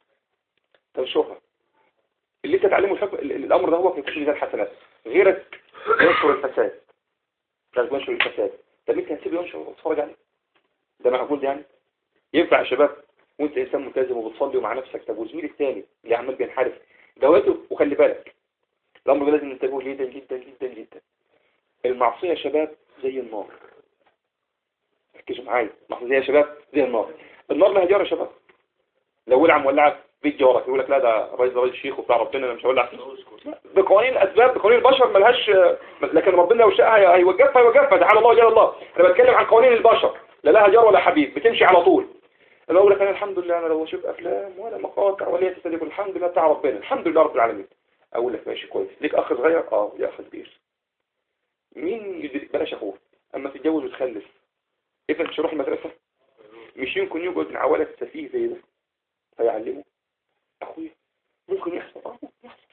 تنشرها اللي انت تعلمه الحكم ال- ال- الامر ده هو في كل ميزان حسنات غيرك ينشر الفساد لازم ينشر الفساد طب انت هتسيبه ينشر وتتفرج عليه ده معقول ده يعني ينفع يا شباب وانت انسان ملتزم وبتصلي ومع نفسك طب وزميل الثاني اللي عمال بينحرف دواته وخلي بالك الامر ده لازم ننتبهه جدا جدا جدا جدا المعصيه يا شباب زي النار ركزوا معايا المعصيه زي يا شباب زي النار النار لها جار يا شباب لو ولع مولعه بيت جارك يقول لك لا ده الراجل ده راجل شيخ وبتاع ربنا انا مش هولع فيه لا، بقوانين الاسباب بقوانين البشر ملهاش لكن ربنا لو شاء هي- هيوقفها هيوقفها تعالى الله جل الله انا بتكلم عن قوانين البشر لا لها جار ولا حبيب بتمشي على طول انا اقول لك انا الحمد لله انا لو اشوف افلام ولا مقاطع ولا يتسلك الحمد لله بتاع ربنا الحمد لله رب العالمين اقول لك ماشي كويس ليك اخ صغير اه يا اخ كبير مين يدري بلاش اخوه اما تتجوز وتخلف ايه مش يروح المدرسه مش يمكن يقعد مع ولد سفيه زي ده فيعلمه اخويا ممكن يحصل اه ممكن يحصل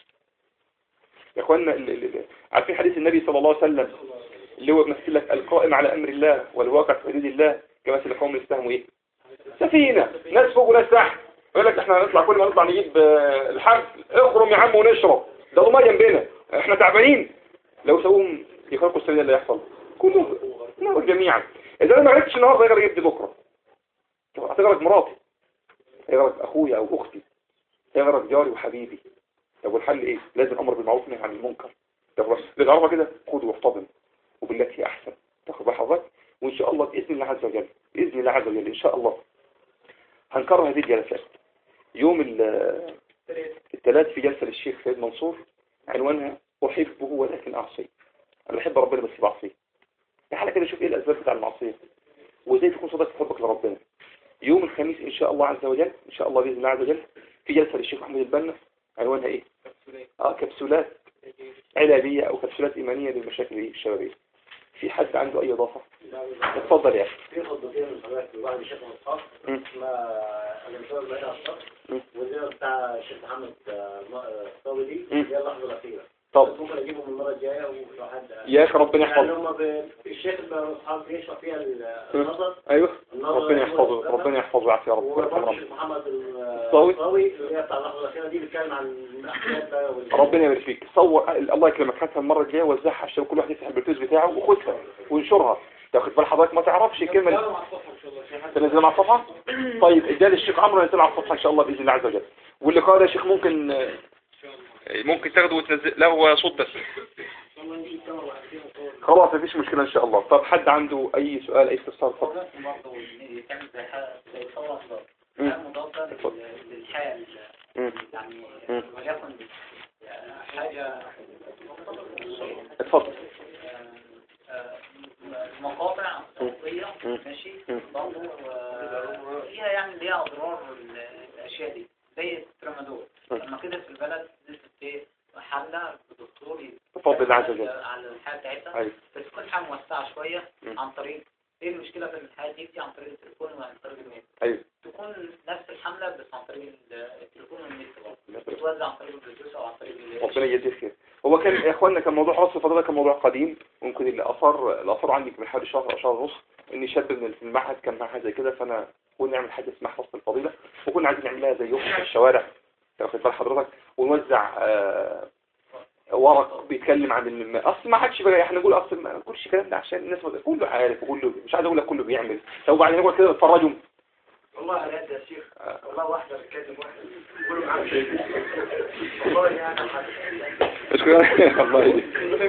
يا اخوانا ال- ال- ال- عارفين حديث النبي صلى الله عليه وسلم اللي هو بيمثل لك القائم على امر الله والواقع في حدود الله كمثل قوم استهموا ايه سفينه ناس فوق وناس تحت يقول لك احنا هنطلع كل ما نطلع نجيب آه، الحرب اخرم يا عم ونشرب ده الميه جنبنا احنا تعبانين لو سووهم يخرقوا السفينه اللي هيحصل كله نار جميعا اذا انا ما عرفتش النهارده يغرق يدي بكره طب هتغرق مراتي هيغرق اخويا او اختي هيغرق جاري وحبيبي طب والحل ايه لازم امر بالمعروف والنهي عن المنكر طب للعرفه كده خد واحتضن وبالتي هي احسن تاخد بقى حضرتك وان شاء الله باذن الله عز وجل باذن الله عز وجل ان شاء الله هنكرر هذه الجلسات يوم ال- الثلاث في جلسه للشيخ سيد منصور عنوانها احبه ولكن اعصيه انا بحب ربنا بس بعصيه تعالى كده شوف ايه الاسباب بتاع المعصيه وازاي تكون صادق في حبك لربنا يوم الخميس ان شاء الله عز وجل ان شاء الله باذن الله عز وجل في جلسه للشيخ محمد البنا عنوانها ايه اه كبسولات علاجيه او كبسولات ايمانيه للمشاكل إيه؟ الشبابيه في حد عنده اي اضافه اتفضل يا اخي في خطبتين من حضرتك لواحد الشيخ مصطفى مم. اسمها الانشار بعيد عن الشر مم. واللي بتاع الشيخ محمد آه، م- آه، الصاوي دي مم. هي اللحظه الاخيره طب بس ممكن اجيبهم المره الجايه ولو حد يا اخي ربنا يعني يحفظه هم ب- الشيخ اللي اصحاب بيشرح فيها ال- النظر ايوه النظر ربنا يحفظه ربنا يحفظه ويعافيه يا رب وبرضه ويرحم ربنا الشيخ محمد صاوي؟ صاوي اللي هي بتاع اللحظة الأخيرة دي بيتكلم عن الأحداث بقى وال- ربنا يبارك فيك صور الله يكرمك هاتها المره الجايه وزعها على الشباب كل واحد يفتح البلوتوث بتاعه وخدها وانشرها تاخد بال حضرتك ما تعرفش الكلمه اللي لا، مع الصفحة ان شاء الله في حد تنزلها مع الصفحه طيب اديها للشيخ عمرو ينزلها على الصفحه ان شاء الله باذن الله عز وجل واللقاء ده يا شيخ ممكن ممكن تاخده وتنزل لا هو صوت بس والله نجي نتصور واحد فيهم نصور خلاص مفيش مشكله ان شاء الله طب حد عنده اي سؤال اي استفسار اتفضل برضه يتعمل زي حاجة زي ثورة أخضر مم. حاجة مضادة اتفضل. لل- للحال مم. يعني مم. وليكن حاجة اتفضل آه، مقاطع صوتية مم. ماشي مم. برضه آه، فيها يعني ليها أضرار ال- الأشياء دي زي الترامادول مم. لما كده في البلد نزلت إيه حملة بدكتور بفضل الله عز وجل على الحالة بتاعتها ايوه بس تكون حاجة موسعة شوية مم. عن طريق ايه المشكلة في الحالة دي دي عن طريق التليفون وعن طريق النت ايوه تكون نفس الحملة بس عن طريق ال- التليفون والنت برضه بتوزع عن طريق البلوتوث او عن طريق ال- ربنا يجزيه خير هو كان يا اخوانا كان موضوع رأس الفضيلة كان موضوع قديم ممكن اللي اثر اللي اثر عندي من حوالي شهر او شهر ونص ان شاب من في المعهد كان معاه زي كده فانا كنا نعمل حاجه اسمها حفظ الفضيلة وكنا عايزين نعملها زي يوم في الشوارع واخد بال حضرتك ونوزع آه، ورق بيتكلم عن الم... اصل ما حدش بقى احنا نقول اصل ما نقولش الكلام ده عشان الناس ما- كله عارف وكله مش عايز اقول لك كله بيعمل لو بعدين نقول كده اتفرجوا والله على قد يا شيخ والله واحدة بتكلم واحد كله معاه شيء والله يعني حد اشكرا الله يهديك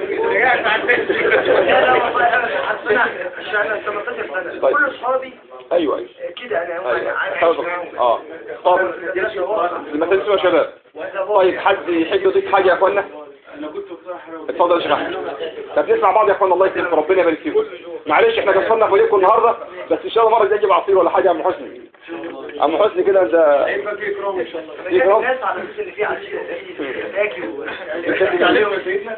لا لا والله ابدا حسنا عشان 18 سنة طيب. كل اصحابي ايوه ايوه كده انا ايوه عايش حاضر. معاهم اه طب المثل يا شباب طيب حد يحب يضيف حاجه يا اخوانا انا كنت بصراحه اتفضل يا شيخ احمد طب نسمع بعض يا اخوانا الله يكرمكم ربنا يبارك فيكم معلش احنا قصرنا في ليكم النهارده بس ان شاء الله مره جايه اجيب عصير ولا حاجه يا عم حسني عم حسني كده انت هيبقى في اكرام ان شاء الله في كرام؟ الناس على الناس اللي فيه عشيرة تاكل بتشكك عليهم يا سيدنا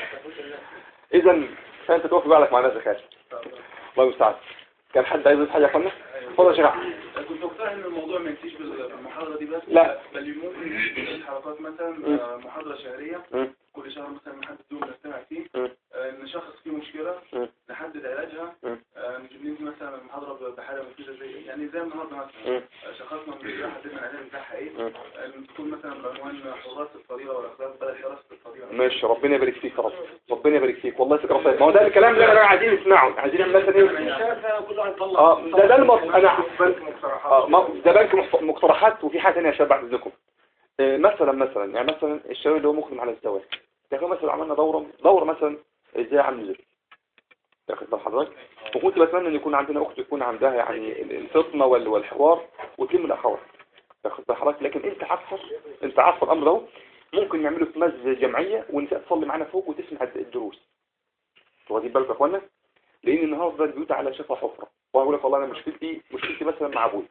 اذا فانت توفي بالك مع نفسك يا اخي الله المستعان كان حد عايز يضيف حاجه يا اخوانا اتفضل يا شيخ احمد كنت مقتنع ان الموضوع ما ينتهيش بالمحاضره دي بس لا. بل ممكن يكون حلقات مثلا مم. آه، محاضره شهريه مم. كل شهر مثلا نحدد يوم نجتمع فيه مم. آه، نشخص فيه مشكله مم. نحدد علاجها مم. آه، نجيب ننهي مثلا المحاضره ب- بحاله مفيده زي يعني زي النهارده مثلا مم. آه، شخصنا المشكله حددنا العلاج بتاعها ايه مم. آه، تكون مثلا بعنوان حراس الفريضه والاخلاق بدل حراسه الفريضه ماشي ربنا يبارك فيك يا رب ربنا يبارك فيك والله فكره طيب ما هو ده الكلام اللي احنا عايزين نسمعه عايزين نعمل مثلا ايه كل واحد يطلع اه ده ده المط... انا بنك مقترحات اه ما- ده بنك مح- مقترحات وفي حاجه ثانيه يا شباب بعد اذنكم آه، مثلا مثلا يعني مثلا الشباب اللي هو مقدم على الزواج تخيل مثلا عملنا دوره دوره مثلا ازاي اعمل زوج تاخد بال حضرتك وكنت بتمنى ان يكون عندنا اخت يكون عندها يعني ال- الفطنه وال- والحوار وتلم الاخوات تاخد بال حضرتك لكن انت عصر انت عصر الامر ده ممكن نعمله في مسجد جمعيه والنساء تصلي معانا فوق وتسمع الدروس واخدين بالكم يا اخوانا لان النهارده البيوت على شفا حفره واقول لك والله انا مشكلتي مشكلتي مثلا مع ابوي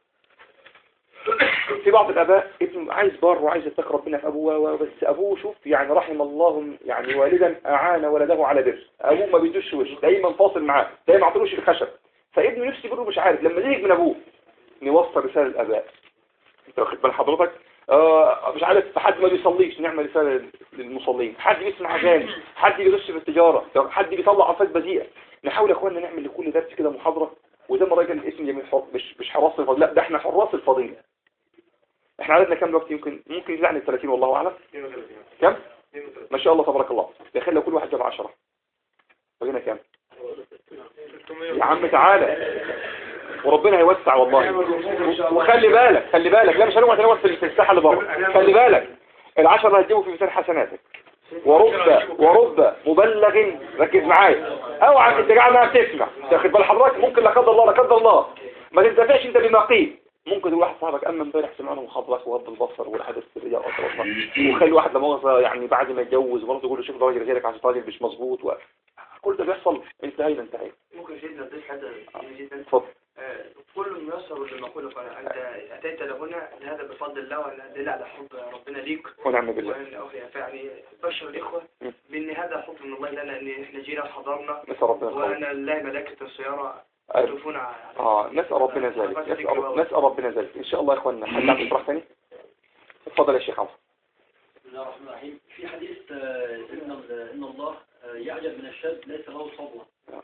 في بعض الاباء ابنه عايز بار وعايز يتقي ربنا في ابوه و- بس ابوه شوف يعني رحم الله يعني والدا اعان ولده على بر ابوه ما بيدوش وش دايما فاصل معاه دايما ما عطلوش الخشب فابنه نفسه يقول له مش عارف لما زهق من ابوه نوصل رساله الاباء انت واخد بال حضرتك آه مش عارف حد ما بيصليش نعمل رساله للمصلين حد بيسمع اغاني حد بيغش في التجاره حد بيطلع الفاظ بذيئه نحاول يا اخوانا نعمل لكل درس كده محاضره وزي ما الراجل الاسم جميل حر... مش مش حراس الفضيله لا ده احنا حراس الفضيله احنا عددنا كام دلوقتي يمكن ممكن يزيد عن ال 30 والله اعلم كم ما شاء الله تبارك الله تخيل لو كل واحد جاب 10 بقينا كام يا عم تعالى وربنا هيوسع والله وخلي بالك خلي بالك لا مش هنقعد هنقعد في في الساحه اللي بره خلي بالك العشرة اللي هتجيبوا في ميزان حسناتك ورب ورب مبلغ ركز معايا اوعى انت قاعد معايا بتسمع تاخد بال حضرتك ممكن لا قدر الله لا قدر الله ما تنتفعش انت بما قيل ممكن تقول واحد صاحبك اما امبارح سمعنا محاضرات وغض البصر والحدث السريه واطرافها وخلي واحد لا مؤاخذه يعني بعد ما يتجوز برضه يقول له شوف ده راجل غيرك عشان راجل مش مظبوط و... كل ده بيحصل انتهينا انتهينا ممكن سيدنا تضيف حاجة جدا اتفضل آه، كل ميسر لما قوله فأنت أتيت لهنا لهذا بفضل الله وأن دل على حب ربنا ليك ونعم بالله وأن أخي يعني بشر الإخوة م. بأن هذا حب من الله لنا أن إحنا جينا حضرنا نسأل ربنا الخير وأن الله ملائكة السيارة أيوة. يطوفون على اه نسأل ربنا ذلك نسأل, نسأل ربنا ذلك ان شاء الله يا اخوانا حد عنده اشراح ثاني اتفضل يا شيخ عمرو بسم الله الرحمن الرحيم في حديث آه، ان ال- ان الله آه، يعجب من الشاب ليس له صبوه آه.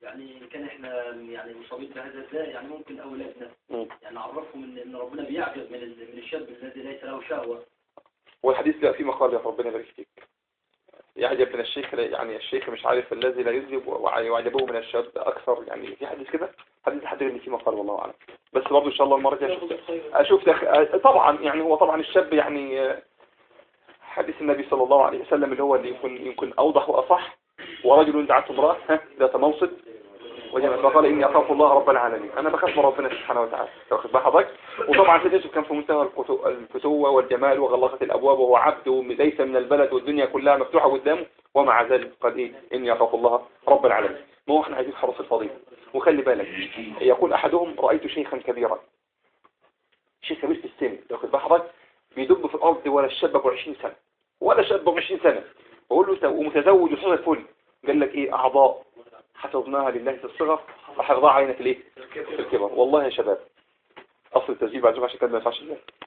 يعني كان احنا يعني مصابين بهذا الداء يعني ممكن اولادنا مم. يعني نعرفهم ان ان ربنا بيعجب من ال- من الشاب الذي ليس له شهوه والحديث لا فيه مقال يا ربنا يبارك فيك يعجب من الشيخ يعني الشيخ مش عارف الذي لا يذنب ويعجبه من الشاب أكثر يعني في حديث كده حديث حد ان فيه مقال والله أعلم بس برضه إن شاء الله المرة الجاية ياخذ أشوف الخير أشوف دخ... طبعا يعني هو طبعا الشاب يعني آه، حديث النبي صلى الله عليه وسلم اللي هو اللي يكون يمكن أوضح وأصح ورجل دعته امرأة ها، ذات موصد وجمع فقال إني أخاف الله رب العالمين أنا بخاف من ربنا سبحانه وتعالى واخد بال حضرتك وطبعا سيدنا يوسف كان في منتهى الفتو- الفتوة والجمال وغلقت الأبواب وهو عبد ليس من البلد والدنيا كلها مفتوحة قدامه ومع ذلك قال إيه إني أخاف الله رب العالمين ما هو احنا عايزين حرس الفضيل وخلي بالك يقول أحدهم رأيت شيخا كبيرا شيخ كبير في السن واخد بال حضرتك بيدب في الأرض ولا الشاب أبو 20 سنة ولا شاب أبو 20 سنة بقول له تو- ومتزوج وصغر الفل قال لك إيه أعضاء حفظناها لله في الصغر وحفظها علينا في الايه في الكبر والله يا شباب اصل التسجيل بعد عشان كده ما ينفعش